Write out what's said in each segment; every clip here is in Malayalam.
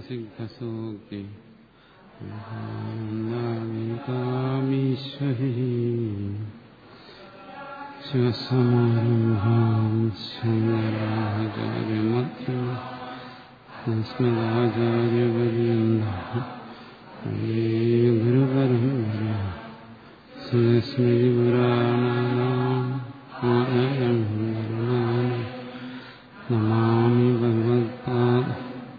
സിദ്ധസൂക്തി കാമീശ്വരി ശിവസമാരംഭാം ശങ്കരാചാര്യമധ്യം സംസ്കൃതാചാര്യപര്യന്ത ഗുരുപരമ്പര സ്മൃതിപുരാണാനാം നമാമി ഭഗവത്പാദ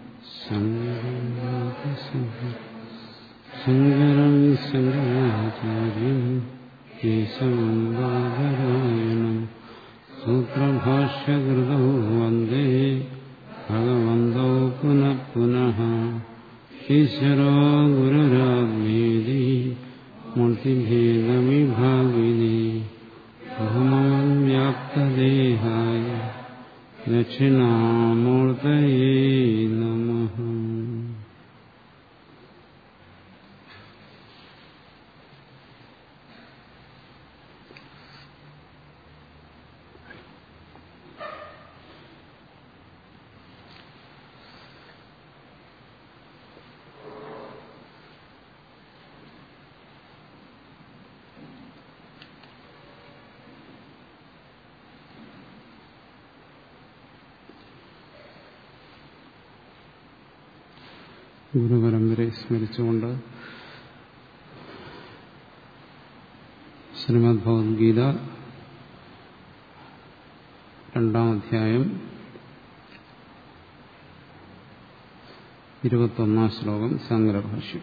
ശങ്കരം ശങ്കരാചാര്യം കേശവം ബാദരായണം സൂത്രഭാഷ്യകൃതോ വന്ദേ ഭഗവന്തോ പുനഃ പുനഃ ഈശ്വരോ ഗുരുരാജ്ഞേതി മൂർത്തിഭേദവിഭാഗിനി ഭൂമാൻ വ്യാപ്തദേഹായ ദക്ഷിണാമൂർത്തയേ നമഃ ഗുരുപരമ്പരയെ സ്മരിച്ചുകൊണ്ട് ശ്രീമദ് ഭഗവത്ഗീത രണ്ടാം അധ്യായം ഇരുപത്തൊന്നാം ശ്ലോകം ശങ്കരഭാഷ്യം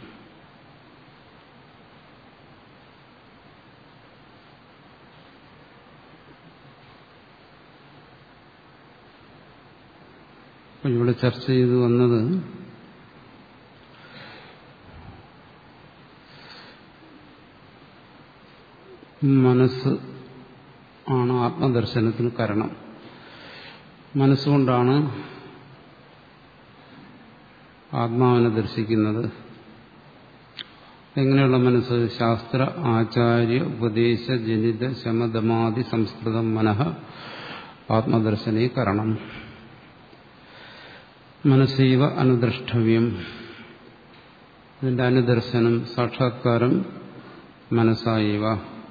അപ്പോൾ ഇവിടെ ചർച്ച ചെയ്തു വന്നത് മനസ്സ് ആണ് ആത്മദർശനത്തിന് കാരണം മനസ്സുകൊണ്ടാണ് ആത്മാവിനെ ദർശിക്കുന്നത് എങ്ങനെയുള്ള മനസ്സ് ശാസ്ത്ര ആചാര്യ ഉപദേശ ജനിത ശമതമാതി സംസ്കൃതം മനഃ ആത്മദർശനീ കരണം മനസ്സൈവ അനുദ്രഷ്ടവ്യം ഇതിന്റെ അനുദർശനം സാക്ഷാത്കാരം മനസ്സായവ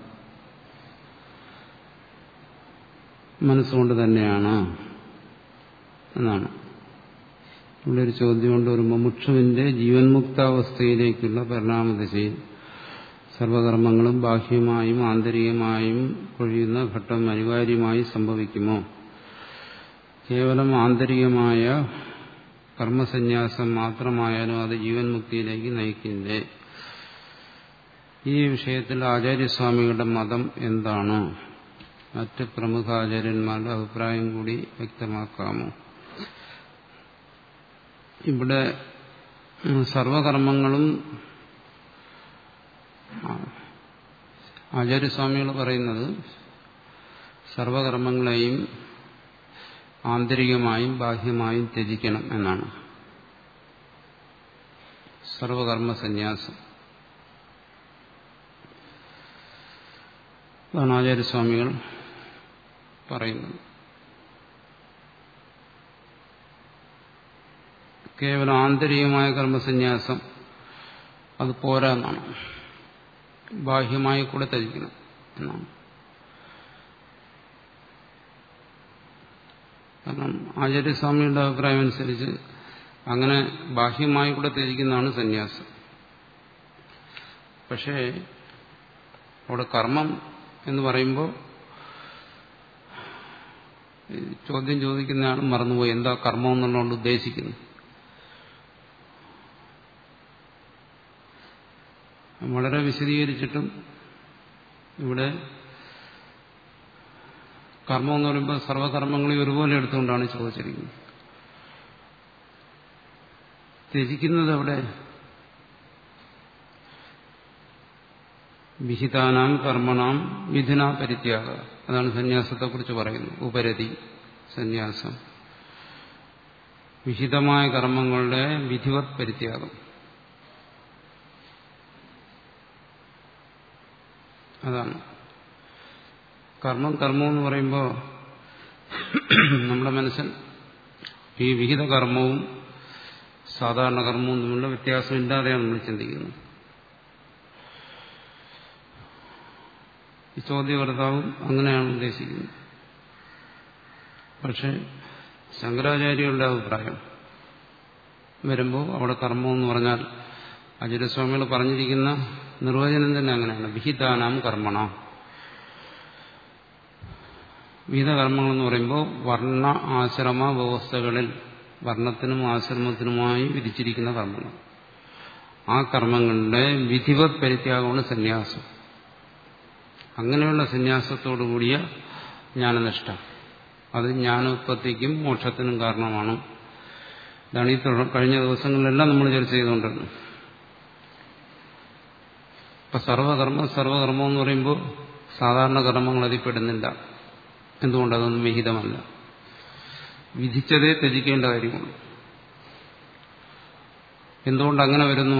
മനസ്സുകൊണ്ട് തന്നെയാണ് എന്നാണ് ഇവിടെ ഒരു ചോദ്യം കൊണ്ട് ഒരു മുമുക്ഷുവിന്റെ ജീവൻ മുക്താവസ്ഥയിലേക്കുള്ള പരിണാമദിശയിൽ സർവകർമ്മങ്ങളും ബാഹ്യമായും ആന്തരികമായും കൊഴിയുന്ന ഘട്ടം അനിവാര്യമായി സംഭവിക്കുമോ കേവലം ആന്തരികമായ കർമ്മസന്യാസം മാത്രമായാലും അത് ജീവൻ മുക്തിയിലേക്ക് നയിക്കില്ലേ ഈ വിഷയത്തിൽ ആചാര്യസ്വാമികളുടെ മതം എന്താണ് മറ്റ് പ്രമുഖ ആചാര്യന്മാരുടെ അഭിപ്രായം കൂടി വ്യക്തമാക്കാമോ ഇവിടെ സർവകർമ്മങ്ങളും ആചാര്യസ്വാമികൾ പറയുന്നത് സർവകർമ്മങ്ങളെയും ആന്തരികമായും ബാഹ്യമായും ത്യജിക്കണം എന്നാണ് സർവകർമ്മ സന്യാസം അതാണ് ആചാര്യസ്വാമികൾ പറയുന്നത് കേവലം ആന്തരികമായ കർമ്മസന്യാസം അത് പോരാ എന്നാണ് ബാഹ്യമായി കൂടെ ത്യജിക്കണം എന്നാണ് കാരണം ആചാര്യസ്വാമിയുടെ അഭിപ്രായം അനുസരിച്ച് അങ്ങനെ ബാഹ്യമായി കൂടെ ത്യജിക്കുന്നതാണ് സന്യാസം പക്ഷേ അവിടെ കർമ്മം എന്ന് പറയുമ്പോൾ ചോദ്യം ചോദിക്കുന്നയാൾ മറന്നുപോയി എന്താ കർമ്മം എന്നുള്ളതുകൊണ്ട് ഉദ്ദേശിക്കുന്നു വളരെ വിശദീകരിച്ചിട്ടും ഇവിടെ കർമ്മം എന്ന് പറയുമ്പോൾ സർവകർമ്മങ്ങളെ ഒരുപോലെ എടുത്തുകൊണ്ടാണ് ചോദിച്ചിരിക്കുന്നത് ത്യജിക്കുന്നത് അവിടെ വിഹിതാനാം കർമ്മണാം വിധിനാ പരിത്യാഗ അതാണ് സന്യാസത്തെക്കുറിച്ച് പറയുന്നത് ഉപരതി സന്യാസം വിഹിതമായ കർമ്മങ്ങളുടെ വിധിവത് പരിത്യാഗം അതാണ് കർമ്മം കർമ്മം എന്ന് പറയുമ്പോൾ നമ്മുടെ മനസ്സിൽ ഈ വിഹിത കർമ്മവും സാധാരണ കർമ്മവും തമ്മിലുള്ള വ്യത്യാസം ഇല്ലാതെയാണ് നമ്മൾ ചിന്തിക്കുന്നത് ഈ ചോദ്യകർത്താവും അങ്ങനെയാണ് ഉദ്ദേശിക്കുന്നത് പക്ഷെ ശങ്കരാചാര്യരുടെ അഭിപ്രായം വരുമ്പോൾ അവിടെ കർമ്മം എന്ന് പറഞ്ഞാൽ അജിരസ്വാമികൾ പറഞ്ഞിരിക്കുന്ന നിർവചനം തന്നെ അങ്ങനെയാണ് വിഹിതാനാം കർമ്മണ വിഹിതകർമ്മങ്ങൾ എന്ന് പറയുമ്പോൾ വർണ്ണ ആശ്രമ വ്യവസ്ഥകളിൽ വർണ്ണത്തിനും ആശ്രമത്തിനുമായി വിധിച്ചിരിക്കുന്ന കർമ്മങ്ങൾ ആ കർമ്മങ്ങളുടെ വിധിവത് പരിത്യാഗമാണ് സന്യാസം അങ്ങനെയുള്ള സന്യാസത്തോടുകൂടിയ ജ്ഞാനനിഷ്ഠ അത് ജ്ഞാനോത്പത്തിക്കും മോക്ഷത്തിനും കാരണമാണ് ഇതാണ് ഈ കഴിഞ്ഞ ദിവസങ്ങളിലെല്ലാം നമ്മൾ ചർച്ച ചെയ്തുകൊണ്ടിരുന്നത് ഇപ്പൊ സർവകർമ്മം സർവകർമ്മം എന്ന് പറയുമ്പോൾ സാധാരണ കർമ്മങ്ങൾ അതിൽ പെടുന്നില്ല എന്തുകൊണ്ട് അതൊന്നും വിഹിതമല്ല വിധിച്ചതേ ത്യജിക്കേണ്ട കാര്യമുള്ളൂ എന്തുകൊണ്ട് അങ്ങനെ വരുന്നു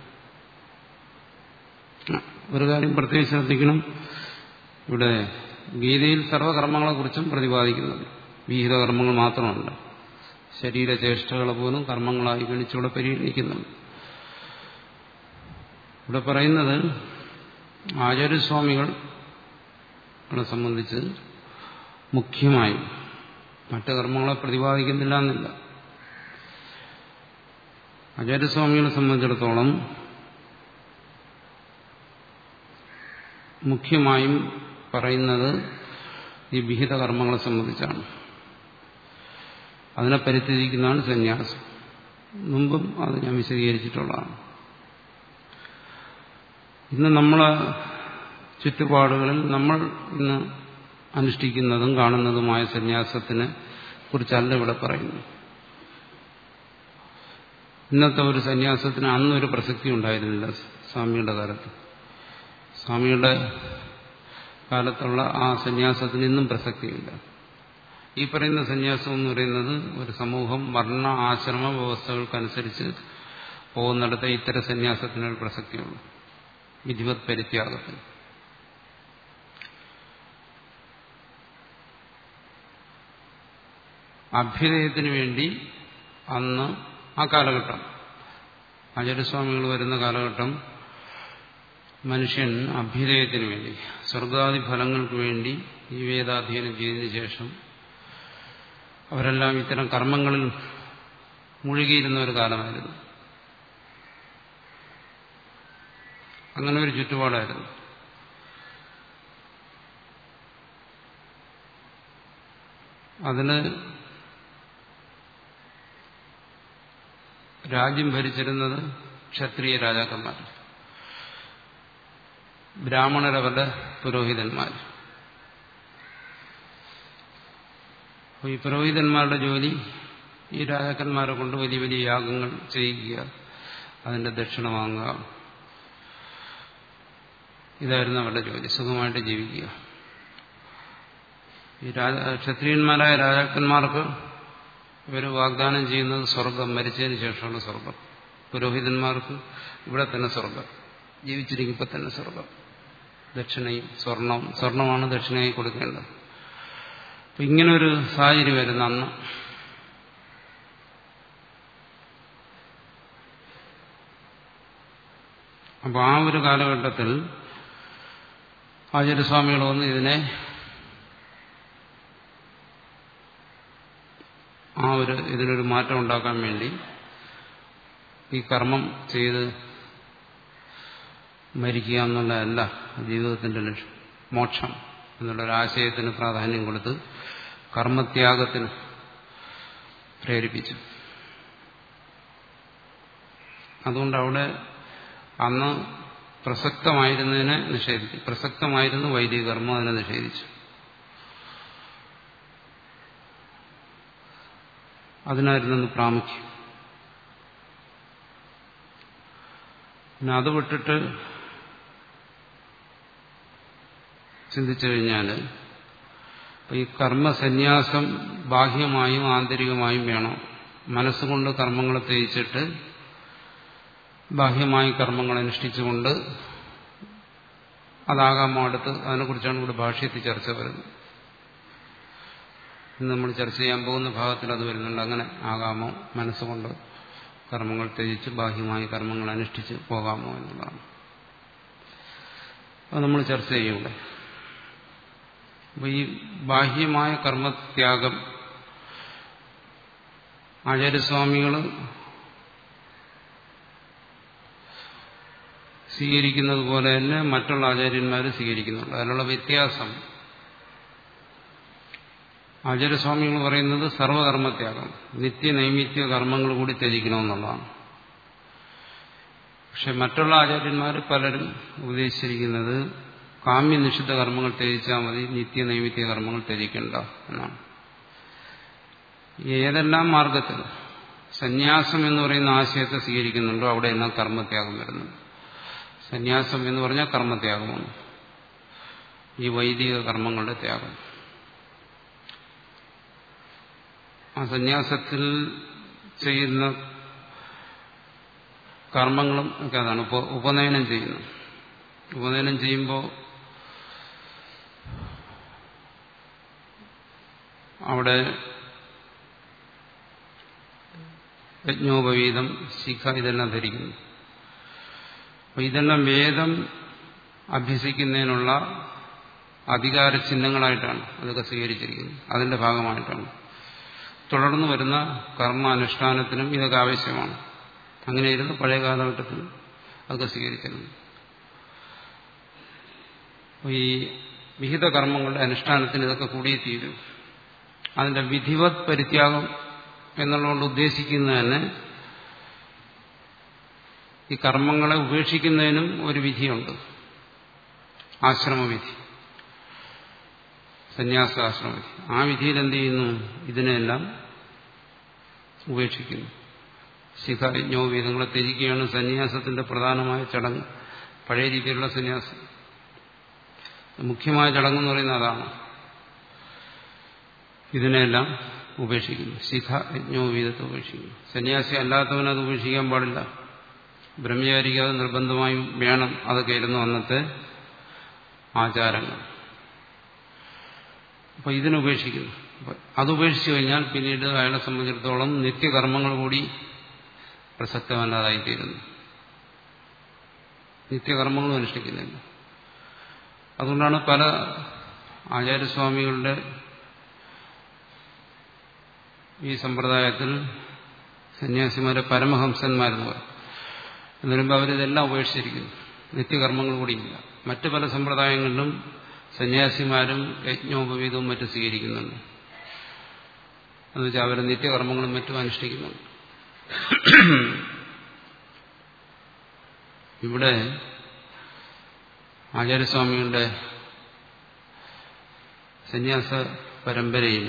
ഒരു കാര്യം പ്രത്യേകിച്ച് ശ്രദ്ധിക്കണം ഇവിടെ ഗീതയിൽ സർവകർമ്മങ്ങളെക്കുറിച്ചും പ്രതിപാദിക്കുന്നത് വിഹിതകർമ്മങ്ങൾ മാത്രമല്ല ശരീരചേഷ്ടകളെ പോലും കർമ്മങ്ങളായി ഗണിച്ചുകൂടെ പരിഗണിക്കുന്നുണ്ട് ഇവിടെ പറയുന്നത് ആചാര്യസ്വാമികളെ സംബന്ധിച്ച് മുഖ്യമായും മറ്റ് കർമ്മങ്ങളെ പ്രതിപാദിക്കുന്നില്ല എന്നില്ല ആചാര്യസ്വാമികളെ സംബന്ധിച്ചിടത്തോളം മുഖ്യമായും പറയുന്നത് ഈ വിഹിത കർമ്മങ്ങളെ സംബന്ധിച്ചാണ് അതിനെ പരിത്യജിക്കുന്നതാണ് സന്യാസം മുമ്പും അത് ഞാൻ വിശദീകരിച്ചിട്ടുള്ളതാണ് ഇന്ന് നമ്മളെ ചുറ്റുപാടുകളിൽ നമ്മൾ ഇന്ന് അനുഷ്ഠിക്കുന്നതും കാണുന്നതുമായ സന്യാസത്തിനെ കുറിച്ചല്ല ഇവിടെ പറയുന്നു ഇന്നത്തെ ഒരു സന്യാസത്തിന് അന്നൊരു പ്രസക്തി ഉണ്ടായിരുന്നില്ല സ്വാമിയുടെ കാലത്ത് സ്വാമിയുടെ കാലത്തുള്ള ആ സന്യാസത്തിന് ഇന്നും പ്രസക്തിയില്ല ഈ പറയുന്ന സന്യാസം എന്ന് പറയുന്നത് ഒരു സമൂഹം വർണ്ണ ആശ്രമ വ്യവസ്ഥകൾക്കനുസരിച്ച് പോകുന്നിടത്ത് ഇത്തരം സന്യാസത്തിനൊരു പ്രസക്തിയുള്ളൂ വിധിവത് പരിത്യാഗത്തിന് അഭ്യുദയത്തിന് വേണ്ടി അന്ന് ആ കാലഘട്ടം ആചാര്യസ്വാമികൾ വരുന്ന കാലഘട്ടം മനുഷ്യൻ അഭ്യുദയത്തിന് വേണ്ടി സ്വർഗാദി ഫലങ്ങൾക്ക് വേണ്ടി ഈ വേദാധ്യയനം ചെയ്തതിനു ശേഷം അവരെല്ലാം ഇത്തരം കർമ്മങ്ങളിൽ മുഴുകിയിരുന്ന ഒരു കാലമായിരുന്നു അങ്ങനെ ഒരു ചുറ്റുപാടായിരുന്നു അതിന് രാജ്യം ഭരിച്ചിരുന്നത് ക്ഷത്രിയ രാജാക്കന്മാർ ബ്രാഹ്മണരവരുടെ പുരോഹിതന്മാർ അപ്പോൾ ഈ പുരോഹിതന്മാരുടെ ജോലി ഈ രാജാക്കന്മാരെ കൊണ്ട് വലിയ വലിയ യാഗങ്ങൾ ചെയ്യിക്കുക അതിന്റെ ദക്ഷിണ വാങ്ങുക ഇതായിരുന്നു അവരുടെ ജോലി സുഖമായിട്ട് ജീവിക്കുക ഈ രാജ ക്ഷത്രിയന്മാരായ രാജാക്കന്മാർക്ക് ഇവർ വാഗ്ദാനം ചെയ്യുന്നത് സ്വർഗം മരിച്ചതിന് ശേഷമുള്ള സ്വർഗം പുരോഹിതന്മാർക്ക് ഇവിടെ തന്നെ സ്വർഗം ജീവിച്ചിരിക്കുമ്പോൾ തന്നെ സ്വർഗം ദക്ഷിണയും സ്വർണം സ്വർണമാണ് ദക്ഷിണയായി കൊടുക്കേണ്ടത് അപ്പൊ ഇങ്ങനൊരു സാഹചര്യം വരുന്ന അന്ന് അപ്പോൾ ആ ഒരു കാലഘട്ടത്തിൽ ആചാര്യസ്വാമികൾ വന്ന് ഇതിനെ ആ ഒരു ഇതിനൊരു മാറ്റം ഉണ്ടാക്കാൻ വേണ്ടി ഈ കർമ്മം ചെയ്ത് മരിക്കുക എന്നുള്ളതല്ല ജീവിതത്തിന്റെ ലക്ഷ്യം മോക്ഷം എന്നുള്ളൊരാശയത്തിന് പ്രാധാന്യം കൊടുത്ത് കർമ്മത്യാഗത്തിന് പ്രേരിപ്പിച്ചു അതുകൊണ്ട് അവിടെ അന്ന് പ്രസക്തമായിരുന്നതിനെ നിഷേധിച്ചു പ്രസക്തമായിരുന്നു വൈദിക കർമ്മം അതിനെ നിഷേധിച്ചു അതിനായിരുന്നു പ്രാമുഖ്യം പിന്നെ അത് വിട്ടിട്ട് ചിന്തിച്ചു കഴിഞ്ഞാൽ ഈ കർമ്മസന്യാസം ബാഹ്യമായും ആന്തരികമായും വേണം മനസ്സുകൊണ്ട് കർമ്മങ്ങളെ തേച്ചിട്ട് ബാഹ്യമായി കർമ്മങ്ങൾ അനുഷ്ഠിച്ചുകൊണ്ട് അതാകാമോ അടുത്ത് അതിനെക്കുറിച്ചാണ് ഇവിടെ ഭാഷ്യത്തിൽ ചർച്ച വരുന്നത് ഇന്ന് നമ്മൾ ചർച്ച ചെയ്യാൻ പോകുന്ന ഭാഗത്തിൽ അത് വരുന്നുണ്ട് അങ്ങനെ ആകാമോ മനസ്സുകൊണ്ട് കർമ്മങ്ങൾ ത്യജിച്ച് ബാഹ്യമായ കർമ്മങ്ങൾ അനുഷ്ഠിച്ച് പോകാമോ എന്നുള്ളതാണ് അത് നമ്മൾ ചർച്ച ചെയ്യൂടെ അപ്പോൾ ഈ ബാഹ്യമായ കർമ്മത്യാഗം ആചാര്യസ്വാമികൾ സ്വീകരിക്കുന്നത് പോലെ തന്നെ മറ്റുള്ള ആചാര്യന്മാർ സ്വീകരിക്കുന്നുണ്ട് അതിനുള്ള വ്യത്യാസം ആചാര്യസ്വാമികൾ പറയുന്നത് സർവകർമ്മത്യാഗം നിത്യനൈമിത്യ കർമ്മങ്ങൾ കൂടി ത്യജിക്കണമെന്നുള്ളതാണ് പക്ഷെ മറ്റുള്ള ആചാര്യന്മാർ പലരും ഉപദേശിച്ചിരിക്കുന്നത് കാമ്യനിഷിദ്ധ കർമ്മങ്ങൾ ത്യജിച്ചാൽ മതി നിത്യനൈമിത്യ കർമ്മങ്ങൾ ത്യജിക്കണ്ട എന്നാണ് ഏതെല്ലാം മാർഗത്തിൽ സന്യാസം എന്ന് പറയുന്ന ആശയത്തെ സ്വീകരിക്കുന്നുണ്ടോ അവിടെയെല്ലാം കർമ്മത്യാഗം വരുന്നുണ്ട് സന്യാസം എന്ന് പറഞ്ഞാൽ കർമ്മത്യാഗമാണ് ഈ വൈദിക കർമ്മങ്ങളുടെ ത്യാഗം ആ സന്യാസത്തിൽ ചെയ്യുന്ന കർമ്മങ്ങളും ഒക്കെ അതാണ് ഉപ ഉപനയനം ചെയ്യുന്നു ഉപനയനം ചെയ്യുമ്പോൾ അവിടെ യജ്ഞോപവീതം ശിഖ ഇതെല്ലാം ധരിക്കുന്നു അപ്പൊ ഇതെല്ലാം വേദം അഭ്യസിക്കുന്നതിനുള്ള അധികാര ചിഹ്നങ്ങളായിട്ടാണ് അതൊക്കെ സ്വീകരിച്ചിരിക്കുന്നത് അതിന്റെ ഭാഗമായിട്ടാണ് തുടർന്ന് വരുന്ന കർമാനുഷ്ഠാനത്തിനും ഇതൊക്കെ ആവശ്യമാണ് അങ്ങനെയായിരുന്നു പഴയ കാലഘട്ടത്തിൽ അതൊക്കെ സ്വീകരിച്ചിരുന്നത് ഈ വിഹിത കർമ്മങ്ങളുടെ അനുഷ്ഠാനത്തിന് ഇതൊക്കെ കൂടിയേ തീരും അതിന്റെ വിധിവത് പരിത്യാഗം എന്നുള്ളതുകൊണ്ട് ഉദ്ദേശിക്കുന്നത് തന്നെ ഈ കർമ്മങ്ങളെ ഉപേക്ഷിക്കുന്നതിനും ഒരു വിധിയുണ്ട് ആശ്രമവിധി സന്യാസാശ്രമവിധി ആ വിധിയിൽ എന്ത് ചെയ്യുന്നു ഇതിനെല്ലാം ഉപേക്ഷിക്കുന്നു ശിഖയജ്ഞോപീതങ്ങളെ ത്യജിക്കുകയാണ് സന്യാസത്തിന്റെ പ്രധാനമായ ചടങ്ങ് പഴയ രീതിയിലുള്ള സന്യാസം മുഖ്യമായ ചടങ്ങെന്ന് പറയുന്നത് അതാണ് ഇതിനെല്ലാം ഉപേക്ഷിക്കുന്നു ശിഖ യജ്ഞോപീതത്തെ ഉപേക്ഷിക്കുന്നു സന്യാസി അല്ലാത്തവനത് ഉപേക്ഷിക്കാൻ പാടില്ല ബ്രഹ്മചാരിക്ക് അത് നിർബന്ധമായും വേണം അതൊക്കെ ആയിരുന്നു അന്നത്തെ ആചാരങ്ങൾ അപ്പൊ ഇതിനുപേക്ഷിക്കുന്നു അത് ഉപേക്ഷിച്ചു കഴിഞ്ഞാൽ പിന്നീട് അയാളെ സംബന്ധിച്ചിടത്തോളം നിത്യകർമ്മങ്ങൾ കൂടി പ്രസക്തമല്ലാതായിത്തീരുന്നു നിത്യകർമ്മങ്ങളും അനുഷ്ഠിക്കുന്നില്ല അതുകൊണ്ടാണ് പല ആചാര്യസ്വാമികളുടെ ഈ സമ്പ്രദായത്തിൽ സന്യാസിമാരെ പരമഹംസന്മാരെന്ന് പറയും എന്ന് പറയുമ്പോൾ അവരിതെല്ലാം ഉപേക്ഷിച്ചിരിക്കുന്നു നിത്യകർമ്മങ്ങൾ കൂടിയില്ല മറ്റു പല സമ്പ്രദായങ്ങളിലും സന്യാസിമാരും യജ്ഞോപവീതവും മറ്റും സ്വീകരിക്കുന്നുണ്ട് എന്നുവെച്ചാൽ അവർ നിത്യകർമ്മങ്ങളും മറ്റും അനുഷ്ഠിക്കുന്നുണ്ട് ഇവിടെ ആചാര്യസ്വാമികളുടെ സന്യാസ പരമ്പരയിൽ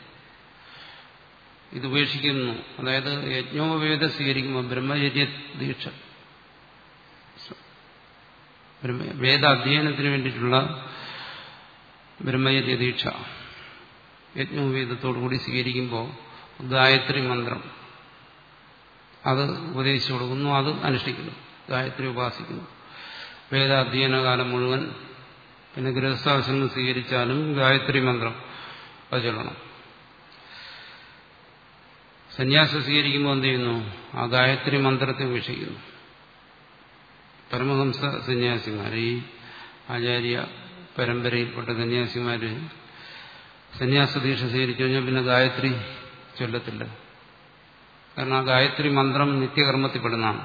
ഇത് ഉപേക്ഷിക്കുന്നു അതായത് യജ്ഞോപവേദ സ്വീകരിക്കുമ്പോൾ ബ്രഹ്മചര്യ ദീക്ഷ വേദ അധ്യയനത്തിന് വേണ്ടിയിട്ടുള്ള ബ്രഹ്മചര്യ ദീക്ഷ യജ്ഞോപവേദത്തോടുകൂടി സ്വീകരിക്കുമ്പോൾ ഗായത്രി മന്ത്രം അത് ഉപദേശിച്ചു കൊടുക്കുന്നു അത് അനുഷ്ഠിക്കുന്നു ഗായത്രി ഉപാസിക്കുന്നു വേദാധ്യയന കാലം മുഴുവൻ പിന്നെ ഗൃഹസ്ഥാശ്രമം സ്വീകരിച്ചാലും ഗായത്രി മന്ത്രം അത് ചൊല്ലണം സന്യാസം സ്വീകരിക്കുമ്പോൾ എന്ത് ചെയ്യുന്നു ആ ഗായത്രി മന്ത്രത്തെ ഉപേക്ഷിക്കുന്നു പരമഹംസ സന്യാസിമാർ ഈ ആചാര്യ പരമ്പരയിൽപ്പെട്ട സന്യാസിമാർ സന്യാസ ദീക്ഷ സ്വീകരിച്ചു കഴിഞ്ഞാൽ പിന്നെ ഗായത്രി ചൊല്ലത്തില്ല കാരണം ആ ഗായത്രി മന്ത്രം നിത്യകർമ്മത്തിൽപ്പെടുന്നതാണ്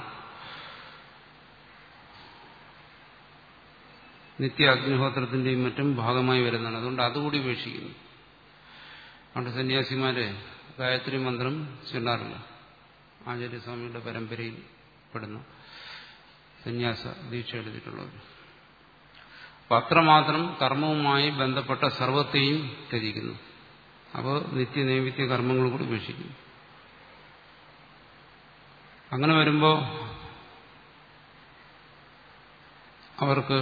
നിത്യ അഗ്നിഹോത്രത്തിന്റെയും മറ്റും ഭാഗമായി വരുന്നതാണ് അതുകൊണ്ട് അതുകൂടി ഉപേക്ഷിക്കുന്നു അതുകൊണ്ട് സന്യാസിമാര് ഗായത്രി മന്ത്രം ചൊല്ലാറില്ല ആചാര്യസ്വാമിയുടെ പരമ്പരയിൽ പെടുന്ന സന്യാസ ദീക്ഷ എടുത്തിട്ടുള്ളവർ അപ്പം അത്രമാത്രം കർമ്മവുമായി ബന്ധപ്പെട്ട സർവത്തെയും ത്യജിക്കുന്നു അപ്പോൾ നിത്യനൈമിത്യ കർമ്മങ്ങൾ കൂടി ഉപേക്ഷിക്കുന്നു അങ്ങനെ വരുമ്പോൾ അവർക്ക്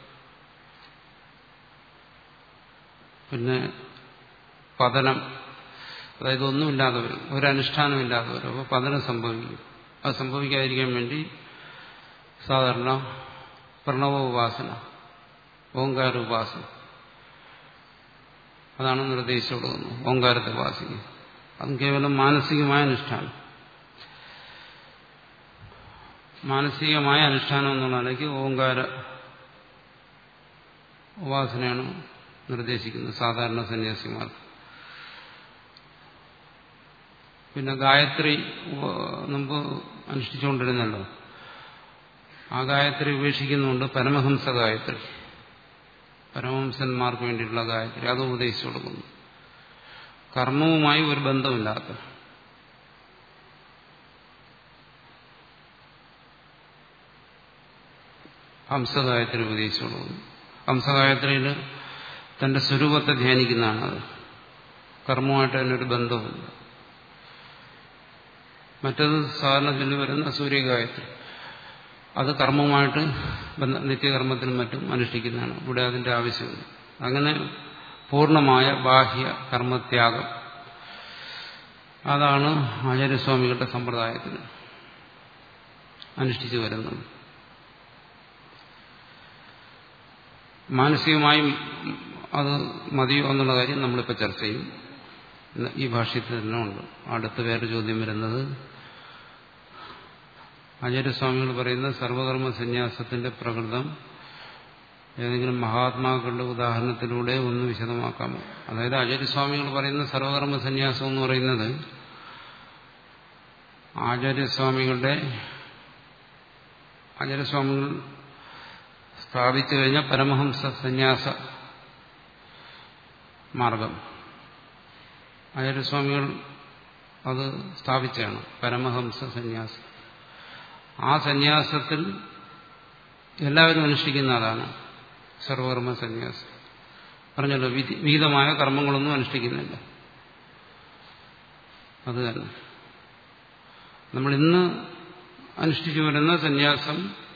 പിന്നെ പതനം അതായത് ഒന്നുമില്ലാതെ വരും ഒരനുഷ്ഠാനമില്ലാതെ വരും അപ്പോൾ പതനം സംഭവിക്കും അത് സംഭവിക്കാതിരിക്കാൻ വേണ്ടി സാധാരണ പ്രണവ ഉപാസന ഓങ്കാര ഉപാസന അതാണ് നിർദ്ദേശിച്ചു കൊടുക്കുന്നത് ഓങ്കാരത്തെ ഉപാസിക്കുക അതും കേവലം മാനസികമായ അനുഷ്ഠാനം മാനസികമായ അനുഷ്ഠാനം എന്നുള്ള നിലയ്ക്ക് ഓങ്കാര ഉപാസനയാണ് നിർദ്ദേശിക്കുന്നത് സാധാരണ സന്യാസിമാർക്ക് പിന്നെ ഗായത്രി മുമ്പ് അനുഷ്ഠിച്ചുകൊണ്ടിരുന്നല്ലോ ആ ഗായത്രി ഉപേക്ഷിക്കുന്നുണ്ട് പരമഹംസ ഗായത്രി പരമഹംസന്മാർക്ക് വേണ്ടിയിട്ടുള്ള ഗായത്രി അത് ഉപദേശിച്ചു കൊടുക്കുന്നു കർമ്മവുമായി ഒരു ബന്ധമില്ലാത്ത ഹംസഗായത്രി ഉപദേശിച്ചു കൊടുക്കുന്നു ഹംസഗായത്രിയിൽ തന്റെ സ്വരൂപത്തെ ധ്യാനിക്കുന്നതാണ് അത് കർമ്മമായിട്ട് അതിനൊരു ബന്ധമില്ല മറ്റത് സാധാരണ ചൊല്ലി വരുന്ന സൂര്യഗായത്രി അത് കർമ്മവുമായിട്ട് ബന്ധ നിത്യകർമ്മത്തിനും മറ്റും അനുഷ്ഠിക്കുന്നതാണ് ഇവിടെ അതിന്റെ ആവശ്യമില്ല അങ്ങനെ പൂർണ്ണമായ ബാഹ്യ കർമ്മത്യാഗം അതാണ് ആചാര്യസ്വാമികളുടെ സമ്പ്രദായത്തിൽ അനുഷ്ഠിച്ചു വരുന്നത് മാനസികമായും അത് മതിയോ എന്നുള്ള കാര്യം നമ്മളിപ്പോൾ ചർച്ച ചെയ്യും ഈ ഭാഷ്യത്തിൽ തന്നെ ഉണ്ട് അടുത്ത വേറെ ചോദ്യം വരുന്നത് ആചാര്യസ്വാമികൾ പറയുന്ന സർവകർമ്മ സന്യാസത്തിന്റെ പ്രകൃതം ഏതെങ്കിലും മഹാത്മാക്കളുടെ ഉദാഹരണത്തിലൂടെ ഒന്ന് വിശദമാക്കാമോ അതായത് ആചാര്യസ്വാമികൾ പറയുന്ന സർവകർമ്മ സന്യാസം എന്ന് പറയുന്നത് ആചാര്യസ്വാമികളുടെ ആചാര്യസ്വാമികൾ സ്ഥാപിച്ചു കഴിഞ്ഞ പരമഹംസ സന്യാസ മാർഗം ആചാര്യസ്വാമികൾ അത് സ്ഥാപിച്ചാണ് പരമഹംസ സന്യാസം ആ സന്യാസത്തിൽ എല്ലാവരും അനുഷ്ഠിക്കുന്ന അതാണ് സർവകർമ്മ സന്യാസം പറഞ്ഞല്ലോ വിഹിതമായ കർമ്മങ്ങളൊന്നും അനുഷ്ഠിക്കുന്നില്ല അത് തന്നെ നമ്മൾ ഇന്ന് അനുഷ്ഠിച്ചു വരുന്ന സന്യാസം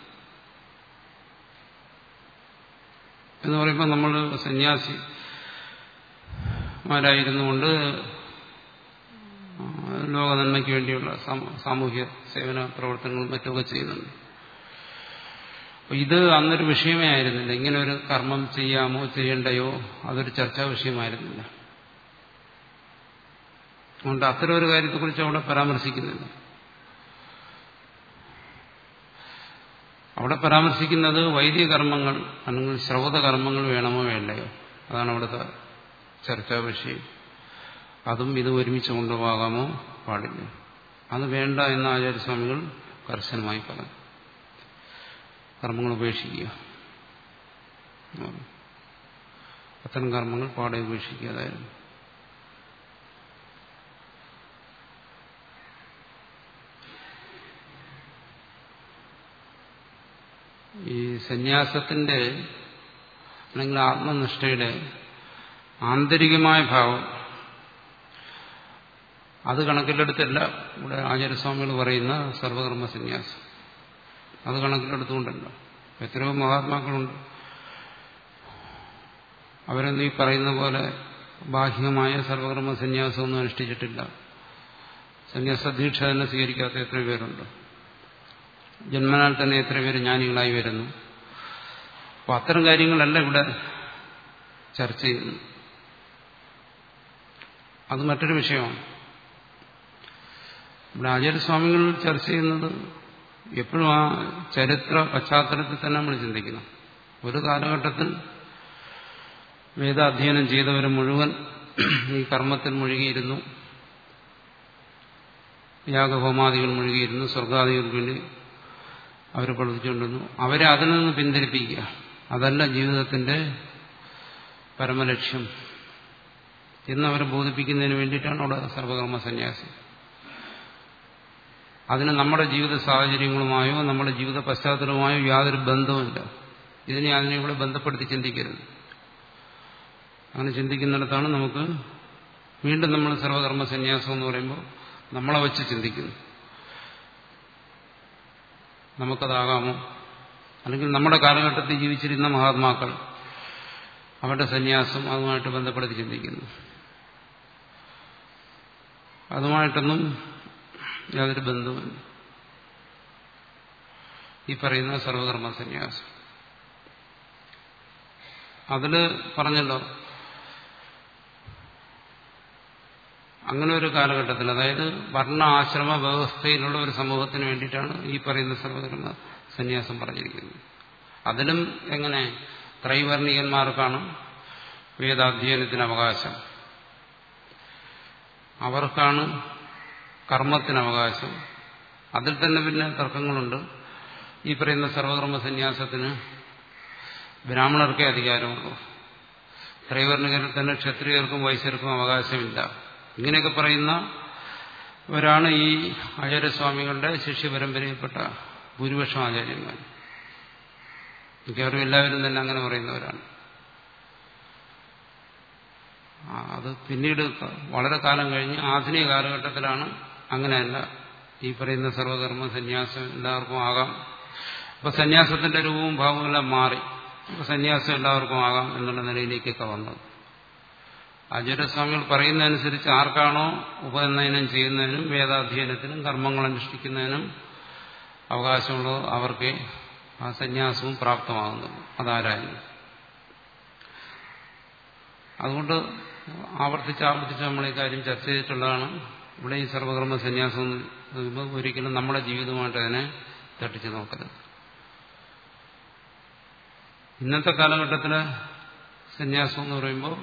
എന്ന് പറയുമ്പോൾ നമ്മൾ സന്യാസിമാരായിരുന്നുകൊണ്ട് ലോക നന്മയ്ക്ക് വേണ്ടിയുള്ള സാമൂഹ്യ സേവന പ്രവർത്തനങ്ങളും മറ്റുമൊക്കെ ചെയ്യുന്നുണ്ട് ഇത് അന്നൊരു വിഷയമേ ആയിരുന്നില്ല ഇങ്ങനെ ഒരു കർമ്മം ചെയ്യാമോ ചെയ്യണ്ടയോ അതൊരു ചർച്ചാ വിഷയമായിരുന്നില്ല അതുകൊണ്ട് അത്തരം ഒരു കാര്യത്തെക്കുറിച്ച് അവിടെ പരാമർശിക്കുന്നില്ല അവിടെ പരാമർശിക്കുന്നത് വൈദിക കർമ്മങ്ങൾ അല്ലെങ്കിൽ ശ്രൗത കർമ്മങ്ങൾ വേണമോ വേണ്ടയോ അതാണ് അവിടുത്തെ ചർച്ചാ വിഷയം അതും ഇത് ഒരുമിച്ച് കൊണ്ടുപോകാമോ പാടില്ല അത് വേണ്ട എന്ന ആചാര്യസ്വാമികൾ കർശനമായി പറഞ്ഞു കർമ്മങ്ങൾ ഉപേക്ഷിക്കുക അത്തരം കർമ്മങ്ങൾ പാടെ ഉപേക്ഷിക്കുക അതായിരുന്നു ഈ സന്യാസത്തിന്റെ അല്ലെങ്കിൽ ആത്മനിഷ്ഠയുടെ ആന്തരികമായ ഭാവം അത് കണക്കിലെടുത്തല്ല ഇവിടെ ആചാര്യസ്വാമികൾ പറയുന്ന സർവകർമ്മ സന്യാസം അത് കണക്കിലെടുത്തുകൊണ്ടല്ല എത്രയോ മഹാത്മാക്കളുണ്ട് അവരൊന്നും ഈ പറയുന്ന പോലെ ബാഹ്യമായ സർവകർമ്മ സന്യാസമൊന്നും അനുഷ്ഠിച്ചിട്ടില്ല സന്യാസ ദീക്ഷ തന്നെ സ്വീകരിക്കാത്ത എത്ര പേരുണ്ട് ജന്മനാൽ തന്നെ എത്ര പേര് ജ്ഞാനികളായി വരുന്നു അപ്പൊ അത്തരം കാര്യങ്ങളല്ല ഇവിടെ ചർച്ച ചെയ്യുന്നു അത് മറ്റൊരു വിഷയമാണ് ഇവിടെ ആചാര്യസ്വാമികൾ ചർച്ച ചെയ്യുന്നത് എപ്പോഴും ആ ചരിത്ര പശ്ചാത്തലത്തിൽ തന്നെ നമ്മൾ ചിന്തിക്കണം ഒരു കാലഘട്ടത്തിൽ വേദാധ്യയനം ചെയ്തവർ മുഴുവൻ ഈ കർമ്മത്തിൽ മുഴുകിയിരുന്നു യാഗഹോമാദികൾ മുഴുകിയിരുന്നു സ്വർഗാദികൾക്ക് വേണ്ടി അവർ പ്രവർത്തിച്ചുകൊണ്ടിരുന്നു അവരെ അതിൽ നിന്ന് പിന്തിരിപ്പിക്കുക അതല്ല ജീവിതത്തിന്റെ പരമലക്ഷ്യം എന്നവരെ ബോധിപ്പിക്കുന്നതിന് വേണ്ടിയിട്ടാണ് അവിടെ സർവകർമ്മ സന്യാസം അതിന് നമ്മുടെ ജീവിത സാഹചര്യങ്ങളുമായോ നമ്മുടെ ജീവിത പശ്ചാത്തലവുമായോ യാതൊരു ബന്ധവുമില്ല ഇതിനെ അതിനെ ഇവിടെ ബന്ധപ്പെടുത്തി ചിന്തിക്കരുത് അങ്ങനെ ചിന്തിക്കുന്നിടത്താണ് നമുക്ക് വീണ്ടും നമ്മൾ സർവകർമ്മ സന്യാസം എന്ന് പറയുമ്പോൾ നമ്മളെ വെച്ച് ചിന്തിക്കുന്നു നമുക്കതാകാമോ അല്ലെങ്കിൽ നമ്മുടെ കാലഘട്ടത്തിൽ ജീവിച്ചിരുന്ന മഹാത്മാക്കൾ അവരുടെ സന്യാസം അതുമായിട്ട് ബന്ധപ്പെടുത്തി ചിന്തിക്കുന്നു അതുമായിട്ടൊന്നും യാതൊരു ബന്ധവുമില്ല ഈ പറയുന്ന സർവകർമ്മ സന്യാസം അതില് പറഞ്ഞല്ലോ അങ്ങനെ ഒരു കാലഘട്ടത്തിൽ അതായത് വർണ്ണ ആശ്രമ വ്യവസ്ഥയിലുള്ള ഒരു സമൂഹത്തിന് വേണ്ടിയിട്ടാണ് ഈ പറയുന്ന സർവകർമ്മ സന്യാസം പറഞ്ഞിരിക്കുന്നത് അതിലും എങ്ങനെ ത്രൈവർണികന്മാർക്കാണ് വേദാധ്യയനത്തിന് അവകാശം അവർക്കാണ് കർമ്മത്തിന് അവകാശം അതിൽ തന്നെ പിന്നെ തർക്കങ്ങളുണ്ട് ഈ പറയുന്ന സർവകർമ്മ സന്യാസത്തിന് ബ്രാഹ്മണർക്കേ അധികാരമുള്ളൂ ത്രൈവർണികരിൽ തന്നെ ക്ഷത്രിയർക്കും വൈശ്യർക്കും അവകാശമില്ല ഇങ്ങനെയൊക്കെ പറയുന്നവരാണ് ഈ ആചാര്യസ്വാമികളുടെ ശിഷ്യപരമ്പരയിൽപ്പെട്ട ഭൂരിപക്ഷം ആചാര്യന്മാർ മിക്കവാറും എല്ലാവരും തന്നെ അങ്ങനെ പറയുന്നവരാണ് അത് പിന്നീട് വളരെ കാലം കഴിഞ്ഞ് ആധുനിക കാലഘട്ടത്തിലാണ് അങ്ങനെയല്ല ഈ പറയുന്ന സർവകർമ്മ സന്യാസം എല്ലാവർക്കും ആകാം അപ്പൊ സന്യാസത്തിന്റെ രൂപവും ഭാവവും എല്ലാം മാറി അപ്പൊ സന്യാസം എല്ലാവർക്കും ആകാം എന്നുള്ള നിലയിലേക്കൊക്കെ വന്നത് ആചാര്യസ്വാമികൾ പറയുന്നതനുസരിച്ച് ആർക്കാണോ ഉപനയനം ചെയ്യുന്നതിനും വേദാധ്യയനത്തിനും കർമ്മങ്ങൾ അനുഷ്ഠിക്കുന്നതിനും അവകാശമുള്ളോ അവർക്ക് ആ സന്യാസവും പ്രാപ്തമാകുന്നുള്ളൂ അതാരായിരുന്നു അതുകൊണ്ട് ആവർത്തിച്ച് ആവർത്തിച്ച് നമ്മൾ ഈ കാര്യം ചർച്ച ചെയ്തിട്ടുള്ളതാണ് ഇവിടെ ഈ സർവകർമ്മ സന്യാസം ഒരിക്കലും നമ്മുടെ ജീവിതമായിട്ട് അതിനെ തട്ടിച്ചു നോക്കരുത് ഇന്നത്തെ കാലഘട്ടത്തിലെ സന്യാസം എന്ന് പറയുമ്പോൾ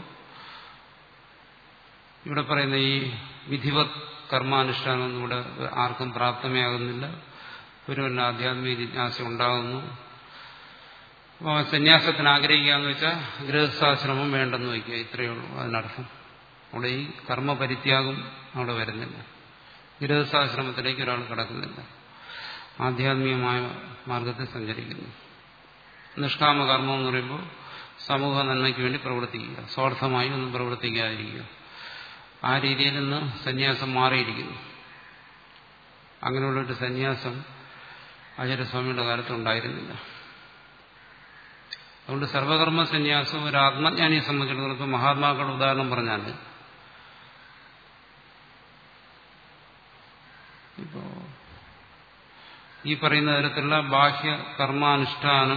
ഇവിടെ പറയുന്ന ഈ വിധിവത് കർമാനുഷ്ഠാനമൊന്നും ഇവിടെ ആർക്കും പ്രാപ്തമേയാകുന്നില്ല ഒരുവല്ല ആധ്യാത്മിക ജിജ്ഞാസ ഉണ്ടാകുന്നു അപ്പോൾ സന്യാസത്തിന് ആഗ്രഹിക്കുക എന്ന് വെച്ചാൽ ഗൃഹസ്ഥാശ്രമം വേണ്ടെന്ന് വയ്ക്കുക ഇത്രയേ ഉള്ളൂ അതിനർത്ഥം അവിടെ ഈ കർമ്മപരിത്യാഗം അവിടെ വരുന്നില്ല ഗൃഹസ്ഥാശ്രമത്തിലേക്ക് ഒരാൾ കിടക്കുന്നില്ല ആധ്യാത്മികമായ മാർഗത്തിൽ സഞ്ചരിക്കുന്നു നിഷ്കാമ കർമ്മം എന്ന് പറയുമ്പോൾ സമൂഹ നന്മയ്ക്ക് വേണ്ടി പ്രവർത്തിക്കുക സ്വാർത്ഥമായി ഒന്നും പ്രവർത്തിക്കാതിരിക്കുക ആ രീതിയിൽ നിന്ന് സന്യാസം മാറിയിരിക്കുന്നു അങ്ങനെയുള്ളൊരു സന്യാസം ആചാര്യസ്വാമിയുടെ കാലത്ത് ഉണ്ടായിരുന്നില്ല അതുകൊണ്ട് സർവകർമ്മ സന്യാസം ഒരു ആത്മജ്ഞാനിയെ സംബന്ധിച്ചിടത്തോളം മഹാത്മാക്കളുടെ ഉദാഹരണം പറഞ്ഞാൽ ഇപ്പോ ഈ പറയുന്ന തരത്തിലുള്ള ബാഹ്യ കർമാനുഷ്ഠാനം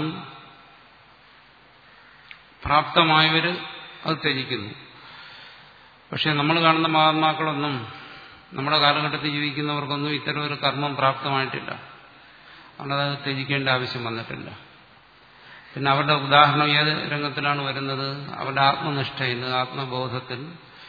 പ്രാപ്തമായവര് അത് ത്യജിക്കുന്നു പക്ഷെ നമ്മൾ കാണുന്ന മഹാത്മാക്കളൊന്നും നമ്മുടെ കാലഘട്ടത്തിൽ ജീവിക്കുന്നവർക്കൊന്നും ഇത്തരം ഒരു കർമ്മം പ്രാപ്തമായിട്ടില്ല അതുകൊണ്ട് അത് ത്യജിക്കേണ്ട ആവശ്യം വന്നിട്ടില്ല പിന്നെ അവരുടെ ഉദാഹരണം ഏത് രംഗത്തിലാണ് വരുന്നത് അവരുടെ ആത്മനിഷ്ഠയിൽ ആത്മബോധത്തിൽ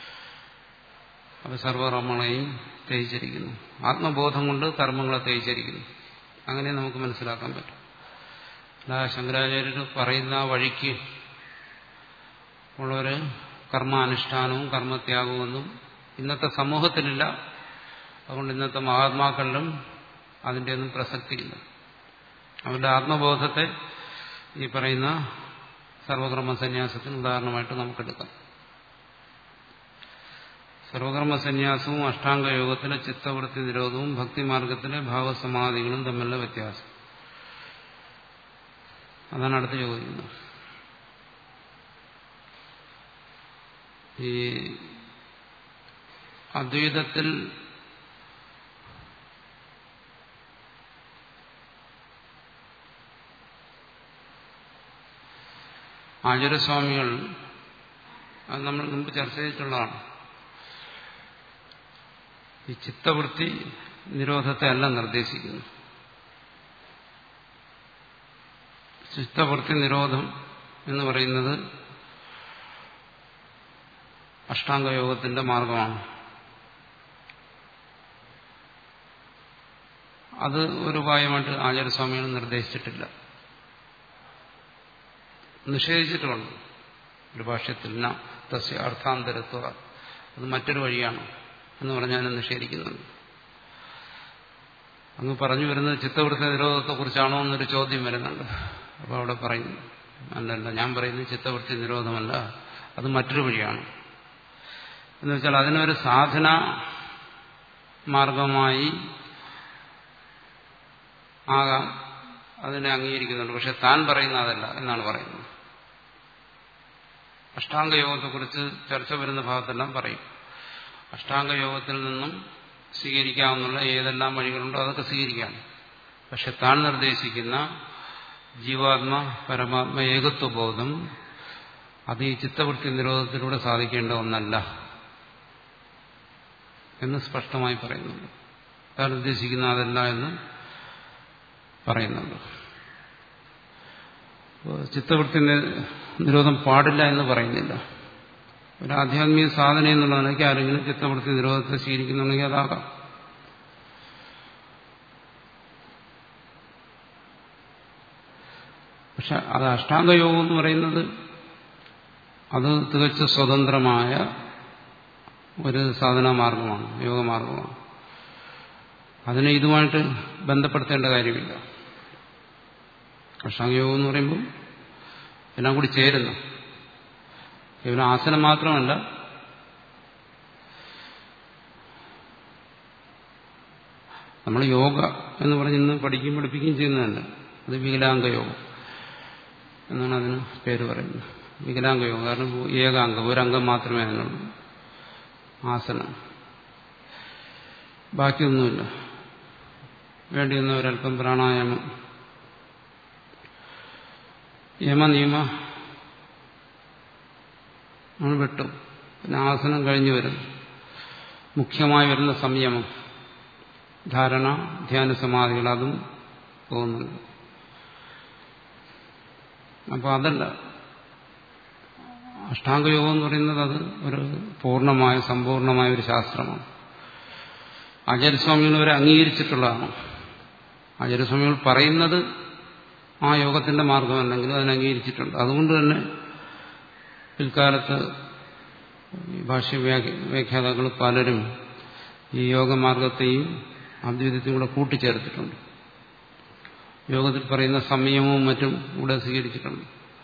അവർ സർവകർമ്മങ്ങളെയും ത്യജിച്ചിരിക്കുന്നു ആത്മബോധം കൊണ്ട് കർമ്മങ്ങളെ ത്യജിച്ചിരിക്കുന്നു അങ്ങനെ നമുക്ക് മനസ്സിലാക്കാൻ പറ്റും അല്ല ശങ്കരാചാര്യർ പറയുന്ന വഴിക്ക് ഉള്ളൊരു കർമാനുഷ്ഠാനവും കർമ്മത്യാഗവും ഇന്നത്തെ സമൂഹത്തിലില്ല അതുകൊണ്ട് ഇന്നത്തെ മഹാത്മാക്കളിലും അതിൻ്റെ ഒന്നും പ്രസക്തിയില്ല അവരുടെ ആത്മബോധത്തെ ഈ പറയുന്ന സർവകർമ്മ സന്യാസത്തിന് ഉദാഹരണമായിട്ട് നമുക്കെടുക്കാം സർവകർമ്മ സന്യാസവും അഷ്ടാംഗ യോഗത്തിലെ ചിത്തവൃത്തി നിരോധവും ഭക്തിമാർഗത്തിലെ ഭാവസമാധികളും തമ്മിലുള്ള വ്യത്യാസം അതാണ് അടുത്ത് ചോദിക്കുന്നത് ഈ അദ്വൈതത്തിൽ ആചാര്യസ്വാമികൾ അത് നമ്മൾ മുമ്പ് ചർച്ച ചെയ്തിട്ടുള്ളതാണ് ഈ ചിത്തവൃത്തി നിരോധത്തെ അല്ല നിർദ്ദേശിക്കുന്നു ചിത്തവൃത്തി നിരോധം എന്ന് പറയുന്നത് അഷ്ടാംഗയോഗത്തിന്റെ മാർഗമാണ് അത് ഒരു ഉപായമായിട്ട് ആചാര്യസ്വാമികൾ നിർദ്ദേശിച്ചിട്ടില്ല നിഷേധിച്ചിട്ടുമുണ്ട് ഒരു ഭാഷ്യത്തിൽ ന തസ്യ അർത്ഥാന്തരത്വ അത് മറ്റൊരു വഴിയാണ് എന്ന് പറഞ്ഞാൽ നിഷേധിക്കുന്നുണ്ട് അങ്ങ് പറഞ്ഞു വരുന്നത് ചിത്തവൃത്തി നിരോധത്തെക്കുറിച്ചാണോ എന്നൊരു ചോദ്യം വരുന്നുണ്ട് അപ്പോൾ അവിടെ പറയുന്നു അല്ലല്ല ഞാൻ പറയുന്നത് ചിത്തവൃത്തി നിരോധമല്ല അത് മറ്റൊരു വഴിയാണ് എന്ന് വെച്ചാൽ അതിനൊരു സാധന മാർഗമായി ആകാം അതിനെ അംഗീകരിക്കുന്നുണ്ട് പക്ഷെ താൻ പറയുന്ന അതല്ല എന്നാണ് പറയുന്നത് അഷ്ടാംഗയോഗത്തെക്കുറിച്ച് ചർച്ച വരുന്ന ഭാഗത്തെല്ലാം പറയും അഷ്ടാംഗയോഗത്തിൽ നിന്നും സ്വീകരിക്കാവുന്ന ഏതെല്ലാം വഴികളുണ്ടോ അതൊക്കെ സ്വീകരിക്കാം പക്ഷെ താൻ നിർദ്ദേശിക്കുന്ന ജീവാത്മ പരമാത്മ ഏകത്വബോധം അത് ഈ ചിത്തവൃത്തി നിരോധത്തിലൂടെ സാധിക്കേണ്ട ഒന്നല്ല എന്ന് സ്പഷ്ടമായി പറയുന്നുണ്ട് താൻ ഉദ്ദേശിക്കുന്ന അതല്ല എന്ന് പറയുന്നുണ്ട് ചിത്തവൃത്തി നിരോധം പാടില്ല എന്ന് പറയുന്നില്ല ഒരു ആധ്യാത്മിക സാധന എന്നുള്ള നിലയ്ക്ക് ആരെങ്കിലും ചിത്തവൃത്തി നിരോധത്തെ സ്വീകരിക്കുന്നുണ്ടെങ്കിൽ അതാകാം പക്ഷെ അത് അഷ്ടാംഗയോഗം എന്ന് പറയുന്നത് അത് തികച്ച സ്വതന്ത്രമായ ഒരു സാധനാ മാർഗമാണ് യോഗമാർഗമാണ് അതിനെ ഇതുമായിട്ട് ബന്ധപ്പെടുത്തേണ്ട കാര്യമില്ല അഷ്ടാംഗയോഗം എന്ന് പറയുമ്പോൾ എല്ലാം കൂടി ചേരുന്നു കേവലം ആസനം മാത്രമല്ല നമ്മൾ യോഗ എന്ന് പറഞ്ഞ് ഇന്ന് പഠിക്കുകയും പഠിപ്പിക്കുകയും ചെയ്യുന്നതല്ല അത് വികലാംഗ യോഗം എന്നാണ് അതിന് പേര് പറയുന്നത് വികലാംഗ യോഗം കാരണം ഏകാംഗം ഒരംഗം മാത്രമേ അതിനുള്ളൂ ആസനം ബാക്കിയൊന്നുമില്ല വേണ്ടി വന്ന ഒരല്പം പ്രാണായാമം യമ നിയമ നമ്മൾ വിട്ടു പിന്നെ ആസനം കഴിഞ്ഞു വരുന്നു മുഖ്യമായി വരുന്ന സംയമം ധാരണ ധ്യാന സമാധികൾ അതും പോകുന്നുണ്ട് അപ്പോൾ അതല്ല അഷ്ടാംഗയോഗം എന്ന് പറയുന്നത് അത് ഒരു പൂർണ്ണമായ സമ്പൂർണമായ ഒരു ശാസ്ത്രമാണ് ആചാര്യസ്വാമികൾ വരെ അംഗീകരിച്ചിട്ടുള്ളതാണ് ആചാര്യസ്വാമികൾ പറയുന്നത് ആ യോഗത്തിന്റെ മാർഗമല്ലെങ്കിലും അതിനെ അംഗീകരിച്ചിട്ടുണ്ട് അതുകൊണ്ട് തന്നെ പിൽക്കാലത്ത് ഭാഷ്യ വ്യാഖ്യാതാക്കൾ പലരും ഈ യോഗമാർഗത്തെയും അദ്വൈതത്തെയും കൂടെ കൂട്ടിച്ചേർത്തിട്ടുണ്ട് യോഗത്തിൽ പറയുന്ന സംയമവും മറ്റും ഇവിടെ സ്വീകരിച്ചിട്ടുണ്ട്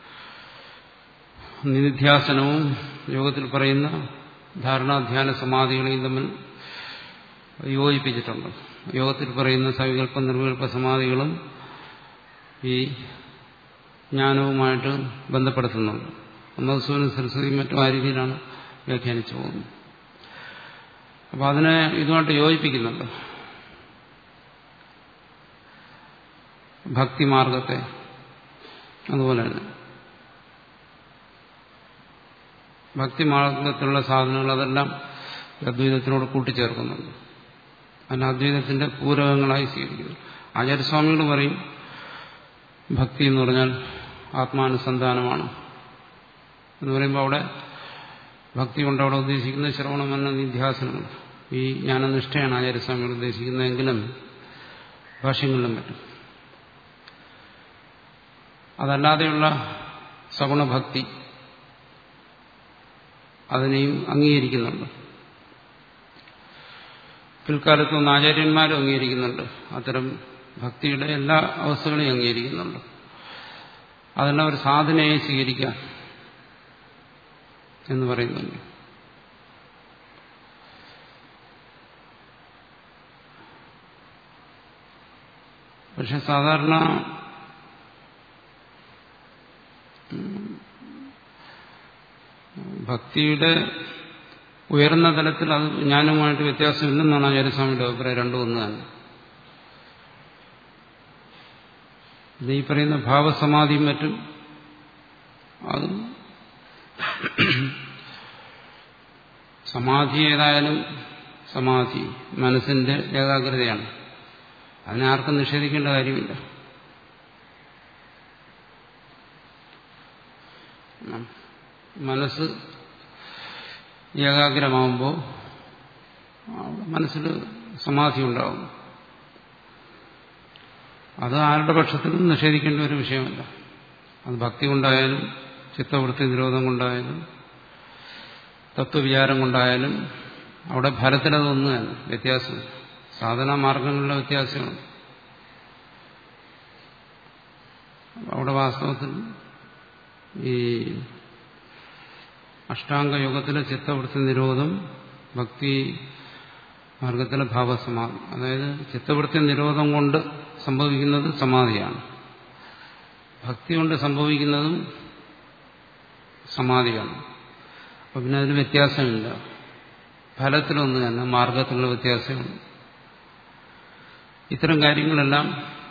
നിധിധ്യാസനവും യോഗത്തിൽ പറയുന്ന ധാരണാധ്യാന സമാധികളെയും തമ്മിൽ യോജിപ്പിച്ചിട്ടുണ്ട് യോഗത്തിൽ പറയുന്ന സവികല്പ നിർവികല്പ സമാധികളും ഈ ജ്ഞാനവുമായിട്ട് ബന്ധപ്പെടുത്തുന്നുണ്ട് മധുസൂദന സരസ്വതിയും മറ്റും ആ രീതിയിലാണ് വ്യാഖ്യാനിച്ചു പോകുന്നത് അപ്പോൾ അതിനെ ഇതുമായിട്ട് യോജിപ്പിക്കുന്നുണ്ട് ഭക്തിമാർഗത്തെ അതുപോലെ തന്നെ ഭക്തിമാർഗത്തിലുള്ള സാധനങ്ങൾ അതെല്ലാം അദ്വൈതത്തിനോട് കൂട്ടിച്ചേർക്കുന്നുണ്ട് അതിന് അദ്വൈതത്തിന്റെ പൂരകങ്ങളായി സ്വീകരിക്കുന്നു ആചാര്യസ്വാമികൾ പറയും ഭക്തി എന്ന് പറഞ്ഞാൽ ആത്മാനുസന്ധാനമാണ് എന്ന് പറയുമ്പോൾ അവിടെ ഭക്തി കൊണ്ട് അവിടെ ഉദ്ദേശിക്കുന്ന ശ്രവണം എന്ന നിധ്യാസനങ്ങൾ ഈ ജ്ഞാനനിഷ്ഠയാണ് ആചാര്യസ്വാമികൾ ഉദ്ദേശിക്കുന്നതെങ്കിലും ഭാഷ്യങ്ങളിലും പറ്റും അതല്ലാതെയുള്ള സഗുണഭക്തി അതിനെയും അംഗീകരിക്കുന്നുണ്ട് പിൽക്കാലത്ത് ഒന്ന് ആചാര്യന്മാരും അംഗീകരിക്കുന്നുണ്ട് അത്തരം ഭക്തിയുടെ എല്ലാ അവസ്ഥകളെയും അംഗീകരിക്കുന്നുണ്ട് അതെല്ലാം ഒരു സാധനയെ സ്വീകരിക്കാം എന്ന് പറയുന്നുണ്ട് പക്ഷെ സാധാരണ ഭക്തിയുടെ ഉയർന്ന തലത്തിൽ അത് ജ്ഞാനവുമായിട്ട് വ്യത്യാസമില്ലെന്നാണ് ആചാര്യസ്വാമിയുടെ അഭിപ്രായം രണ്ടും ഒന്ന് തന്നെ ഇത് ഈ പറയുന്ന ഭാവസമാധിയും മറ്റും അതും സമാധി ഏതായാലും സമാധി മനസ്സിന്റെ ഏകാഗ്രതയാണ് അതിനെ ആർക്കും നിഷേധിക്കേണ്ട കാര്യമില്ല മനസ്സ് ഏകാഗ്രമാവുമ്പോൾ മനസ്സിൽ സമാധി ഉണ്ടാവും അത് ആരുടെ പക്ഷത്തിലും നിഷേധിക്കേണ്ട ഒരു വിഷയമല്ല അത് ഭക്തി കൊണ്ടായാലും ചിത്തവൃത്തി നിരോധം കൊണ്ടായാലും തത്വവിചാരം കൊണ്ടായാലും അവിടെ ഫലത്തിലതൊന്നു തന്നെ വ്യത്യാസം സാധനാ മാർഗങ്ങളിലെ വ്യത്യാസമാണ് അവിടെ വാസ്തവത്തിൽ ഈ അഷ്ടാംഗയോഗത്തിലെ ചിത്തവൃത്തി നിരോധം ഭക്തി മാർഗത്തിലെ ഭാവസമാധി അതായത് ചിത്തവൃത്തി നിരോധം കൊണ്ട് സംഭവിക്കുന്നത് സമാധിയാണ് ഭക്തി കൊണ്ട് സംഭവിക്കുന്നതും സമാധിയാണ് അപ്പൊ പിന്നെ അതിന് വ്യത്യാസമില്ല ഫലത്തിലൊന്നും തന്നെ മാർഗത്തിലുള്ള വ്യത്യാസമുണ്ട് ഇത്തരം കാര്യങ്ങളെല്ലാം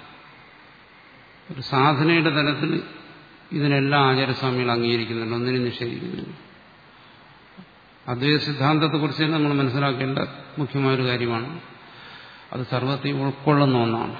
ഒരു സാധനയുടെ തലത്തിൽ ഇതിനെല്ലാം ആചാരസ്വാമികൾ അംഗീകരിക്കുന്നുണ്ട് ഒന്നിനും നിഷേധിക്കുന്നില്ല അദ്വൈത സിദ്ധാന്തത്തെക്കുറിച്ച് നമ്മൾ മനസ്സിലാക്കേണ്ട മുഖ്യമായൊരു കാര്യമാണ് അത് സർവത്തെയും ഉൾക്കൊള്ളുന്ന ഒന്നാണ്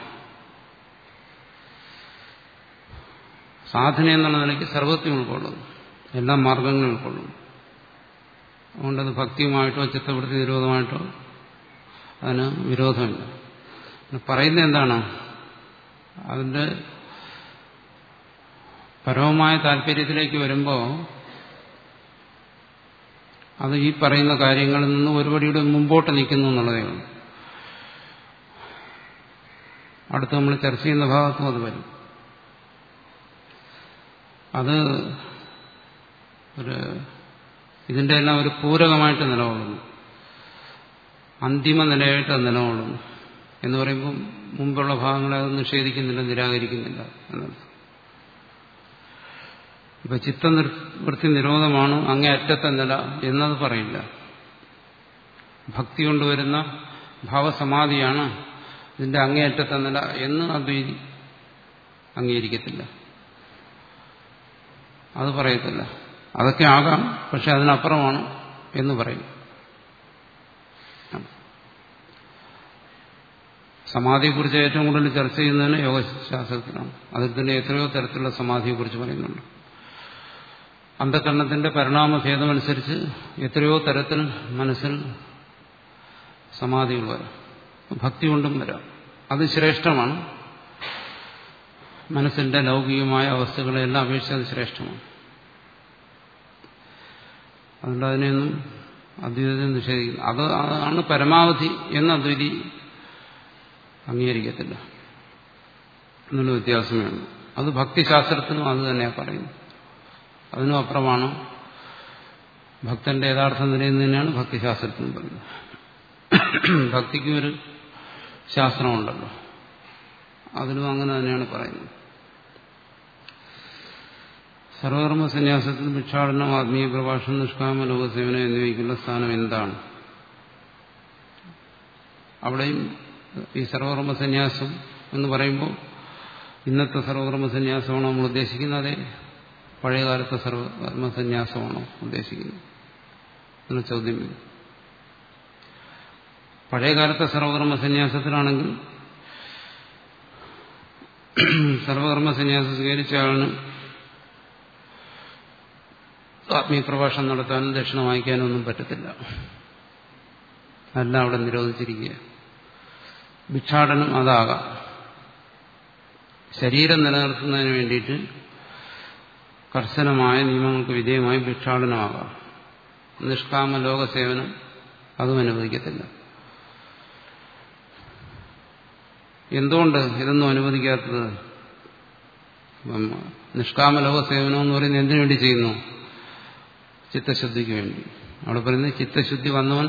സാധന എന്നുള്ള നിലയ്ക്ക് സർവത്തെയും ഉൾക്കൊള്ളുന്നു എല്ലാ മാർഗങ്ങളും ഉൾക്കൊള്ളുന്നു അതുകൊണ്ടത് ഭക്തിയുമായിട്ടോ ചിത്തവൃത്തി നിരോധമായിട്ടോ അതിന് വിരോധമില്ല പറയുന്നത് എന്താണ് അതിന്റെ പരമമായ താല്പര്യത്തിലേക്ക് വരുമ്പോൾ അത് ഈ പറയുന്ന കാര്യങ്ങളിൽ നിന്ന് ഒരുപടിയുടെ മുമ്പോട്ട് നിൽക്കുന്നു എന്നുള്ളതേ ഉള്ളൂ അടുത്ത് നമ്മൾ ചർച്ച ചെയ്യുന്ന ഭാഗത്തും അത് വരും അത് ഒരു ഇതിന്റെ എല്ലാം ഒരു പൂരകമായിട്ട് നിലകൊള്ളുന്നു അന്തിമ നിലയായിട്ട് അത് നിലകൊള്ളുന്നു എന്ന് പറയുമ്പോൾ മുമ്പുള്ള ഭാഗങ്ങളെ അത് നിഷേധിക്കുന്നില്ല നിരാകരിക്കുന്നില്ല എന്നർത്ഥം ഇപ്പൊ ചിത്തവൃത്തി നിരോധമാണ് അങ്ങേ അറ്റത്തെ നില എന്നത് പറയില്ല ഭക്തി കൊണ്ടുവരുന്ന ഭാവസമാധിയാണ് ഇതിന്റെ അങ്ങേയറ്റത്തെ നില എന്ന് അദ്വൈതി അംഗീകരിക്കത്തില്ല അത് പറയത്തില്ല അതൊക്കെ ആകാം പക്ഷെ അതിനപ്പുറമാണ് എന്ന് പറയും സമാധിയെക്കുറിച്ച് ഏറ്റവും കൂടുതൽ ചർച്ച ചെയ്യുന്നതിന് യോഗശാസ്ത്രത്തിലാണ് അതിൽ തന്നെ എത്രയോ തരത്തിലുള്ള സമാധിയെക്കുറിച്ച് പറയുന്നുണ്ട് അന്ധകരണത്തിന്റെ പരിണാമഭേദമനുസരിച്ച് എത്രയോ തരത്തിൽ മനസ്സിൽ സമാധികൾ വരാം ഭക്തി കൊണ്ടും വരാം അത് ശ്രേഷ്ഠമാണ് മനസ്സിന്റെ ലൗകികമായ അവസ്ഥകളെല്ലാം അപേക്ഷിച്ച് അത് ശ്രേഷ്ഠമാണ് അതുകൊണ്ട് അതിനെയൊന്നും അദ്വൈതത്തെ നിഷേധിക്കുന്നു അത് അതാണ് പരമാവധി എന്ന് അദ്വൈതി അംഗീകരിക്കത്തില്ല എന്നുള്ള വ്യത്യാസമേ ഉള്ളൂ അത് ഭക്തിശാസ്ത്രത്തിനും അത് തന്നെയാണ് പറയുന്നത് അതിനും അപ്പുറമാണ് ഭക്തന്റെ യഥാർത്ഥ നിലയിൽ തന്നെയാണ് ഭക്തിശാസ്ത്രത്തിനും പറയുന്നത് ഭക്തിക്കും ഒരു ശാസ്ത്രമുണ്ടല്ലോ അതിലും അങ്ങനെ തന്നെയാണ് പറയുന്നത് സർവകർമ്മ സന്യാസത്തിൽ ഭിക്ഷാടനം ആത്മീയ പ്രഭാഷണം നിഷ്കാമ ലോകസേവനം എന്നിവയ്ക്കുള്ള സ്ഥാനം എന്താണ് അവിടെയും ഈ സർവകർമ്മ സന്യാസം എന്ന് പറയുമ്പോൾ ഇന്നത്തെ സർവകർമ്മ സന്യാസമാണോ നമ്മൾ ഉദ്ദേശിക്കുന്നത് അതെ പഴയകാലത്തെ സർവകർമ്മ സന്യാസമാണോ ഉദ്ദേശിക്കുന്നത് എന്ന ചോദ്യം വരും പഴയകാലത്തെ സർവകർമ്മ സന്യാസത്തിലാണെങ്കിൽ സർവകർമ്മ സന്യാസം സ്വീകരിച്ച ആളിന് ആത്മീയ പ്രഭാഷണം നടത്താനും ദക്ഷിണ വാങ്ങിക്കാനും ഒന്നും പറ്റത്തില്ല അല്ല അവിടെ നിരോധിച്ചിരിക്കുക ഭിക്ഷാടനം അതാകാം ശരീരം നിലനിർത്തുന്നതിന് വേണ്ടിയിട്ട് കർശനമായ നിയമങ്ങൾക്ക് വിധേയമായി ഭിക്ഷാടനമാകാം നിഷ്കാമ ലോകസേവനം അതും അനുവദിക്കത്തില്ല എന്തുകൊണ്ട് ഇതൊന്നും അനുവദിക്കാത്തത് നിഷ്കാമ ലോകസേവനം എന്ന് പറയുന്നത് എന്തിനു വേണ്ടി ചെയ്യുന്നു ചിത്തശുദ്ധിക്ക് വേണ്ടി അവിടെ പറയുന്നത് ചിത്തശുദ്ധി വന്നവൻ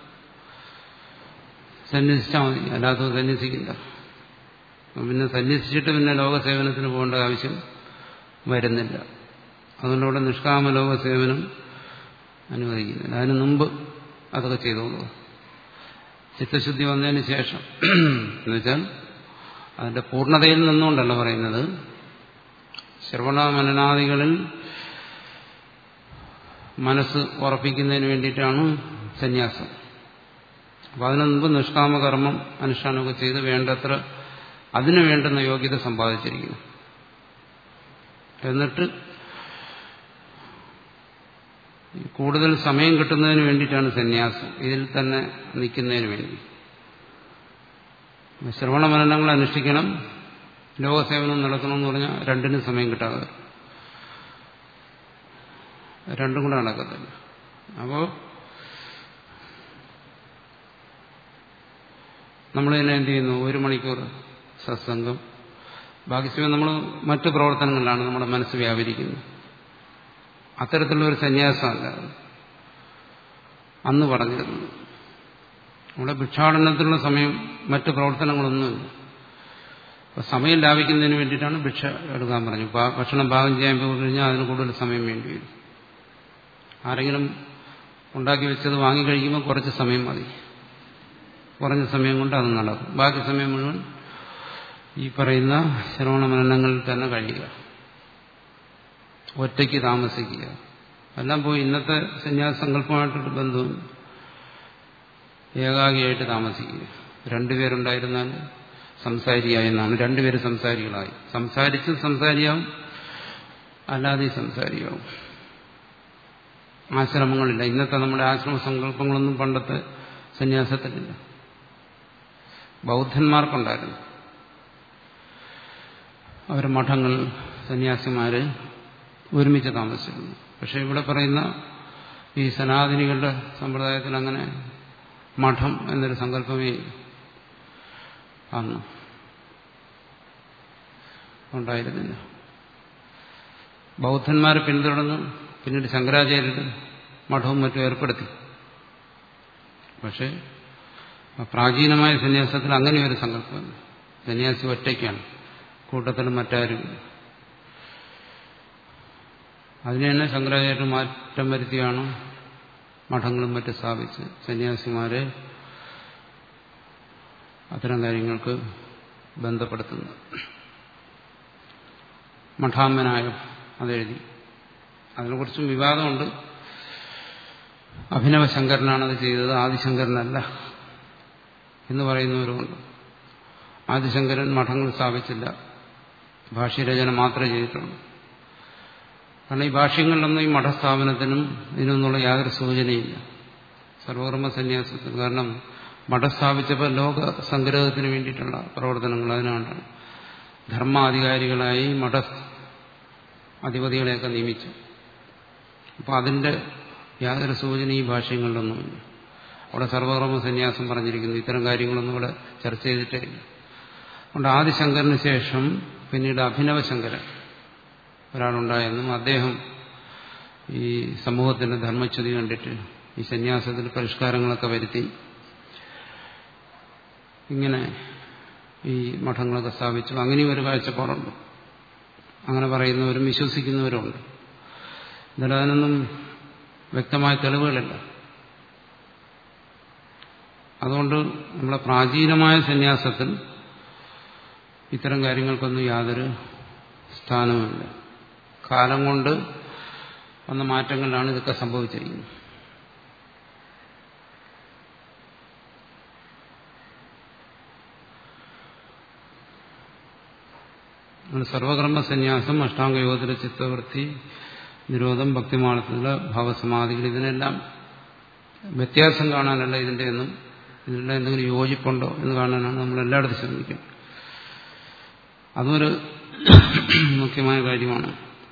സന്യസിച്ചാൽ മതി അല്ലാത്തവൻ സന്യസിക്കില്ല പിന്നെ സന്യസിച്ചിട്ട് പിന്നെ ലോകസേവനത്തിന് പോകേണ്ട ആവശ്യം വരുന്നില്ല അതുകൊണ്ട് അവിടെ നിഷ്കാമ ലോകസേവനം അനുവദിക്കുന്നില്ല അതിന് മുമ്പ് അതൊക്കെ ചെയ്തോളൂ ചിത്തശുദ്ധി വന്നതിന് ശേഷം എന്നുവെച്ചാൽ അതിന്റെ പൂർണ്ണതയിൽ നിന്നുകൊണ്ടല്ല പറയുന്നത് ശ്രവണ മനനാദികളിൽ മനസ്സ് ഉറപ്പിക്കുന്നതിന് വേണ്ടിയിട്ടാണ് സന്യാസം അപ്പം അതിനു മുമ്പ് നിഷ്കാമകർമ്മം അനുഷ്ഠാനമൊക്കെ ചെയ്ത് വേണ്ടത്ര അതിനു വേണ്ടുന്ന യോഗ്യത സമ്പാദിച്ചിരിക്കുന്നു എന്നിട്ട് കൂടുതൽ സമയം കിട്ടുന്നതിന് വേണ്ടിയിട്ടാണ് സന്യാസം ഇതിൽ തന്നെ നിൽക്കുന്നതിന് വേണ്ടി ശ്രവണ മനനങ്ങൾ അനുഷ്ഠിക്കണം ലോകസേവനം നടക്കണമെന്ന് പറഞ്ഞാൽ രണ്ടിനും സമയം കിട്ടാതെ രണ്ടും കൂടെ നടക്കത്തില്ല അപ്പോൾ നമ്മൾ തന്നെ എന്ത് ചെയ്യുന്നു ഒരു മണിക്കൂർ സത്സംഗം ബാക്കി സമയം നമ്മൾ മറ്റു പ്രവർത്തനങ്ങളിലാണ് നമ്മുടെ മനസ്സ് വ്യാപരിക്കുന്നത് അത്തരത്തിലുള്ള ഒരു സന്യാസമല്ല അന്ന് പറഞ്ഞിരുന്നത് നമ്മുടെ ഭിക്ഷാടനത്തിനുള്ള സമയം മറ്റു പ്രവർത്തനങ്ങളൊന്നുമില്ല അപ്പൊ സമയം ലാഭിക്കുന്നതിന് വേണ്ടിയിട്ടാണ് ഭിക്ഷ എടുക്കാൻ പറഞ്ഞു ഭക്ഷണം പാകം ചെയ്യാൻ പോയി കഴിഞ്ഞാൽ അതിന് കൂടുതൽ സമയം വേണ്ടി വരും ആരെങ്കിലും ഉണ്ടാക്കി വെച്ചത് വാങ്ങിക്കഴിക്കുമ്പോൾ കുറച്ച് സമയം മതി കുറഞ്ഞ സമയം കൊണ്ട് അത് നടക്കും ബാക്കി സമയം മുഴുവൻ ഈ പറയുന്ന ശ്രവണ മനനങ്ങളിൽ തന്നെ കഴിയുക ഒറ്റയ്ക്ക് താമസിക്കുക എല്ലാം പോയി ഇന്നത്തെ സന്യാസ സങ്കല്പമായിട്ടൊരു ബന്ധവും ഏകാഗിയായിട്ട് താമസിക്കുക രണ്ടുപേരുണ്ടായിരുന്നാൽ സംസാരിയായി എന്നാണ് രണ്ടുപേരും സംസാരികളായി സംസാരിച്ച് സംസാരിയാവും അല്ലാതെ സംസാരിയാവും ആശ്രമങ്ങളില്ല ഇന്നത്തെ നമ്മുടെ ആശ്രമ സങ്കല്പങ്ങളൊന്നും പണ്ടത്തെ സന്യാസത്തിലില്ല ബൗദ്ധന്മാർക്കുണ്ടായിരുന്നു അവർ മഠങ്ങൾ സന്യാസിമാര് ഒരുമിച്ച് താമസിച്ചിരുന്നു പക്ഷെ ഇവിടെ പറയുന്ന ഈ സനാതനികളുടെ സമ്പ്രദായത്തിൽ അങ്ങനെ മഠം എന്നൊരു സങ്കല്പമേ അന്ന് ഉണ്ടായിരുന്നില്ല ബൗദ്ധന്മാരെ പിന്തുടർന്ന് പിന്നീട് ശങ്കരാചാര്യർ മഠവും മറ്റും ഏർപ്പെടുത്തി പക്ഷേ പ്രാചീനമായ സന്യാസത്തിൽ അങ്ങനെ ഒരു സങ്കല്പമില്ല സന്യാസി ഒറ്റയ്ക്കാണ് കൂട്ടത്തിൽ മറ്റാരും അതിനെ തന്നെ ശങ്കരാചാര്യ മാറ്റം വരുത്തിയാണ് മഠങ്ങളും മറ്റും സ്ഥാപിച്ച് സന്യാസിമാരെ അത്തരം കാര്യങ്ങൾക്ക് ബന്ധപ്പെടുത്തുന്നത് മഠാമ്മനായ അതെഴുതി അതിനെക്കുറിച്ചും വിവാദമുണ്ട് അഭിനവ ശങ്കരനാണത് ചെയ്തത് ആദിശങ്കരനല്ല എന്ന് പറയുന്നവരുമുണ്ട് ആദിശങ്കരൻ മഠങ്ങൾ സ്ഥാപിച്ചില്ല ഭാഷ്യരചന മാത്രമേ ചെയ്തിട്ടുള്ളൂ കാരണം ഈ ഭാഷ്യങ്ങളിലൊന്നും ഈ മഠസ്ഥാപനത്തിനും ഇതിനൊന്നുള്ള യാതൊരു സൂചനയില്ല സർവകർമ്മ സന്യാസത്തിന് കാരണം മഠം സ്ഥാപിച്ചപ്പോൾ ലോക സംഗ്രഹത്തിന് വേണ്ടിയിട്ടുള്ള പ്രവർത്തനങ്ങൾ അതിനാണ് ധർമാധികാരികളായി മഠ അധിപതികളെയൊക്കെ നിയമിച്ചു അപ്പോൾ അതിന്റെ യാതൊരു സൂചന ഈ ഭാഷ്യങ്ങളിലൊന്നുമില്ല അവിടെ സർവകർമ്മ സന്യാസം പറഞ്ഞിരിക്കുന്നു ഇത്തരം കാര്യങ്ങളൊന്നും ഇവിടെ ചർച്ച ചെയ്തിട്ടേ ഇല്ല അതുകൊണ്ട് ആദിശങ്കരന് ശേഷം പിന്നീട് അഭിനവ ശങ്കരൻ ഒരാളുണ്ടായെന്നും അദ്ദേഹം ഈ സമൂഹത്തിന്റെ ധർമ്മച്യുതി കണ്ടിട്ട് ഈ സന്യാസത്തിൽ പരിഷ്കാരങ്ങളൊക്കെ വരുത്തി ഇങ്ങനെ ഈ മഠങ്ങളൊക്കെ സ്ഥാപിച്ചു അങ്ങനെയും ഒരു കാഴ്ചപ്പാടുണ്ട് അങ്ങനെ പറയുന്നവരും വിശ്വസിക്കുന്നവരുമുണ്ട് എന്നാലും അതിനൊന്നും വ്യക്തമായ തെളിവുകളില്ല അതുകൊണ്ട് നമ്മളെ പ്രാചീനമായ സന്യാസത്തിൽ ഇത്തരം കാര്യങ്ങൾക്കൊന്നും യാതൊരു സ്ഥാനവുമില്ല കാലം കൊണ്ട് വന്ന മാറ്റങ്ങളിലാണ് ഇതൊക്കെ സംഭവിച്ചിരിക്കുന്നത് സർവകർമ്മ സന്യാസം അഷ്ടാംഗ യോഗത്തിലെ ചിത്തവൃത്തി നിരോധം ഭക്തിമാണത്തിലുള്ള ഭാവസമാധികൾ ഇതിനെല്ലാം വ്യത്യാസം കാണാനല്ല ഇതിന്റെ ഒന്നും ഇതിനുള്ള എന്തെങ്കിലും യോജിപ്പുണ്ടോ എന്ന് കാണാനാണ് നമ്മൾ എല്ലായിടത്തും ശ്രമിക്കുന്നത് അതൊരു മുഖ്യമായ കാര്യമാണ്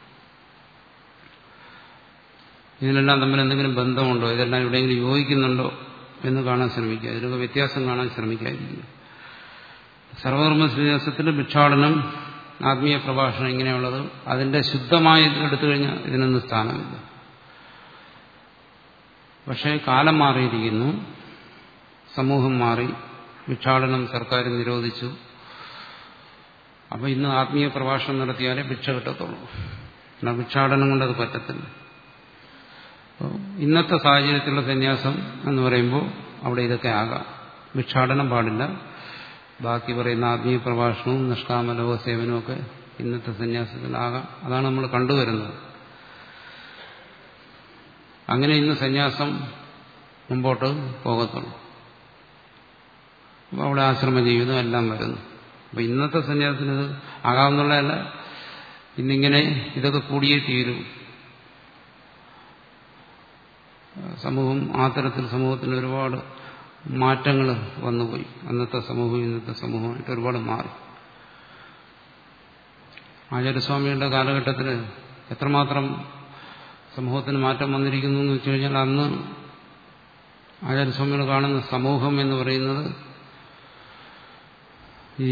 ഇതിനെല്ലാം തമ്മിൽ എന്തെങ്കിലും ബന്ധമുണ്ടോ ഇതെല്ലാം എവിടെയെങ്കിലും യോജിക്കുന്നുണ്ടോ എന്ന് കാണാൻ ശ്രമിക്കുക ഇതിലൊക്കെ വ്യത്യാസം കാണാൻ ശ്രമിക്കാതിരിക്കുക സർവകർമ്മ സന്യാസത്തിൽ ഭിക്ഷാടനം ആത്മീയ പ്രഭാഷണം ഇങ്ങനെയുള്ളത് അതിന്റെ ശുദ്ധമായ എടുത്തു കഴിഞ്ഞാൽ ഇതിനൊന്നും സ്ഥാനമില്ല പക്ഷേ കാലം മാറിയിരിക്കുന്നു സമൂഹം മാറി ഭിക്ഷാടനം സർക്കാർ നിരോധിച്ചു അപ്പൊ ഇന്ന് ആത്മീയ പ്രഭാഷണം നടത്തിയാലേ ഭിക്ഷ കിട്ടത്തുള്ളൂ എന്നാൽ ഭിക്ഷാടനം കൊണ്ട് അത് പറ്റത്തില്ല ഇന്നത്തെ സാഹചര്യത്തിലുള്ള സന്യാസം എന്ന് പറയുമ്പോൾ അവിടെ ഇതൊക്കെ ആകാം ഭിക്ഷാടനം പാടില്ല ബാക്കി പറയുന്ന ആത്മീയ പ്രഭാഷണവും നിഷ്കാമലവ സേവനവും ഒക്കെ ഇന്നത്തെ സന്യാസത്തിലാകാം അതാണ് നമ്മൾ കണ്ടുവരുന്നത് അങ്ങനെ ഇന്ന് സന്യാസം മുമ്പോട്ട് പോകത്തുള്ളൂ അപ്പോൾ അവിടെ ആശ്രമ ജീവിതം എല്ലാം വരുന്നു അപ്പൊ ഇന്നത്തെ സന്യാസത്തിന് ഇത് ആകാവുന്നുള്ളതല്ല ഇന്നിങ്ങനെ ഇതൊക്കെ കൂടിയേ തീരും സമൂഹം ആ തരത്തിൽ സമൂഹത്തിന് ഒരുപാട് മാറ്റങ്ങൾ വന്നുപോയി അന്നത്തെ സമൂഹം ഇന്നത്തെ സമൂഹമായിട്ട് ഒരുപാട് മാറി ആചാര്യസ്വാമിയുടെ കാലഘട്ടത്തിൽ എത്രമാത്രം സമൂഹത്തിന് മാറ്റം വന്നിരിക്കുന്നു എന്ന് വെച്ച് കഴിഞ്ഞാൽ അന്ന് ആചാര്യസ്വാമികൾ കാണുന്ന സമൂഹം എന്ന് പറയുന്നത് ഈ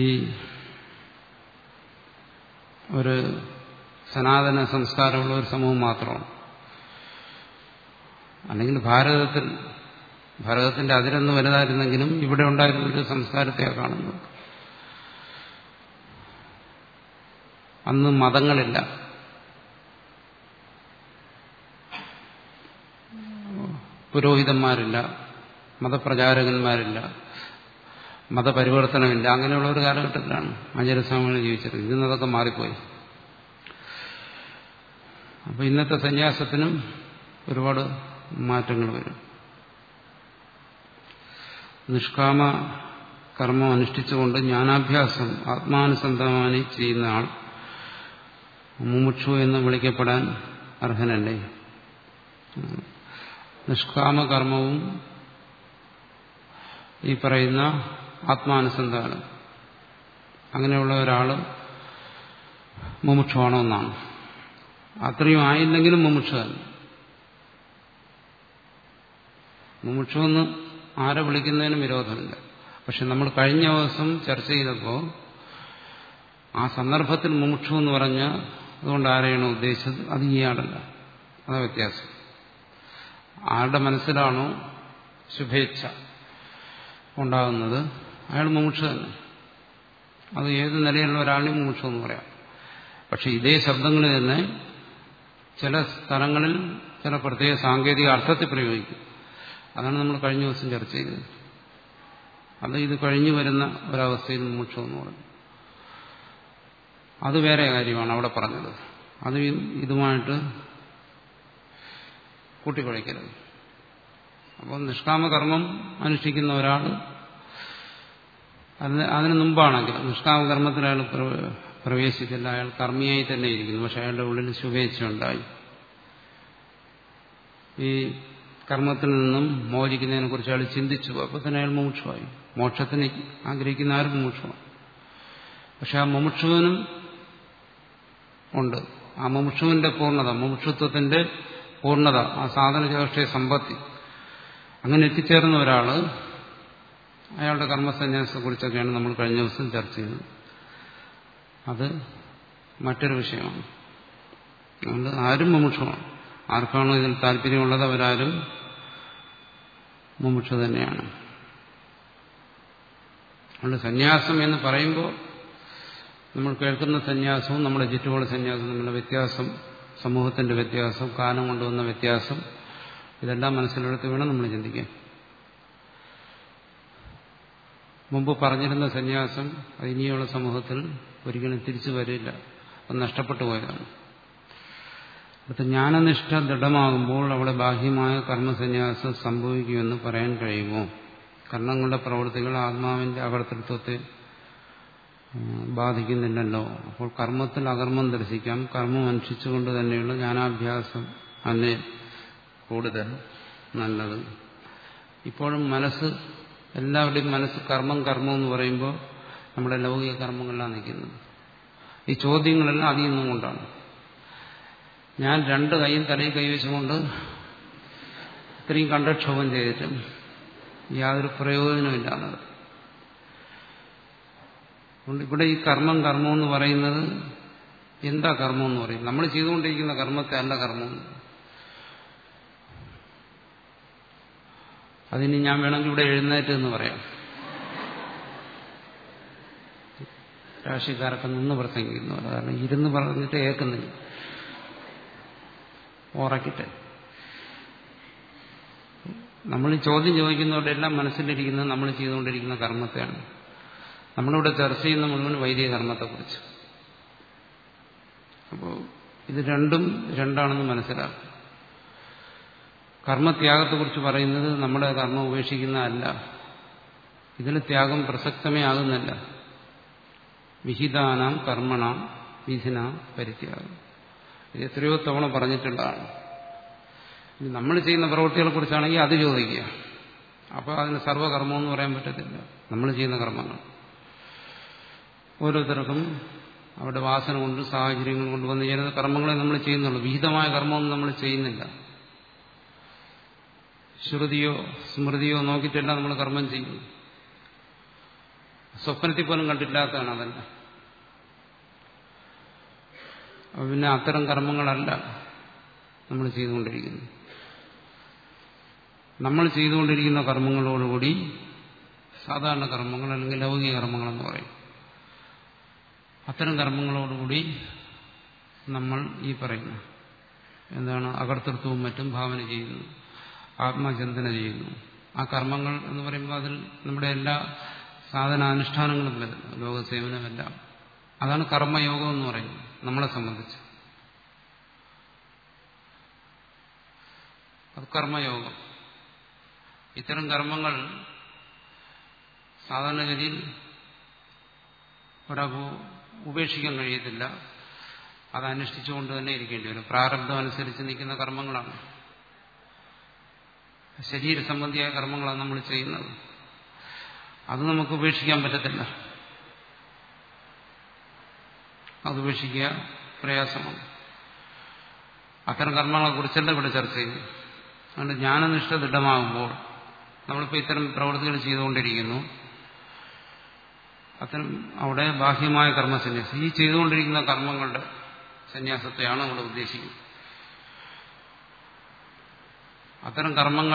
ഒരു സനാതന സംസ്കാരമുള്ള ഒരു സമൂഹം മാത്രമാണ് അല്ലെങ്കിൽ ഭാരതത്തിൽ ഭാരതത്തിന്റെ അതിരൊന്നും വലുതായിരുന്നെങ്കിലും ഇവിടെ ഉണ്ടായിരുന്ന ഒരു സംസ്കാരത്തെയാണ് കാണുന്നത് അന്ന് മതങ്ങളില്ല പുരോഹിതന്മാരില്ല മതപ്രചാരകന്മാരില്ല മതപരിവർത്തനമില്ല അങ്ങനെയുള്ള ഒരു കാലഘട്ടത്തിലാണ് ആചാര്യസ്വാമികൾ ജീവിച്ചത് ഇന്ന് അതൊക്കെ മാറിപ്പോയി അപ്പൊ ഇന്നത്തെ സന്യാസത്തിനും ഒരുപാട് മാറ്റങ്ങൾ വരും നിഷ്കാമ കർമ്മം അനുഷ്ഠിച്ചുകൊണ്ട് ജ്ഞാനാഭ്യാസം ആത്മാനുസന്ധമായി ചെയ്യുന്ന ആൾ മുമുക്ഷു എന്ന് വിളിക്കപ്പെടാൻ അർഹനല്ലേ നിഷ്കാമ കർമ്മവും ഈ പറയുന്ന ആത്മാനുസന്ധാനം അങ്ങനെയുള്ള ഒരാൾ മുമുക്ഷുവാണോ എന്നാണ് അത്രയും ആയില്ലെങ്കിലും മുമുക്ഷു തന്നെ മുമുക്ഷു എന്ന് ആരെ വിളിക്കുന്നതിനും വിരോധമില്ല പക്ഷെ നമ്മൾ കഴിഞ്ഞ ദിവസം ചർച്ച ചെയ്തപ്പോൾ ആ സന്ദർഭത്തിൽ മുമുക്ഷു എന്ന് പറഞ്ഞ അതുകൊണ്ട് ആരെയാണ് ഉദ്ദേശിച്ചത് അത് ഇയാളല്ല അതാ വ്യത്യാസം ആരുടെ മനസ്സിലാണോ ശുഭേച്ഛ ഉണ്ടാകുന്നത് അയാൾ മുമുക്ഷു തന്നെ അത് ഏത് നിലയിലുള്ള ഒരാളിനും മുമുക്ഷു എന്ന് പറയാം പക്ഷെ ഇതേ ശബ്ദങ്ങളിൽ തന്നെ ചില സ്ഥലങ്ങളിൽ ചില പ്രത്യേക സാങ്കേതിക അർത്ഥത്തിൽ പ്രയോഗിക്കും അതാണ് നമ്മൾ കഴിഞ്ഞ ദിവസം ചർച്ച ചെയ്തത് അത് ഇത് കഴിഞ്ഞു വരുന്ന ഒരവസ്ഥയിൽ മുമുക്ഷു എന്ന് പറഞ്ഞു അത് വേറെ കാര്യമാണ് അവിടെ പറഞ്ഞത് അത് ഇതുമായിട്ട് കൂട്ടിക്കുഴയ്ക്കരുത് അപ്പോൾ നിഷ്കാമകർമ്മം അനുഷ്ഠിക്കുന്ന ഒരാൾ അതിന് അതിന് മുമ്പാണെങ്കിൽ നിഷ്കാമകർമ്മത്തിൽ അയാൾ പ്രവേശിച്ചില്ല അയാൾ കർമ്മിയായി തന്നെ ഇരിക്കുന്നു പക്ഷെ അയാളുടെ ഉള്ളിൽ ശുഭേച്ഛ ഉണ്ടായി ഈ കർമ്മത്തിൽ നിന്നും മോചിക്കുന്നതിനെ കുറിച്ച് അയാൾ ചിന്തിച്ചു അപ്പോൾ തന്നെ അയാൾ മുമുക്ഷുവായി മോക്ഷത്തിന് ആഗ്രഹിക്കുന്ന ആരും മുമുക്ഷുവാണ് പക്ഷെ ആ മുമുക്ഷുവിനും ഉണ്ട് ആ മുമുക്ഷുവിന്റെ പൂർണ്ണത മുമുക്ഷുത്വത്തിന്റെ പൂർണ്ണത ആ സാധന ചേഷ്ട സമ്പത്തി അങ്ങനെ എത്തിച്ചേർന്ന ഒരാള് അയാളുടെ കർമ്മസന്യാസത്തെക്കുറിച്ചൊക്കെയാണ് നമ്മൾ കഴിഞ്ഞ ദിവസം ചർച്ച ചെയ്തത് അത് മറ്റൊരു വിഷയമാണ് അതുകൊണ്ട് ആരും മുമുക്ഷമാണ് ആർക്കാണോ ഇതിൽ താല്പര്യമുള്ളത് അവരാരും മുമുക്ഷ തന്നെയാണ് അതുകൊണ്ട് സന്യാസം എന്ന് പറയുമ്പോൾ നമ്മൾ കേൾക്കുന്ന സന്യാസവും നമ്മുടെ ചുറ്റുപാട് സന്യാസവും തമ്മിലുള്ള വ്യത്യാസം സമൂഹത്തിന്റെ വ്യത്യാസം കാലം കൊണ്ടുവന്ന വ്യത്യാസം ഇതെല്ലാം മനസ്സിലെടുത്ത് വേണം നമ്മൾ ചിന്തിക്കാൻ മുമ്പ് പറഞ്ഞിരുന്ന സന്യാസം അത് ഇനിയുള്ള സമൂഹത്തിൽ ഒരിക്കലും തിരിച്ചു വരില്ല അത് നഷ്ടപ്പെട്ടു പോയതാണ് അടുത്ത ജ്ഞാനനിഷ്ഠ ദൃഢമാകുമ്പോൾ അവിടെ ബാഹ്യമായ കർമ്മസന്യാസം സംഭവിക്കുമെന്ന് പറയാൻ കഴിയുമോ കർണങ്ങളുടെ പ്രവൃത്തികൾ ആത്മാവിന്റെ അകർത്തൃത്വത്തെ ബാധിക്കുന്നില്ലല്ലോ അപ്പോൾ കർമ്മത്തിൽ അകർമ്മം ദർശിക്കാം കർമ്മം അനുഷ്ഠിച്ചുകൊണ്ട് തന്നെയുള്ള ജ്ഞാനാഭ്യാസം അന്നെ കൂടുതൽ നല്ലത് ഇപ്പോഴും മനസ്സ് എല്ലാവരുടെയും മനസ്സ് കർമ്മം കർമ്മം എന്ന് പറയുമ്പോൾ നമ്മുടെ ലൗകിക കർമ്മങ്ങളിലാണ് നിൽക്കുന്നത് ഈ ചോദ്യങ്ങളെല്ലാം അതിൽ നിന്നും കൊണ്ടാണ് ഞാൻ രണ്ട് കൈയും തലയിൽ കൈവച്ചുകൊണ്ട് ഇത്രയും കണ്ടക്ഷോഭം ചെയ്തിട്ടും യാതൊരു പ്രയോജനമില്ലാന്നത് അതുകൊണ്ട് ഇവിടെ ഈ കർമ്മം കർമ്മം എന്ന് പറയുന്നത് എന്താ കർമ്മം എന്ന് പറയും നമ്മൾ ചെയ്തുകൊണ്ടിരിക്കുന്ന കർമ്മത്തെ അല്ല കർമ്മം അതിന് ഞാൻ വേണമെങ്കിൽ ഇവിടെ എഴുന്നേറ്റ് എന്ന് പറയാം രാഷ്ട്രീയക്കാരൊക്കെ നിന്ന് പ്രസംഗിക്കുന്നു കാരണം ഇരുന്ന് പറഞ്ഞിട്ട് ഏക്കുന്നില്ല ഉറക്കിട്ട് നമ്മൾ ഈ ചോദ്യം ചോദിക്കുന്നവരുടെ എല്ലാം മനസ്സിലിരിക്കുന്നത് നമ്മൾ ചെയ്തുകൊണ്ടിരിക്കുന്ന കർമ്മത്തെയാണ് നമ്മളിവിടെ ചർച്ച ചെയ്യുന്ന മുഴുവൻ വൈദിക കർമ്മത്തെക്കുറിച്ച് അപ്പോൾ ഇത് രണ്ടും രണ്ടാണെന്ന് മനസ്സിലാക്കും കർമ്മത്യാഗത്തെക്കുറിച്ച് പറയുന്നത് നമ്മുടെ കർമ്മം ഉപേക്ഷിക്കുന്നതല്ല ഇതിൽ ത്യാഗം പ്രസക്തമേ ആകുന്നില്ല വിഹിതാനാം കർമ്മണാം വിധിന പരിത്യാഗം ഇത് എത്രയോ തവണ പറഞ്ഞിട്ടുള്ളതാണ് ഇനി നമ്മൾ ചെയ്യുന്ന പ്രവൃത്തികളെ കുറിച്ചാണെങ്കിൽ അത് ചോദിക്കുക അപ്പോൾ അതിന് സർവ്വകർമ്മം എന്ന് പറയാൻ പറ്റത്തില്ല നമ്മൾ ചെയ്യുന്ന കർമ്മങ്ങൾ ഓരോരുത്തർക്കും അവരുടെ വാസന കൊണ്ട് സാഹചര്യങ്ങൾ കൊണ്ട് വന്നു ചേരുന്ന കർമ്മങ്ങളെ നമ്മൾ ചെയ്യുന്നുള്ളൂ വിഹിതമായ കർമ്മമൊന്നും നമ്മൾ ചെയ്യുന്നില്ല ശ്രുതിയോ സ്മൃതിയോ നോക്കിയിട്ടല്ല നമ്മൾ കർമ്മം ചെയ്യുന്നു സ്വപ്നത്തിൽ പോലും കണ്ടില്ലാത്തതാണ് അതല്ല അപ്പൊ പിന്നെ അത്തരം കർമ്മങ്ങളല്ല നമ്മൾ ചെയ്തുകൊണ്ടിരിക്കുന്നത് നമ്മൾ ചെയ്തുകൊണ്ടിരിക്കുന്ന കർമ്മങ്ങളോടുകൂടി സാധാരണ കർമ്മങ്ങൾ അല്ലെങ്കിൽ ലൗകിക കർമ്മങ്ങളെന്ന് പറയും അത്തരം കർമ്മങ്ങളോടുകൂടി നമ്മൾ ഈ പറയുന്ന എന്താണ് അകർത്തൃത്വവും മറ്റും ഭാവന ചെയ്യുന്നു ആത്മചിന്തന ചെയ്യുന്നു ആ കർമ്മങ്ങൾ എന്ന് പറയുമ്പോൾ അതിൽ നമ്മുടെ എല്ലാ സാധനാനുഷ്ഠാനങ്ങളും വരുന്നു ലോകസേവനമെല്ലാം അതാണ് കർമ്മയോഗം എന്ന് പറയുന്നത് നമ്മളെ സംബന്ധിച്ച് അത് കർമ്മയോഗം ഇത്തരം കർമ്മങ്ങൾ സാധാരണഗതിയിൽ ഒരാൾക്ക് ഉപേക്ഷിക്കാൻ കഴിയത്തില്ല അത് അനുഷ്ഠിച്ചുകൊണ്ട് തന്നെ ഇരിക്കേണ്ടി വരും പ്രാരബ്ധം അനുസരിച്ച് നിൽക്കുന്ന കർമ്മങ്ങളാണ് ശരീര സംബന്ധിയായ കർമ്മങ്ങളാണ് നമ്മൾ ചെയ്യുന്നത് അത് നമുക്ക് ഉപേക്ഷിക്കാൻ പറ്റത്തില്ല അത് ഉപേക്ഷിക്കുക പ്രയാസമാണ് അത്തരം കർമ്മങ്ങളെ കുറിച്ചല്ല ഇവിടെ ചർച്ച ചെയ്യുന്നു അതുകൊണ്ട് ജ്ഞാനനിഷ്ഠ ദൃഢമാകുമ്പോൾ നമ്മളിപ്പോൾ ഇത്തരം പ്രവൃത്തികൾ ചെയ്തുകൊണ്ടിരിക്കുന്നു അത്തരം അവിടെ ബാഹ്യമായ കർമ്മസന്യാസം ഈ ചെയ്തുകൊണ്ടിരിക്കുന്ന കർമ്മങ്ങളുടെ സന്യാസത്തെയാണ് നമ്മൾ ഉദ്ദേശിക്കുന്നത് അത്തരം കർമ്മങ്ങൾ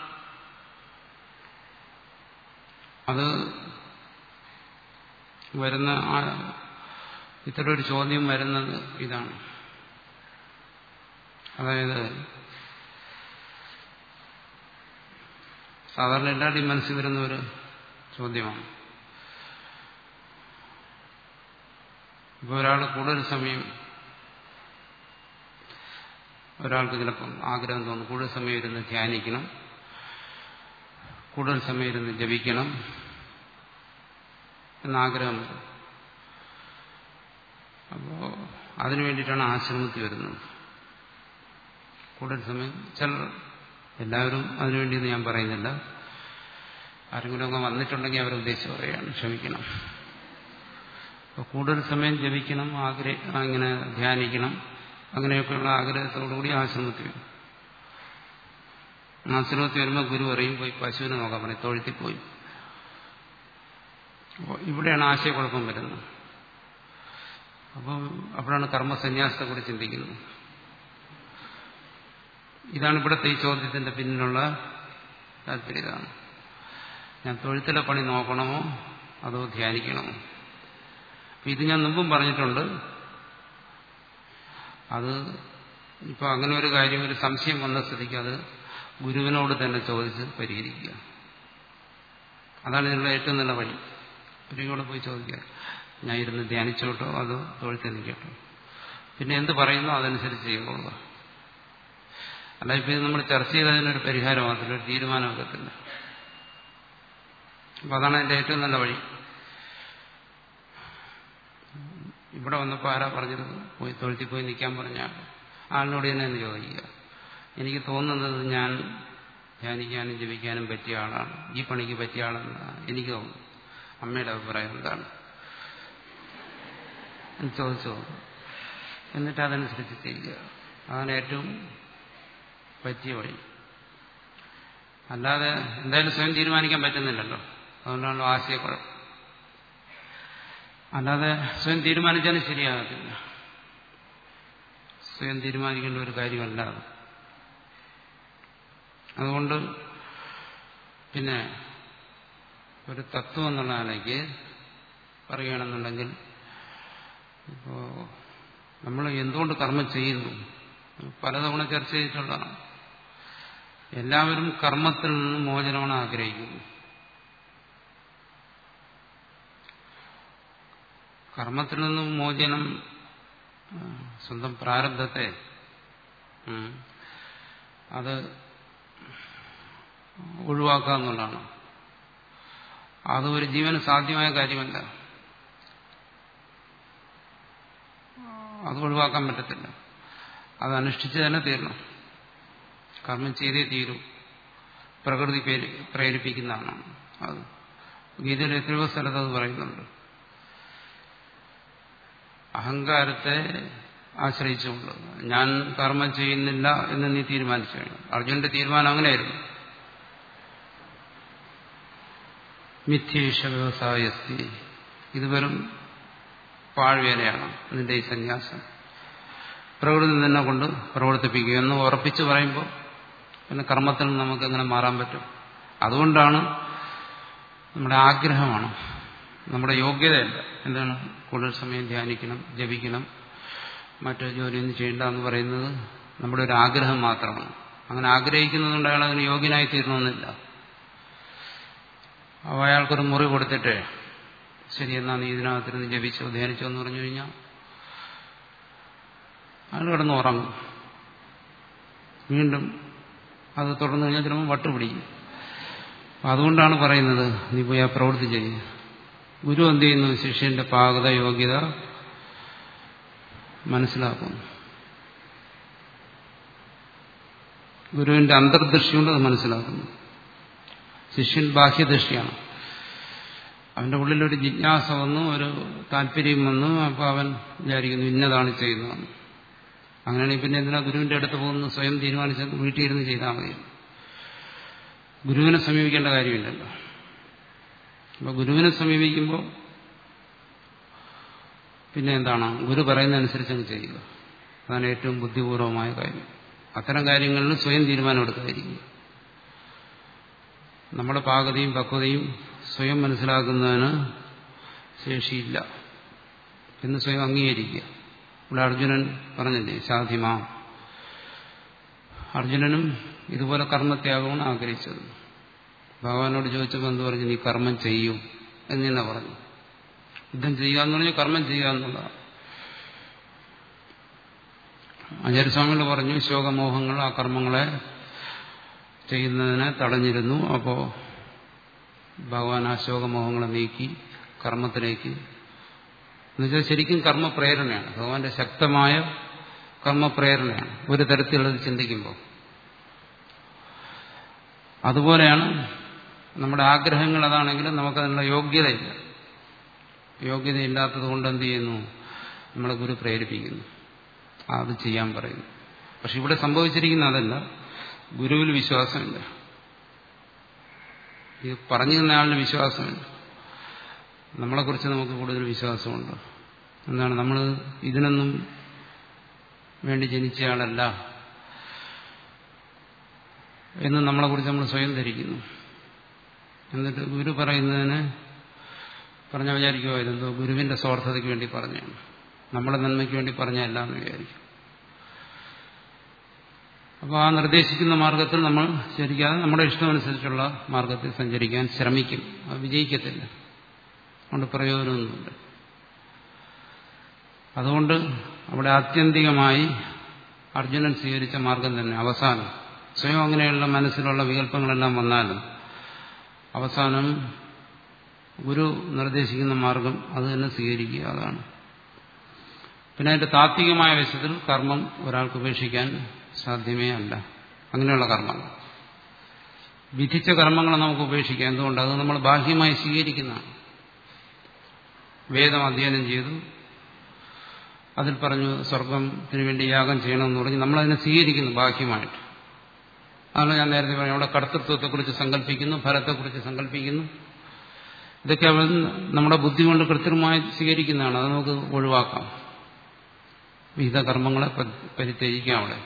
അത് വരുന്ന ഇത്തരം ഒരു ചോദ്യം വരുന്നത് ഇതാണ് അതായത് സാധാരണ എല്ലാവരുടെയും മനസ്സിൽ വരുന്ന ഒരു ചോദ്യമാണ് ഇപ്പോൾ ഒരാൾ കൂടുതൽ സമയം ഒരാൾക്ക് ചിലപ്പം ആഗ്രഹം തോന്നും കൂടുതൽ സമയം ഇരുന്ന് ധ്യാനിക്കണം കൂടുതൽ സമയം ഇരുന്ന് ജപിക്കണം എന്നാഗ്രഹം വരും അപ്പോൾ അതിനു വേണ്ടിയിട്ടാണ് ആശ്രമത്തിൽ വരുന്നത് കൂടുതൽ സമയം ചിലർ എല്ലാവരും അതിനുവേണ്ടിയെന്ന് ഞാൻ പറയുന്നില്ല ആരെങ്കിലും ഒക്കെ വന്നിട്ടുണ്ടെങ്കിൽ അവരെ ഉദ്ദേശിച്ച് പറയുകയാണ് ക്ഷമിക്കണം അപ്പോൾ കൂടുതൽ സമയം ജപിക്കണം ആഗ്രഹ അങ്ങനെ ധ്യാനിക്കണം അങ്ങനെയൊക്കെയുള്ള ആഗ്രഹത്തോടുകൂടി ആശ്രമത്തിൽ വരും ആശ്രമത്തിൽ വരുമ്പോൾ ഗുരു പറയും പോയി പശുവിനെ നോക്കാൻ പറയും തൊഴുത്തിൽ പോയി അപ്പോൾ ഇവിടെയാണ് ആശയക്കുഴപ്പം വരുന്നത് അപ്പോൾ അപ്പോഴാണ് കർമ്മസന്യാസത്തെക്കുറിച്ച് ചിന്തിക്കുന്നത് ഇതാണ് ഇവിടുത്തെ ഈ ചോദ്യത്തിന്റെ പിന്നിലുള്ള താല്പര്യം ഇതാണ് ഞാൻ തൊഴുത്തിലെ പണി നോക്കണമോ അതോ ധ്യാനിക്കണമോ ഇത് ഞാൻ മുമ്പും പറഞ്ഞിട്ടുണ്ട് അത് ഇപ്പൊ അങ്ങനെ ഒരു കാര്യം ഒരു സംശയം വന്ന സ്ഥിതിക്ക് അത് ഗുരുവിനോട് തന്നെ ചോദിച്ച് പരിഹരിക്കുക അതാണ് ഇതിനുള്ള ഏറ്റവും നല്ല വഴി ഗുരുവിനോട് പോയി ചോദിക്കുക ഞാൻ ഇരുന്ന് ധ്യാനിച്ചോട്ടോ അതോ തൊഴുത്തിൽ നിൽക്കട്ടോ പിന്നെ എന്ത് പറയുന്നോ അതനുസരിച്ച് ചെയ്തോളുക അല്ല ഇപ്പൊ ഇത് നമ്മൾ ചർച്ച ചെയ്തതിനൊരു പരിഹാരമാകത്തില്ല ഒരു തീരുമാനമാകത്തില്ല അപ്പൊ അതാണ് അതിന്റെ ഏറ്റവും നല്ല വഴി ഇവിടെ വന്നപ്പോൾ ആരാ പറഞ്ഞത് പോയി തൊഴുത്തിൽ പോയി നിൽക്കാൻ പറഞ്ഞ ആളിനോട് തന്നെ എന്ന് ചോദിക്കുക എനിക്ക് തോന്നുന്നത് ഞാൻ ധ്യാനിക്കാനും ജപിക്കാനും പറ്റിയ ആളാണ് ഈ പണിക്ക് പറ്റിയ ആളെന്നാണ് എനിക്ക് തോന്നുന്നു അമ്മയുടെ അഭിപ്രായം എന്താണ് എന്ന് ചോദിച്ചു എന്നിട്ട് അതനുസരിച്ച് ചെയ്യുക അതാണ് ഏറ്റവും പറ്റിയ വഴി അല്ലാതെ എന്തായാലും സ്വയം തീരുമാനിക്കാൻ പറ്റുന്നില്ലല്ലോ അതുകൊണ്ടാണല്ലോ ആശയക്കുഴപ്പം അല്ലാതെ സ്വയം തീരുമാനിച്ചാലും ശരിയാകത്തില്ല സ്വയം തീരുമാനിക്കേണ്ട ഒരു കാര്യമല്ല അത് അതുകൊണ്ട് പിന്നെ ഒരു തത്വം എന്നുള്ള നിലയ്ക്ക് പറയുകയാണെന്നുണ്ടെങ്കിൽ ഇപ്പോ നമ്മൾ എന്തുകൊണ്ട് കർമ്മം ചെയ്യുന്നു പലതവണ ചർച്ച ചെയ്തിട്ടുള്ളതാണ് എല്ലാവരും കർമ്മത്തിൽ നിന്ന് മോചനമാണ് ആഗ്രഹിക്കുന്നത് കർമ്മത്തിൽ നിന്നും മോചനം സ്വന്തം പ്രാരബ്ധത്തെ അത് ഒഴിവാക്കുക എന്നുള്ളതാണ് അത് ഒരു ജീവന് സാധ്യമായ കാര്യമല്ല അത് ഒഴിവാക്കാൻ പറ്റത്തില്ല അത് അനുഷ്ഠിച്ച് തന്നെ തീരണം കർമ്മം ചെയ്തേ തീരും പ്രകൃതി പ്രേരിപ്പിക്കുന്നതാണ് അത് ഗീതയിൽ എത്രയോ സ്ഥലത്ത് അത് പറയുന്നുണ്ട് അഹങ്കാരത്തെ ആശ്രയിച്ചുകൊണ്ട് ഞാൻ കർമ്മം ചെയ്യുന്നില്ല എന്ന് നീ തീരുമാനിച്ചു കഴിഞ്ഞു അർജുനന്റെ തീരുമാനം അങ്ങനെയായിരുന്നു മിഥ്യേഷ വ്യവസായസ്തി ഇത് വെറും പാഴ്വേലയാണ് നിന്റെ ഈ സന്യാസം പ്രകൃതി നിന്നെ കൊണ്ട് പ്രവർത്തിപ്പിക്കുക എന്ന് ഉറപ്പിച്ച് പറയുമ്പോൾ പിന്നെ കർമ്മത്തിൽ നിന്ന് നമുക്ക് എങ്ങനെ മാറാൻ പറ്റും അതുകൊണ്ടാണ് നമ്മുടെ ആഗ്രഹമാണ് നമ്മുടെ യോഗ്യതയല്ല എന്താണ് കൂടുതൽ സമയം ധ്യാനിക്കണം ജപിക്കണം മറ്റു ജോലിയൊന്നും ചെയ്യണ്ട എന്ന് പറയുന്നത് നമ്മുടെ ഒരു ആഗ്രഹം മാത്രമാണ് അങ്ങനെ ആഗ്രഹിക്കുന്നതുകൊണ്ട് അയാൾ അതിന് യോഗ്യനായി തീരണമെന്നില്ല അപ്പോൾ അയാൾക്കൊരു മുറി കൊടുത്തിട്ട് ശരി എന്നാ നീ ഇതിനകത്തിരുന്ന് ജപിച്ചോ ധ്യാനിച്ചോ എന്ന് പറഞ്ഞു കഴിഞ്ഞാൽ അയാൾ കിടന്ന് ഉറങ്ങും വീണ്ടും അത് തുടർന്ന് കഴിഞ്ഞാൽ ചിലപ്പോൾ വട്ടുപിടിക്കും അതുകൊണ്ടാണ് പറയുന്നത് നീ പോയി ആ പ്രവൃത്തി ചെയ്യുക ഗുരു എന്ത് ചെയ്യുന്നു ശിഷ്യന്റെ പാകത യോഗ്യത മനസ്സിലാക്കുന്നു ഗുരുവിന്റെ അന്തർദൃഷ്ടി കൊണ്ട് അത് മനസ്സിലാക്കുന്നു ശിഷ്യൻ ബാഹ്യദൃഷ്ടിയാണ് അവന്റെ ഉള്ളിലൊരു ജിജ്ഞാസ വന്നു ഒരു താല്പര്യം വന്നു അപ്പോൾ അവൻ വിചാരിക്കുന്നു ഇന്നതാണ് ചെയ്യുന്നതെന്ന് അങ്ങനെയാണെങ്കിൽ പിന്നെ എന്തിനാ ഗുരുവിന്റെ അടുത്ത് പോകുന്നു സ്വയം തീരുമാനിച്ച് വീട്ടിൽ ഇരുന്ന് ചെയ്താൽ മതി ഗുരുവിനെ സമീപിക്കേണ്ട കാര്യമില്ലല്ലോ അപ്പൊ ഗുരുവിനെ സമീപിക്കുമ്പോൾ പിന്നെ എന്താണ് ഗുരു പറയുന്നതനുസരിച്ച് അങ്ങ് ചെയ്യുക അതാണ് ഏറ്റവും ബുദ്ധിപൂർവമായ കാര്യം അത്തരം കാര്യങ്ങളിൽ സ്വയം തീരുമാനമെടുക്കാതിരിക്കുക നമ്മുടെ പാകതയും പക്വതയും സ്വയം മനസ്സിലാക്കുന്നതിന് ശേഷിയില്ല എന്ന് സ്വയം അംഗീകരിക്കുക ഇവിടെ അർജുനൻ പറഞ്ഞില്ലേ സാധ്യമാ അർജുനനും ഇതുപോലെ കർമ്മത്യാഗമാണ് ആഗ്രഹിച്ചത് ഭഗവാനോട് ചോദിച്ചപ്പോൾ എന്ത് പറഞ്ഞു നീ കർമ്മം ചെയ്യൂ എന്ന് തന്നെ പറഞ്ഞു യുദ്ധം ചെയ്യുക എന്ന് പറഞ്ഞാൽ കർമ്മം ചെയ്യുക എന്നുള്ളതാണ് ആചാര്യസ്വാമികൾ പറഞ്ഞു ശോകമോഹങ്ങൾ ആ കർമ്മങ്ങളെ ചെയ്യുന്നതിനെ തടഞ്ഞിരുന്നു അപ്പോൾ ഭഗവാൻ ആ ശോകമോഹങ്ങളെ നീക്കി കർമ്മത്തിലേക്ക് എന്നുവെച്ചാൽ ശരിക്കും കർമ്മപ്രേരണയാണ് ഭഗവാന്റെ ശക്തമായ കർമ്മപ്രേരണയാണ് ഒരു തരത്തിലുള്ളത് ചിന്തിക്കുമ്പോൾ അതുപോലെയാണ് നമ്മുടെ ആഗ്രഹങ്ങൾ അതാണെങ്കിലും നമുക്കതിനുള്ള യോഗ്യതയില്ല യോഗ്യതയില്ലാത്തത് കൊണ്ട് എന്ത് ചെയ്യുന്നു നമ്മളെ ഗുരു പ്രേരിപ്പിക്കുന്നു അത് ചെയ്യാൻ പറയുന്നു പക്ഷെ ഇവിടെ സംഭവിച്ചിരിക്കുന്ന അതല്ല ഗുരുവിൽ വിശ്വാസമില്ല ഇത് പറഞ്ഞു തന്നയാളിന് വിശ്വാസമില്ല നമ്മളെക്കുറിച്ച് നമുക്ക് കൂടുതൽ വിശ്വാസമുണ്ട് എന്താണ് നമ്മൾ ഇതിനൊന്നും വേണ്ടി ജനിച്ചയാളല്ല എന്ന് നമ്മളെക്കുറിച്ച് നമ്മൾ സ്വയം ധരിക്കുന്നു എന്നിട്ട് ഗുരു പറയുന്നതിന് പറഞ്ഞ വിചാരിക്കുമോ ഇതെന്തോ ഗുരുവിന്റെ സ്വാർത്ഥതയ്ക്ക് വേണ്ടി പറഞ്ഞാണ് നമ്മുടെ നന്മയ്ക്ക് വേണ്ടി പറഞ്ഞല്ല എന്ന് വിചാരിക്കും അപ്പോൾ ആ നിർദ്ദേശിക്കുന്ന മാർഗത്തിൽ നമ്മൾ ശരിക്കാതെ നമ്മുടെ ഇഷ്ടമനുസരിച്ചുള്ള മാർഗത്തിൽ സഞ്ചരിക്കാൻ ശ്രമിക്കും അത് വിജയിക്കത്തില്ല അതുകൊണ്ട് പ്രയോജനമൊന്നുമില്ല അതുകൊണ്ട് അവിടെ ആത്യന്തികമായി അർജുനൻ സ്വീകരിച്ച മാർഗം തന്നെ അവസാനം സ്വയം അങ്ങനെയുള്ള മനസ്സിലുള്ള വികല്പങ്ങളെല്ലാം വന്നാലും അവസാനം ഗുരു നിർദ്ദേശിക്കുന്ന മാർഗം അത് തന്നെ സ്വീകരിക്കുക അതാണ് പിന്നെ അതിന്റെ താത്വികമായ വശത്തിൽ കർമ്മം ഒരാൾക്ക് ഉപേക്ഷിക്കാൻ സാധ്യമേ അല്ല അങ്ങനെയുള്ള കർമ്മങ്ങൾ വിധിച്ച കർമ്മങ്ങളെ നമുക്ക് ഉപേക്ഷിക്കാം എന്തുകൊണ്ട് അത് നമ്മൾ ബാഹ്യമായി സ്വീകരിക്കുന്നതാണ് വേദം അധ്യയനം ചെയ്തു അതിൽ പറഞ്ഞു സ്വർഗത്തിന് വേണ്ടി യാഗം ചെയ്യണമെന്ന് പറഞ്ഞ് നമ്മളതിനെ സ്വീകരിക്കുന്നു ബാഹ്യമായിട്ട് അതാണ് ഞാൻ നേരത്തെ പറഞ്ഞു അവിടെ കർത്തൃത്വത്തെക്കുറിച്ച് സങ്കല്പിക്കുന്നു ഫലത്തെക്കുറിച്ച് സങ്കല്പിക്കുന്നു ഇതൊക്കെ അവൻ നമ്മുടെ ബുദ്ധി കൊണ്ട് കൃത്രിമമായി സ്വീകരിക്കുന്നതാണ് അത് നമുക്ക് ഒഴിവാക്കാം വിഹിത കർമ്മങ്ങളെ പരിത്യജിക്കാം അവിടെ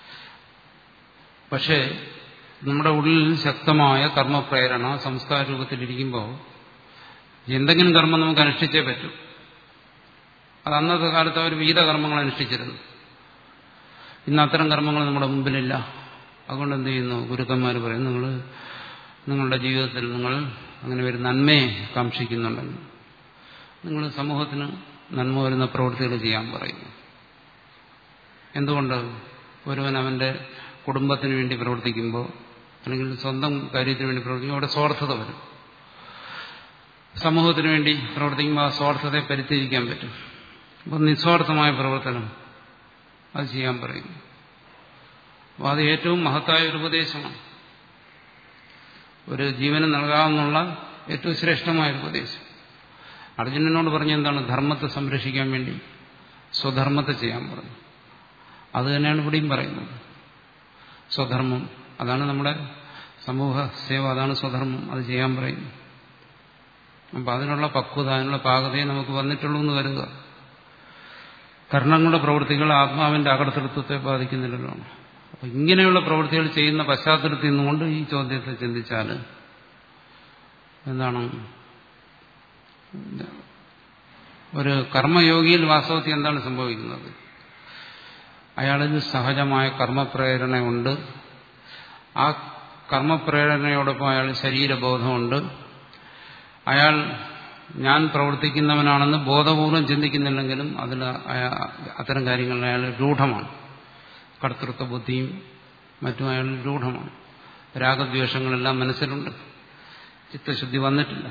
പക്ഷേ നമ്മുടെ ഉള്ളിൽ ശക്തമായ കർമ്മപ്രേരണ സംസ്കാര രൂപത്തിലിരിക്കുമ്പോൾ എന്തെങ്കിലും കർമ്മം നമുക്ക് അനുഷ്ഠിച്ചേ പറ്റൂ അത് അന്നത്തെ കാലത്ത് അവർ വിഹിത കർമ്മങ്ങൾ അനുഷ്ഠിച്ചിരുന്നു ഇന്ന് അത്തരം കർമ്മങ്ങൾ നമ്മുടെ മുമ്പിലില്ല അതുകൊണ്ട് എന്ത് ചെയ്യുന്നു ഗുരുക്കന്മാർ പറയും നിങ്ങൾ നിങ്ങളുടെ ജീവിതത്തിൽ നിങ്ങൾ അങ്ങനെ ഒരു നന്മയെ കാക്ഷിക്കുന്നുണ്ടെങ്കിൽ നിങ്ങൾ സമൂഹത്തിന് നന്മ വരുന്ന പ്രവൃത്തികൾ ചെയ്യാൻ പറയുന്നു എന്തുകൊണ്ട് ഒരുവൻ അവന്റെ കുടുംബത്തിന് വേണ്ടി പ്രവർത്തിക്കുമ്പോൾ അല്ലെങ്കിൽ സ്വന്തം കാര്യത്തിന് വേണ്ടി പ്രവർത്തിക്കുമ്പോൾ അവിടെ സ്വാർത്ഥത വരും സമൂഹത്തിന് വേണ്ടി പ്രവർത്തിക്കുമ്പോൾ ആ സ്വാർത്ഥതയെ പരിത്യജിക്കാൻ പറ്റും അപ്പം നിസ്വാർത്ഥമായ പ്രവർത്തനം അത് ചെയ്യാൻ പറയുന്നു അപ്പോൾ അത് ഏറ്റവും മഹത്തായ ഒരു ഉപദേശമാണ് ഒരു ജീവന് നൽകാവുന്ന ഏറ്റവും ശ്രേഷ്ഠമായ ഒരു ഉപദേശം അർജുനനോട് പറഞ്ഞ എന്താണ് ധർമ്മത്തെ സംരക്ഷിക്കാൻ വേണ്ടി സ്വധർമ്മത്തെ ചെയ്യാൻ പറഞ്ഞു അത് തന്നെയാണ് ഇവിടെയും പറയുന്നത് സ്വധർമ്മം അതാണ് നമ്മുടെ സമൂഹ സേവ അതാണ് സ്വധർമ്മം അത് ചെയ്യാൻ പറയുന്നു അപ്പം അതിനുള്ള പക്വത അതിനുള്ള പാകതയെ നമുക്ക് വന്നിട്ടുള്ളൂ എന്ന് കരുതുക കർണങ്ങളുടെ പ്രവൃത്തികൾ ആത്മാവിന്റെ അകടത്തൃത്വത്തെ ബാധിക്കുന്നില്ലല്ലോ അപ്പൊ ഇങ്ങനെയുള്ള പ്രവൃത്തികൾ ചെയ്യുന്ന പശ്ചാത്തലത്തിൽ നിന്നുകൊണ്ട് ഈ ചോദ്യത്തെ ചിന്തിച്ചാൽ എന്താണ് ഒരു കർമ്മയോഗിയിൽ വാസ്തവത്തിൽ എന്താണ് സംഭവിക്കുന്നത് അയാളിൽ സഹജമായ കർമ്മപ്രേരണയുണ്ട് ആ കർമ്മപ്രേരണയോടൊപ്പം അയാൾ ശരീരബോധമുണ്ട് അയാൾ ഞാൻ പ്രവർത്തിക്കുന്നവനാണെന്ന് ബോധപൂർവം ചിന്തിക്കുന്നില്ലെങ്കിലും അതിൽ അത്തരം കാര്യങ്ങളിൽ അയാൾ രൂഢമാണ് കർത്തൃത്വ ബുദ്ധിയും മറ്റും അയാൾ രൂഢമാണ് രാഗദ്വേഷങ്ങളെല്ലാം മനസ്സിലുണ്ട് ചിത്തശുദ്ധി വന്നിട്ടില്ല